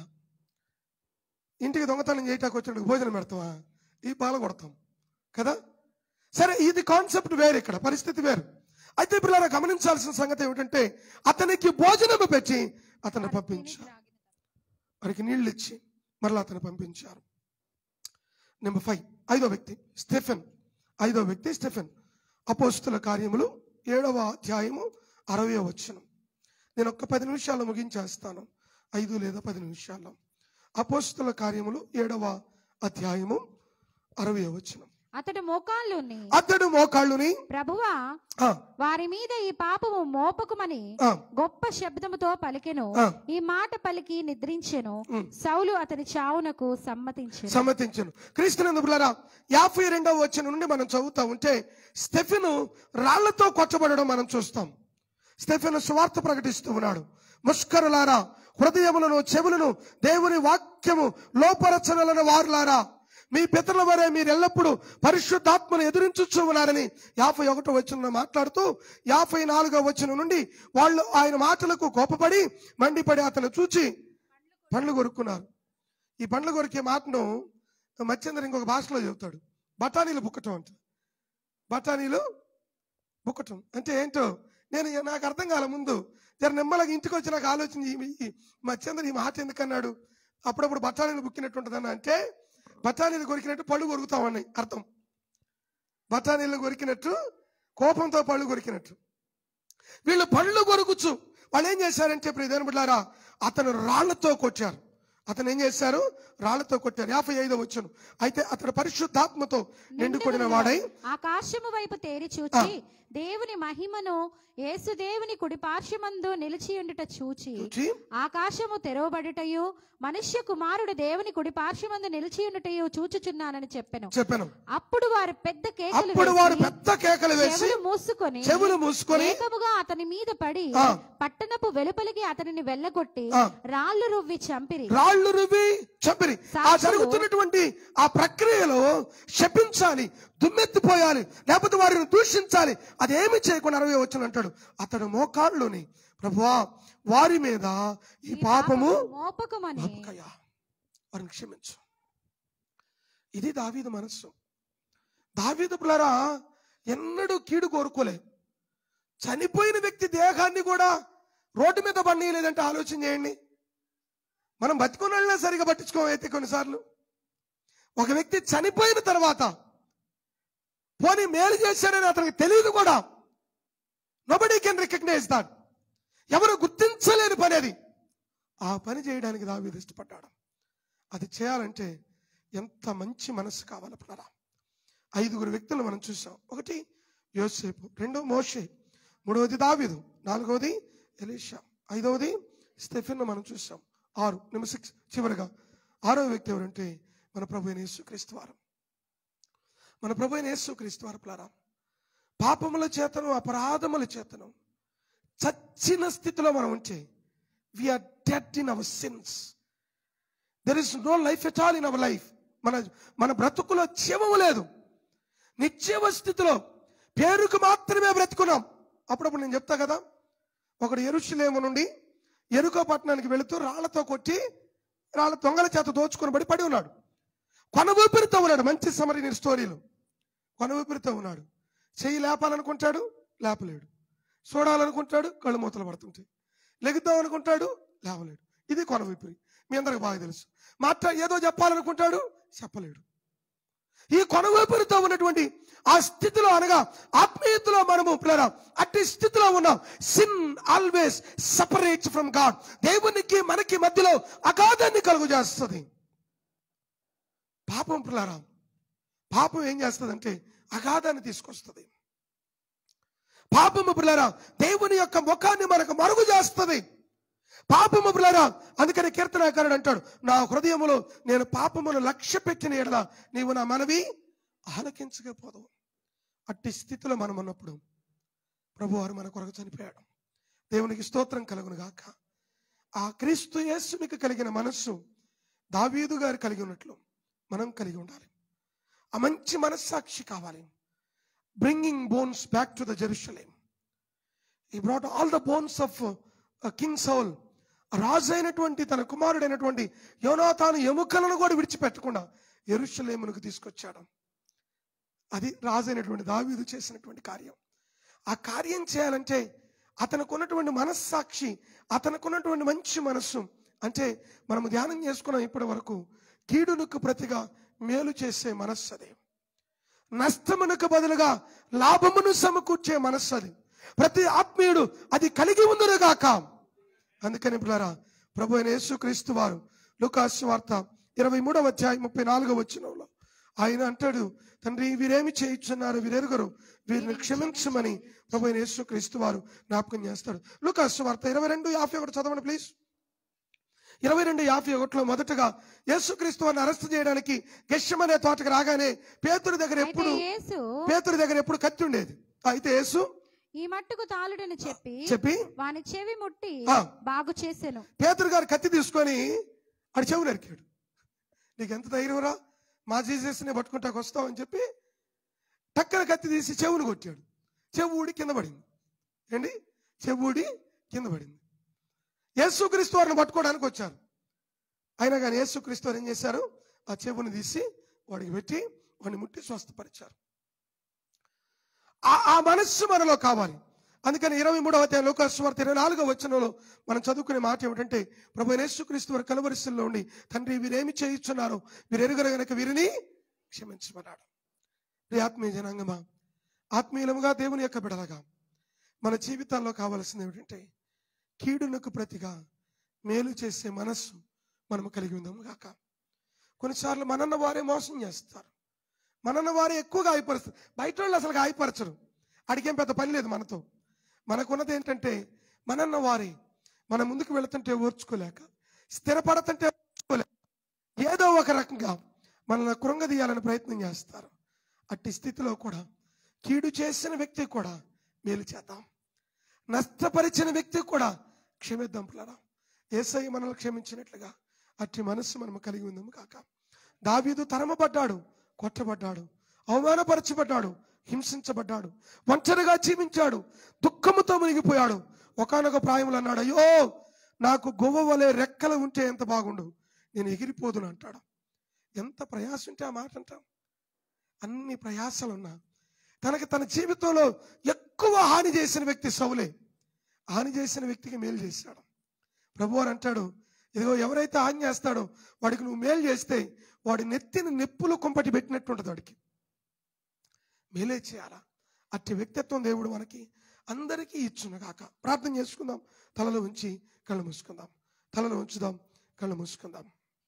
ఇంటికి దొంగతనం చేయటానికి వచ్చినప్పుడు భోజనం పెడతావా ఈ పాల కొడతాం కదా సరే ఇది కాన్సెప్ట్ వేరు ఇక్కడ పరిస్థితి వేరు అయితే పిల్లలు గమనించాల్సిన సంగతి ఏమిటంటే అతనికి భోజనం పెట్టి అతన్ని పంపించారు వారికి నీళ్ళు ఇచ్చి మరలా అతను పంపించారు నెంబర్ ఫైవ్ ఐదో వ్యక్తి స్టెఫెన్ ఐదో వ్యక్తి స్టెఫెన్ అపోస్తుల కార్యములు ఏడవ అధ్యాయము అరవై వచనం నేను ఒక్క పది నిమిషాల్లో ముగించేస్తాను ఐదు లేదా పది నిమిషాల్లో అపోస్తుల కార్యములు ఏడవ అధ్యాయము అరవై వచనం అతడు మోకాళ్ళుని అతడు మోకాళ్ళుని ప్రభువా ఆ, వారి మీద ఈ పాపము మోపకుమని ఆ, గొప్ప శబ్దముతో పలికెను ఆ. ఈ మాట పలికి నిద్రించెను ఉమ్. సౌలు అతని చావునకు సమ్మతించెను సమ్మతించను క్రీస్తునందుకులారా యాభై రెండవ వచ్చిన నుండి మనం చదువుతా ఉంటే స్టెఫెను రాళ్లతో కొట్టబడడం మనం చూస్తాం స్టెఫెను సువార్త ప్రకటిస్తూ ఉన్నాడు ముష్కరులారా హృదయములను చెవులను దేవుని వాక్యము లోపరచనలను వారులారా మీ పితరుల వరే మీరు ఎల్లప్పుడూ పరిశుద్ధాత్మను ఎదురించుచు ఉన్నారని యాభై ఒకటో వచ్చిన మాట్లాడుతూ యాభై నాలుగో వచ్చిన నుండి వాళ్ళు ఆయన మాటలకు కోపపడి మండిపడి అతను చూచి పండ్లు కొరుక్కున్నారు ఈ పండ్లు కొరికే మాటను మత్స్యంద్ర ఇంకొక భాషలో చెబుతాడు బఠానీలు బుక్కటం అంట బఠానీలు బుక్కటం అంటే ఏంటో నేను నాకు అర్థం కాల ముందు జర నిమ్మలకి ఇంటికి వచ్చి నాకు ఆలోచన ఈ- ఈ మత్స్యంద్ర ఈ మాట ఎందుకన్నాడు అప్పుడప్పుడు బఠానీలు బుక్కినట్టు ఉంటుందని అంటే బఠానీలు కొరికినట్టు పళ్ళు కొరుకుతామని అర్థం బఠానీలు కొరికినట్టు కోపంతో పళ్ళు కొరికినట్టు వీళ్ళు పళ్ళు కొరుకుచ్చు వాళ్ళు ఏం చేశారంటే ఇప్పుడు ఇదేను బిడ్డారా అతను రాళ్లతో కొట్టారు అతను ఏం చేశారు రాళ్లతో కొట్టారు యాభై ఐదో వచ్చాను అయితే అతడు పరిశుద్ధాత్మతో నిండుకొడిన వాడై ఆకాశము వైపు తేరి చూచి దేవుని మహిమను యేసు దేవుని కుడి పార్శ్వమందు నిలిచి ఉండుట చూచి చూచి ఆకాశము తెరవబడుటయు మనుష్య కుమారుడు దేవుని కుడి పార్శ్వమందు నిలిచి ఉండుటయు చూచుచున్నానని చెప్పెను చెప్పాను అప్పుడు వారు పెద్ద కేకలు అప్పుడు వారు వేసి, పెద్ద కేకలు వేసి చెవులు మూసుకొని చెవులు మూసుకొని ఏకముగా అతని మీద పడి ఆ. పట్టణపు వెలుపలికి అతనిని వెళ్ళగొట్టి ఆ. రాళ్లు రువ్వి చంపిరి రాళ్ళు రువి చంపిరి ఆ సాక్షులు- జరుగుతున్నటువంటి ఆ ప్రక్రియలో శపించాలి దుమ్మెత్తిపోయాలి లేకపోతే వారిని దూషించాలి అదేమి చేయకుండా అరవై వచ్చిన అంటాడు అతడు మోకాళ్ళుని ప్రభువా వారి మీద ఈ పాపము మోపకమని మోపకయ్యా వారిని క్షమించు ఇది దావీదు మనస్సు దావీదు పిల్లరా ఎన్నడూ కీడు కోరుకోలే చనిపోయిన వ్యక్తి దేహాన్ని కూడా రోడ్డు మీద బండియలేదంటే ఆలోచన చేయండి మనం బతుకున్న వాళ్ళనే సరిగా పట్టించుకోమైతే కొన్నిసార్లు ఒక వ్యక్తి చనిపోయిన తర్వాత పోనీ మేలు చేశాడని అతనికి తెలియదు కూడా నోబడీ కెన్ రికగ్నైజ్ దాట్ ఎవరు గుర్తించలేని పని అది ఆ పని చేయడానికి దావీదు ఇష్టపడ్డాడు అది చేయాలంటే ఎంత మంచి మనసు కావాలి పడరా ఐదుగురు వ్యక్తులు మనం చూసాం ఒకటి యోసేపు రెండో మోషే మూడవది దావీదు నాలుగవది ఎలీషా ఐదవది స్టెఫెన్ మనం చూసాం ఆరు నెంబర్ సిక్స్ చివరిగా ఆరో వ్యక్తి ఎవరంటే మన ప్రభు అయిన యేసుక్రీస్తు వారు మన ప్రభు అయిన యేసుక్రీస్తు వారు పిల్లరా పాపముల చేతను అపరాధముల చేతను చచ్చిన స్థితిలో మనం ఉంటే we are dead in our sins there is no life at all in our life మన మన బ్రతుకులో జీవము లేదు నిత్యవ స్థితిలో పేరుకు మాత్రమే బ్రతుకున్నాం అప్పుడప్పుడు నేను చెప్తా కదా ఒకడు ఎరుషులేము నుండి ఎరుకో పట్టణానికి వెళుతూ రాళ్లతో కొట్టి రాళ్ళ దొంగల చేత దోచుకొని పడి పడి ఉన్నాడు కొన ఊపిరితో ఉన్నాడు మంచి సమరిని స్టోరీలు కొన ఊపిరితో ఉన్నాడు చెయ్యి లేపాలనుకుంటాడు లేపలేడు చూడాలనుకుంటాడు కళ్ళు మూతలు పడుతుంటాయి లెగుద్దాం అనుకుంటాడు లేవలేడు ఇది కొన ఊపిరి మీ అందరికి బాగా తెలుసు మాట్లా ఏదో చెప్పాలనుకుంటాడు చెప్పలేడు ఈ కొన ఊపిరితో ఉన్నటువంటి ఆ స్థితిలో అనగా ఆత్మీయతలో మనము పిల్లరా అట్టి స్థితిలో ఉన్నాం sin always separates from God దేవునికి మనకి మధ్యలో అగాధాన్ని కలుగు చేస్తుంది పాపం పిల్లరా పాపం ఏం చేస్తుందంటే అగాధాన్ని తీసుకొస్తుంది పాపము పిల్లరా దేవుని యొక్క ముఖాన్ని మనకు మరుగు చేస్తుంది పాపము పిల్లరా అందుకని కీర్తనాకారుడు అంటాడు నా హృదయములో నేను పాపమును లక్ష్య పెట్టిన ఎడల నీవు నా మనవి ఆలకించకపోదు అట్టి స్థితిలో మనం ఉన్నప్పుడు ప్రభు వారు మన కొరకు చనిపోయాడు దేవునికి స్తోత్రం కలుగును గాక ఆ క్రీస్తు యేసునికి కలిగిన మనస్సు దావీదు గారు కలిగి ఉన్నట్లు మనం కలిగి ఉండాలి ఆ మంచి మనస్సాక్షి కావాలి bringing bones back to the Jerusalem he brought all the bones of King Saul రాజు అయినటువంటి తన కుమారుడైనటువంటి యోనాతాను ఎముకలను కూడా విడిచిపెట్టకుండా ఎరుషలేమునకు తీసుకొచ్చాడు అది రాజు అయినటువంటి దావీదు చేసినటువంటి కార్యం ఆ కార్యం చేయాలంటే అతనికి ఉన్నటువంటి మనస్సాక్షి అతనికి ఉన్నటువంటి మంచి మనస్సు అంటే మనము ధ్యానం చేసుకున్నాం ఇప్పటి వరకు కీడునకు ప్రతిగా మేలు చేసే మనస్సు అది నష్టమునకు బదులుగా లాభమును సమకూర్చే మనస్సు అది ప్రతి ఆత్మీయుడు అది కలిగి ఉందరుగాక అందుకని పిల్లరా ప్రభు అయిన యేసుక్రీస్తు వారు లుకాసు వార్త ఇరవై మూడవ అధ్యాయం ముప్పై నాలుగవ వచ్చినంలో ఆయన అంటాడు తండ్రి వీరేమి చేయించున్నారు వీరెరుగరు వీరిని క్షమించమని ప్రభు అయిన యేసుక్రీస్తు వారు జ్ఞాపకం చేస్తాడు లుకాసు వార్త ఇరవై రెండు యాభై ఒకటి చదవండి ప్లీజ్ ఇరవై రెండు యాభై ఒకటిలో మొదటగా యేసుక్రీస్తు వారిని అరెస్ట్ చేయడానికి గెషమనే తోటకు రాగానే పేతురు దగ్గర అయితే ఎప్పుడు యేసు పేతురు దగ్గర ఎప్పుడు కత్తి ఉండేది అయితే యేసు ఈ మట్టుకు తాళుడని చెప్పి చెప్పి వాని చెవి ముట్టి ఆ. బాగు చేసెను పేతురు గారు కత్తి తీసుకొని ఆడి చెవు నరికాడు నీకు ఎంత ధైర్యంరా మా జీసస్ని పట్టుకుంటాకు వస్తావు అని చెప్పి టక్కన కత్తి తీసి చెవును కొట్టాడు చెవు ఊడి కింద పడింది ఏంటి చెవు ఊడి కింద పడింది యేసుక్రీస్తు వారిని పట్టుకోవడానికి వచ్చారు అయినా కానీ యేసుక్రీస్తు వారు ఏం చేశారు ఆ చెవుని తీసి వాడికి పెట్టి వాడిని ముట్టి స్వస్థపరిచారు ఆ ఆ మనస్సు మనలో కావాలి అందుకని ఇరవై మూడవ అధ్యాయం లోకాస్వార్త ఇరవై నాలుగో వచనంలో మనం చదువుకునే మాట ఏమిటంటే ప్రభు యేసుక్రీస్తు వారి కలవరిశల్లో ఉండి తండ్రి వీరేమి చేయించున్నారో వీరు ఎరుగరు గనక వీరిని క్షమించమన్నాడు ప్రియ ఆత్మీయ జనాంగమా ఆత్మీయులముగా దేవుని యొక్క బిడలగా మన జీవితాల్లో కావలసింది ఏమిటంటే కీడునకు ప్రతిగా మేలు చేసే మనస్సు మనము కలిగి ఉందాము గాక కొన్నిసార్లు మనన్న వారే మోసం చేస్తారు మనన్న వారే ఎక్కువగా గాయపరుస్తారు బయట వాళ్ళు అసలు గాయపరచరు అడిగేం పెద్ద పని లేదు మనతో మనకున్నది ఏంటంటే మనన్న వారే మన ముందుకు వెళుతుంటే ఓర్చుకోలేక స్థిరపడతంటే ఓర్చుకోలేక ఏదో ఒక రకంగా మనల్ని కృంగదీయాలని ప్రయత్నం చేస్తారు అట్టి స్థితిలో కూడా కీడు చేసిన వ్యక్తి కూడా మేలు చేద్దాం నష్టపరిచిన వ్యక్తి కూడా క్షమిద్దాం పిల్లరా ఏసై మనల్ని క్షమించినట్లుగా అట్టి మనస్సు మనం కలిగి ఉందాము కాక దావీదు తరమపడ్డాడు కొట్టబడ్డాడు అవమానపరచబడ్డాడు హింసించబడ్డాడు ఒంటరిగా జీవించాడు దుఃఖముతో మునిగిపోయాడు ఒకనొక ప్రాయములు అన్నాడు అయ్యో నాకు గువ్వ వలె రెక్కలు ఉంటే ఎంత బాగుండు నేను ఎగిరిపోదును అంటాడు ఎంత ప్రయాస ఉంటే ఆ మాట అంటాం అన్ని ప్రయాసాలున్నా తనకి తన జీవితంలో ఎక్కువ హాని చేసిన వ్యక్తి సౌలే హాని చేసిన వ్యక్తికి మేలు చేశాడు ప్రభు అని అంటాడు ఇదిగో ఎవరైతే హాని చేస్తాడో వాడికి నువ్వు మేలు చేస్తే వాడి నెత్తిని నెప్పులు కుంపటి పెట్టినట్టు ఉంటుంది వాడికి మేలే చేయాలా అట్టి వ్యక్తిత్వం దేవుడు మనకి అందరికీ ఇచ్చును కాక ప్రార్థన చేసుకుందాం తలలో ఉంచి కళ్ళు మూసుకుందాం తలలో ఉంచుదాం కళ్ళు మూసుకుందాం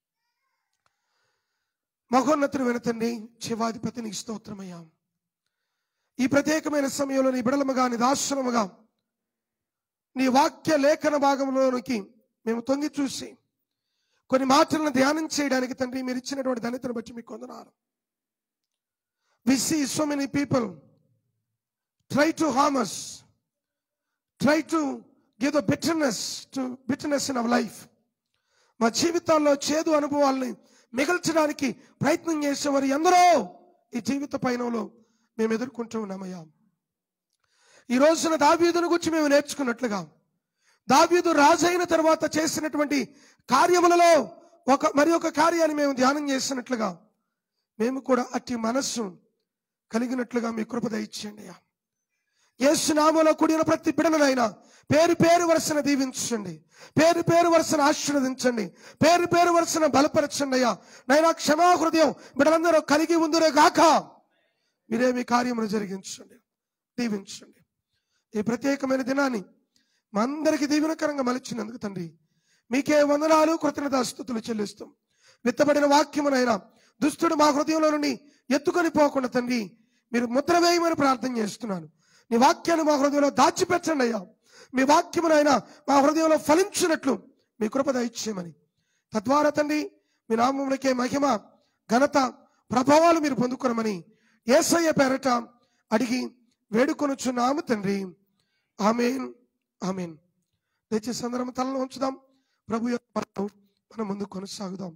మహోన్నతుడైన తండ్రి శివాధిపతి నీకు స్తోత్రమయ్యా ఈ ప్రత్యేకమైన సమయంలో నీ బిడలముగా నీ దాశ్రముగా నీ వాక్య లేఖన భాగంలోనికి మేము తొంగి చూసి కొన్ని మాటలను ధ్యానం చేయడానికి తండ్రి మీరు ఇచ్చినటువంటి ధనితను బట్టి మీకు కొందనాలు we see so many people try to harm us try to give the bitterness to bitterness in our life మా జీవితాల్లో చేదు అనుభవాల్ని మిగల్చడానికి ప్రయత్నం చేసేవారు ఎందరో ఈ జీవిత పయనంలో మేము ఎదుర్కొంటూ ఉన్నామయ్యా ఈ రోజున దావీదును గురించి మేము నేర్చుకున్నట్లుగా దావీదు రాజైన తర్వాత చేసినటువంటి కార్యములలో ఒక మరి ఒక కార్యాన్ని మేము ధ్యానం చేసినట్లుగా మేము కూడా అట్టి మనస్సు కలిగినట్లుగా మీ కృప దయచేయండి అయ్యా యేసునామలో కూడిన ప్రతి బిడలనైనా పేరు పేరు వరుసన దీవించండి పేరు పేరు వరుసన ఆశీర్వదించండి పేరు పేరు వరుసన బలపరచండి అయ్యా నైనా క్షమా హృదయం బిడలందరూ కలిగి ఉందిరే గాక మీరే మీ కార్యమును జరిగించండి దీవించండి ఈ ప్రత్యేకమైన దినాన్ని మా అందరికి దీవెనకరంగా మలిచినందుకు తండ్రి మీకే వందనాలు కృతజ్ఞత స్థుతులు చెల్లిస్తాం విత్తబడిన వాక్యమునైనా దుష్టుడు మా హృదయంలో నుండి ఎత్తుకొని పోకుండా తండ్రి మీరు ముద్ర వేయమని ప్రార్థన చేస్తున్నాను నీ వాక్యాన్ని మా హృదయంలో దాచిపెట్టండి అయ్యా మీ వాక్యమునైనా మా హృదయంలో ఫలించినట్లు మీ కృప దయచేయమని తద్వారా తండ్రి మీ నామములకే మహిమ ఘనత ప్రభావాలు మీరు పొందుకోనమని ఏసయ్య పేరట అడిగి వేడుకొనుచున్నాము తండ్రి ఆమెన్ ఆమెన్ దయచేసి అందరం తలలో ఉంచుదాం ప్రభు యొక్క మాటలు మనం ముందు కొనసాగుదాం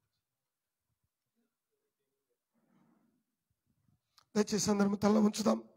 దయచేసి అందరం తలలో ఉంచుదాం